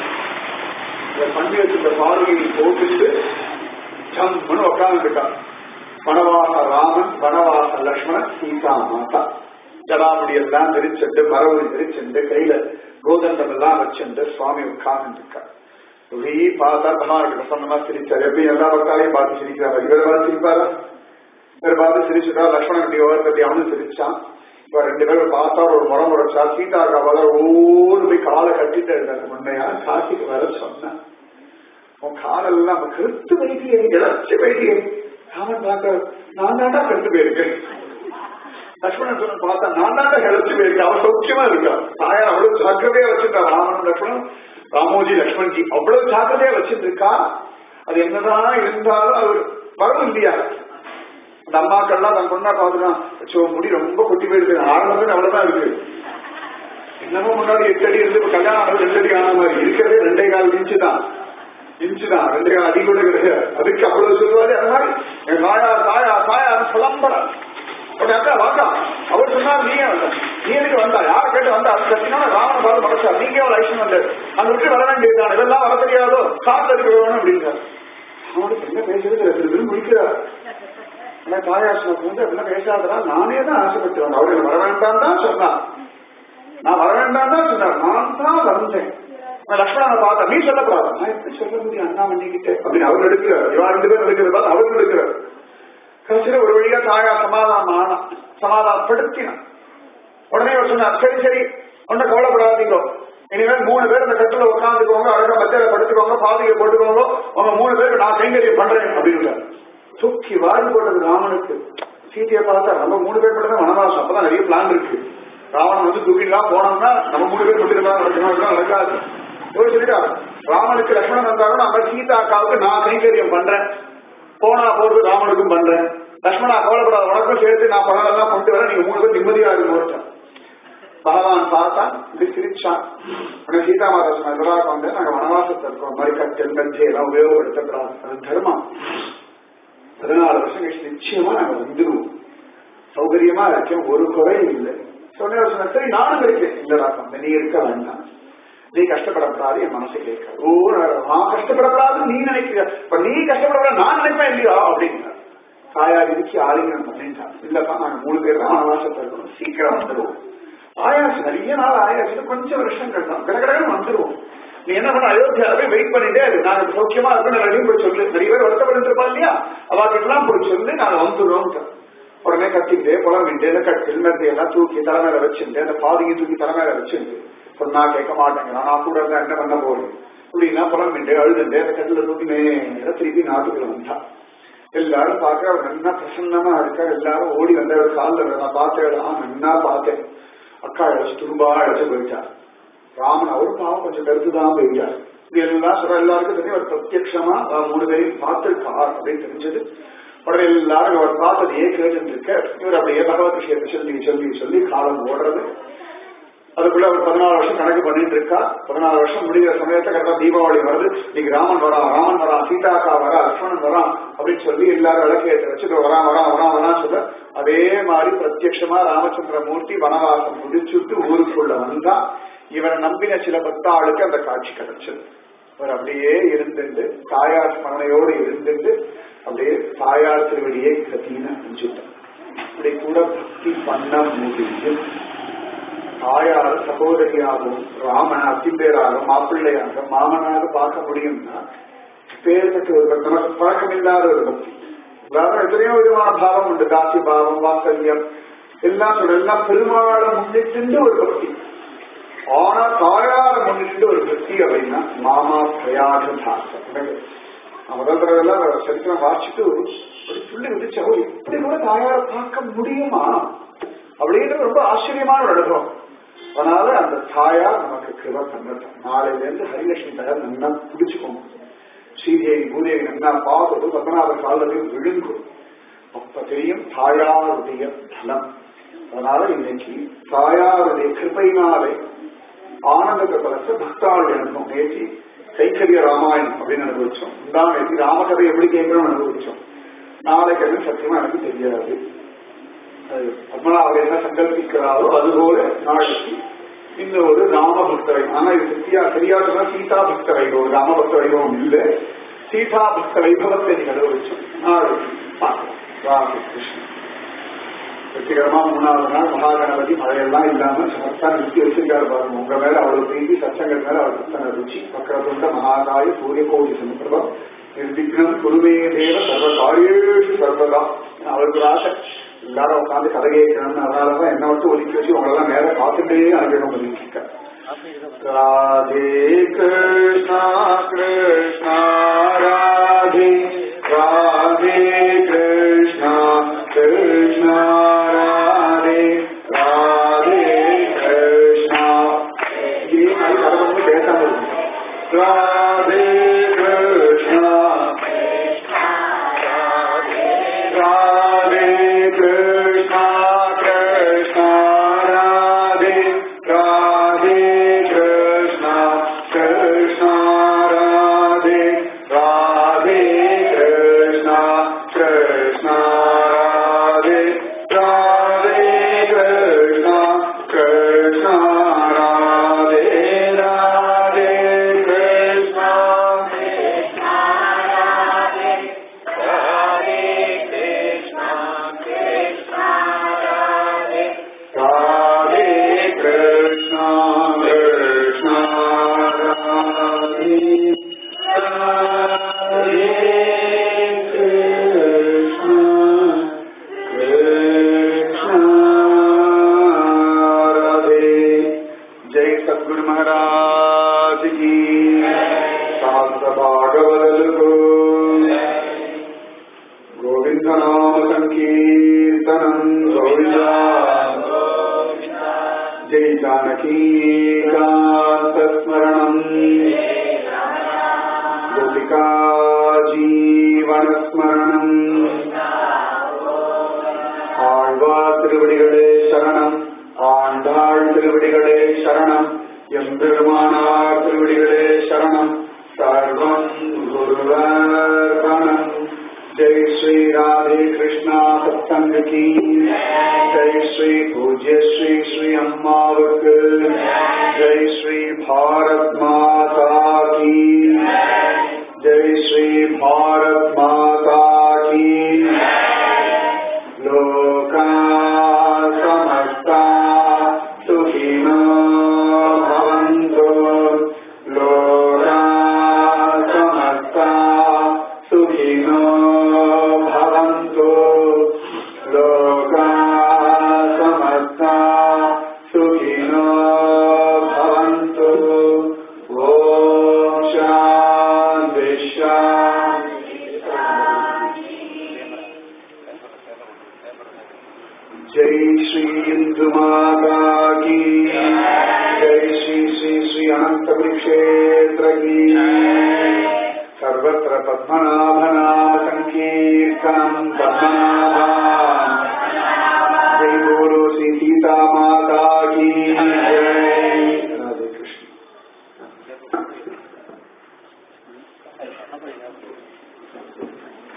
இந்த பண்ணி வச்சிருந்த பார்வையை போட்டுட்டு ஜம்முன்னு உட்கார்ந்துருக்கான் வனவாச ராமன் வனவாச லக்ஷ்மணன் சீதா மாதா ஜடாமுடி எல்லாம் விரிச்சுண்டு மரபு விரிச்சுண்டு கையில கோதண்டம் எல்லாம் வச்சுண்டு சுவாமி உட்கார்ந்து இருக்கார் இப்படி பார்த்தா பகவானுக்கு பிரசன்னமா சிரிச்சார் எப்படி எல்லா பக்தாலையும் பார்த்து சிரிக்கிறார் இவரை பார்த்து சிரிப்பாரா இவர் பார்த்து சிரிச்சுட்டா லக்ஷ்மணன் இப்படி ஓரத்தை அவனும் சிரிச்சான் இப்ப ரெண்டு பேரும் பார்த்தா ஒரு முறை முறைச்சா சீதா காவால ஓடு போய் காலை கட்டிட்டு இருந்தாரு முன்னையா காசிக்கு வர சொன்னான் உன் காலெல்லாம் கருத்து வைத்தியே இழச்சி வைத்தியே ராமன் பார்க்க நான் தாண்டா கருத்து போயிருக்கேன் லட்சுமணன் சொன்ன பார்த்தா நான் தாண்டா இழச்சி போயிருக்கேன் அவன் சௌக்கியமா இருக்கான் தாயார் அவ்வளவு ஜாக்கிரதையா வச்சிருக்கா ராமன் லட்சுமணன் ராமோஜி லட்சுமண்ஜி அவ்வளவு ஜாக்கிரதையா வச்சிருக்கா அது என்னதான் இருந்தாலும் அவர் வரும் இல்லையா அந்த அம்மாக்கள்லாம் தன் பொண்ணா பாத்துக்கலாம் சோ முடி ரொம்ப கொட்டி போயிருக்கு ஆரம்பத்துல அவ்வளவுதான் இருக்கு என்னமோ முன்னாடி எட்டு அடி இருந்து இப்ப கல்யாணம் ஆனது ரெண்டு அடி ஆன மாதிரி இருக்கிறதே ரெண்டே கால் இன்ச்சு தான் இன்ச்சு தான் ரெண்டே கால் அடி கூட கிடையாது அதுக்கு அவ்வளவு சொல்லுவாரு அது மாதிரி என் தாயா தாயா தாயா புலம்பட உடனே அக்கா வாக்கா அவர் சொன்னா நீ ஏன் வந்த நீ எதுக்கு வந்தா யாரை கேட்டு வந்தா அது கத்தினா ராவண பாலம் மறைச்சா நீங்க எவ்வளவு ஐஷன் வந்து அந்த விட்டு வர வேண்டியதுதான் இதெல்லாம் வர தெரியாதோ காத்து இருக்க வேணும் அப்படின்றார் அவனுக்கு என்ன பேசுறது ரெண்டு பேரும் முடிக்கிறார் ஆனா தாயாசனுக்கு வந்து அப்படிலாம் பேசாதடா நானே தான் ஆசைப்பட்டு வந்தேன் அவர்கள் வர வேண்டாம் தான் சொன்னார் நான் வர வேண்டாம் தான் சொன்னார் நான் தான் வந்தேன் நான் லக்ஷ்மணனை பார்த்தா நீ சொல்லக்கூடாது நான் எப்படி சொல்ல முடியும் அண்ணா பண்ணிக்கிட்டு அப்படின்னு அவர் எடுக்கிறார் இவா ரெண்டு பேரும் எடுக்கிறது அவர் எடுக்கிறார் கடைசியில ஒரு வழியா தாயா சமாதானம் ஆனா சமாதானப்படுத்தினான் உடனே அவர் சொன்னார் சரி சரி ஒன்னும் கவலைப்படாதீங்க இனிமேல் மூணு பேர் இந்த கட்டில உட்காந்துக்கோங்க அழகா மத்தியில படுத்துக்கோங்க பாதையை போட்டுக்கோங்க உங்க மூணு பேருக்கு நான் கைங்கரியம் பண்றேன் அப்படின்னு தூக்கி வாரி போட்டது ராமனுக்கு சீதையை பார்த்தா நம்ம மூணு பேர் மட்டும் தான் வனவாசம் அப்பதான் நிறைய பிளான் இருக்கு ராவணன் வந்து தூக்கிலாம் போனோம்னா நம்ம மூணு பேர் மட்டும் தான் நடக்கணும் நடக்காது இவர் சொல்லிட்டா ராமனுக்கு லட்சுமணன் வந்தாலும் நம்ம சீதா அக்காவுக்கு நான் கைங்கரியம் பண்றேன் போனா போறது ராமனுக்கும் பண்றேன் லட்சுமணா கவலைப்படாத உனக்கும் சேர்த்து நான் பணம் கொண்டு வரேன் நீங்க மூணு பேர் நிம்மதியா இருக்கும் பகவான் பார்த்தான் இப்படி சிரிச்சான் உடனே சீதா மாதா சொன்ன இதெல்லாம் வந்து நாங்க வனவாசத்தை இருக்கோம் மாதிரி கட்டல் கஞ்சி எல்லாம் உபயோகப்படுத்தக்கூடாது அது தர்மம் பதினாலு வருஷம் கழிச்சு நிச்சயமா நாங்க வந்துடுவோம் சௌகரியமா இருக்கேன் ஒரு குறையும் இல்லை சொன்ன சொன்ன சரி நானும் இருக்கேன் இல்லடா தம்பி நீ இருக்க வேண்டாம் நீ கஷ்டப்படக்கூடாது என் மனசு கேட்க ஓ நான் கஷ்டப்படக்கூடாது நீ நினைக்கிற இப்ப நீ கஷ்டப்படக்கூடாது நான் நினைப்பேன் இல்லையா அப்படின்னா தாயார் இடிச்சு ஆலிங்கனம் பண்ணிட்டான் இல்லப்பா நாங்க மூணு பேர் தான் வனவாசத்தை இருக்கணும் சீக்கிரம் வந்துடுவோம் ஆயாச்சு நிறைய நாள் ஆயாச்சு கொஞ்சம் வருஷங்கள் தான் கடகடன்னு வந்துடுவோம் நீ என்ன பண்ண அயோத்தியால போய் வெயிட் பண்ணிட்டே இரு நாங்க சௌக்கியமா இருக்கணும் எல்லாரையும் போய் சொல்லு நிறைய பேர் வருத்தப்பட்டு இருப்பா இல்லையா அவாக்கிட்டலாம் போய் சொல்லு நாங்க வந்துடுறோம் உடனே கத்திட்டு புலம்பிட்டு இந்த கட்டில் மெத்தை எல்லாம் தூக்கி தலைமையில வச்சுட்டு அந்த பாதியை தூக்கி தலைமையில வச்சுட்டு சொன்னா கேட்க மாட்டேங்கிறான் நான் கூட இருந்தா என்ன பண்ண போறேன் அப்படின்னா புலம்பிட்டு அழுதுண்டு அந்த கட்டில தூக்கி நேர திருப்பி நாட்டுக்குள்ள வந்தா எல்லாரும் பார்க்க அவர் நல்லா பிரசன்னமா இருக்கார் எல்லாரும் ஓடி வந்த ஒரு காலில் நான் பார்த்தேன் நன்னா பார்த்தேன் அக்கா அழைச்சு துரும்பா அழைச்சு போயிட்டார் ராமன் அவரும் பாவம் கொஞ்சம் கருத்துதான் போயிட்டார் இது எல்லாம் சொல்ற எல்லாருக்கும் தெரியும் அவர் பிரத்யட்சமா மூணு பேரையும் பார்த்திருக்கார் அப்படின்னு தெரிஞ்சது உடனே எல்லாரும் அவர் பார்த்ததையே கேட்டு இருக்க இவர் அப்படியே பகவத் விஷயத்தை சொல்லி சொல்லி சொல்லி காலம் ஓடுறது அதுக்குள்ள அவர் பதினாலு வருஷம் கணக்கு பண்ணிட்டு இருக்கா பதினாலு வருஷம் முடிகிற சமயத்தை கரெக்டா தீபாவளி வருது இன்னைக்கு ராமன் வரா ராமன் வரா சீதாக்கா வரா லக்ஷ்மணன் வரான் அப்படின்னு சொல்லி எல்லாரும் விளக்கேற்ற வச்சுட்டு வரா வரா வரா வரான்னு சொல்ல அதே மாதிரி பிரத்யட்சமா ராமச்சந்திர மூர்த்தி வனவாசம் முடிச்சுட்டு ஊருக்குள்ள வந்தா இவரை நம்பின சில பக்தாளுக்கு அந்த காட்சி கிடைச்சது அவர் அப்படியே இருந்துட்டு தாயார் ஸ்மரணையோடு இருந்துட்டு அப்படியே தாயார் திருவடியை கத்தின்னு அஞ்சுட்டார் இப்படி கூட பக்தி பண்ண முடியும் தாயார் சகோதரியாகவும் ராமன் அத்திம்பேராக மாப்பிள்ளையாக மாமனாக பார்க்க முடியும்னா பேர்பட்ட ஒரு பக்தி நமக்கு பழக்கமில்லாத ஒரு பக்தி அதாவது எத்தனையோ விதமான பாவம் உண்டு தாசி பாவம் வாசல்யம் எல்லாம் சொல்ற எல்லாம் பெருமாளை முன்னிட்டு ஒரு பக்தி ஆனா தாயார முன்னிட்டு ஒரு பக்தி அப்படின்னா மாமா பிரயாக தாசம் முதல் தடவை எல்லாம் சரித்திரம் வாசிச்சுட்டு ஒரு புள்ளி விதிச்சா இப்படி கூட தாயார பார்க்க முடியுமா அப்படின்னு ரொம்ப ஆச்சரியமான ஒரு அனுபவம் அதனால அந்த தாயார் நமக்கு கிருப பண்ணட்டும் நாளையில இருந்து ஹரிலட்சுமி தாயார் நல்லா பிடிச்சுக்கோங்க ஸ்ரீதேவி பூதேவி நல்லா பார்த்துட்டு பத்மநாப காலில் விழுங்கும் அப்ப தெரியும் தாயாருடைய தலம் அதனால இன்னைக்கு தாயாருடைய கிருப்பையினாலே ஆனந்த கபலத்தை பக்தாளுடைய அனுபவம் நேற்று கைக்கரிய ராமாயணம் அப்படின்னு அனுபவிச்சோம் முந்தானேத்தி ராமகதை எப்படி கேட்கணும்னு அனுபவிச்சோம் நாளைக்கு அது சத்தியமா எனக்கு தெரியாது அது பத்மநாபர் என்ன சங்கல்பிக்கிறாரோ அதுபோல நாளைக்கு இந்த ஒரு ராம பக்த வைபவம் ஆனா இது சத்தியா சரியா சொன்னா சீதா பக்த வைபவம் ராம பக்த வைபவம் இல்ல சீதா பக்த வைபவத்தை நீங்க அனுபவிச்சோம் நாளைக்கு பார்க்கலாம் ராம கிருஷ்ணன் வெற்றிகரமா மூணாவது நாள் மகாகணபதி மழையெல்லாம் இல்லாம சமர்த்தா நிறுத்தி வச்சிருக்காரு பாருங்க உங்க மேல அவ்வளவு பிரீதி சச்சங்கத்து மேல அவர் அத்தனை ருச்சி வக்கரதுண்ட மகாகாய சூரிய கோடி சமுத்திரபம் நிர்விக்னம் குருமே தேவ சர்வ காரியேஷு சர்வதா அவருக்கு ஒரு ஆசை எல்லாரும் உட்காந்து கதை கேட்கணும்னு அதனாலதான் என்ன விட்டு ஒதுக்கி வச்சு உங்களெல்லாம் மேல காத்துட்டே அனுகிரகம் பண்ணிட்டு இருக்காரு ராதே கிருஷ்ணா கிருஷ்ணா ராதே ராதே கிருஷ்ணா கிருஷ்ணா ராதே ராதே கிருஷ்ணா இதே மாதிரி கதை வந்து பேசாம இருக்கும் ராதே கிருஷ்ணா ராதே கிருஷ்ணா கிருஷ்ணா ராதே ராதே கிருஷ்ணா கிருஷ்ணா ராதே ராதே கிருஷ்ணா கிருஷ்ணா ராதே ராதே கிருஷ்ணா கிருஷ்ணா ராதே ராதே கிருஷ்ணா ராதே கிருஷ்ணா கிருஷ்ணா ராதே ராதே கிருஷ்ணா கிருஷ்ணா ராதே ஜெய் சத்குரு மகாராஜ் की शास्त्र भागवत गोविंद नाम संकीर्तनम गोविंदा जय जानकी कांतस्मरणम गोपिका जीवन स्मरणम ஆழ்வார் திருவடிகளே சரணம் ஆண்டாள் திருவடிகளே சரணம் எம்பெருமானார் திருவடிகளே சரணம் சர்வம் குருவர்பணம் जय श्री राधे कृष्णा सत्संग की जय श्री पूज्य श्री श्री अम्मावक जय श्री भारत माता की जय श्री भारत माता की लोका समस्ता सुखिनो भवन्तु लोका समस्ता सुखिनो भवन्तु लोका समस्ता सुखिनो भवन्तु ॐ शान्ति शान्ति जय श्री इंदु माता की जय श्री श्री श्री अनंत क्षेत्र की सर्वत्र पद्मनाभ नाम संकीर्तनम पद्मनाभाम जय बोलो श्री सीता माता की जय राधे कृष्ण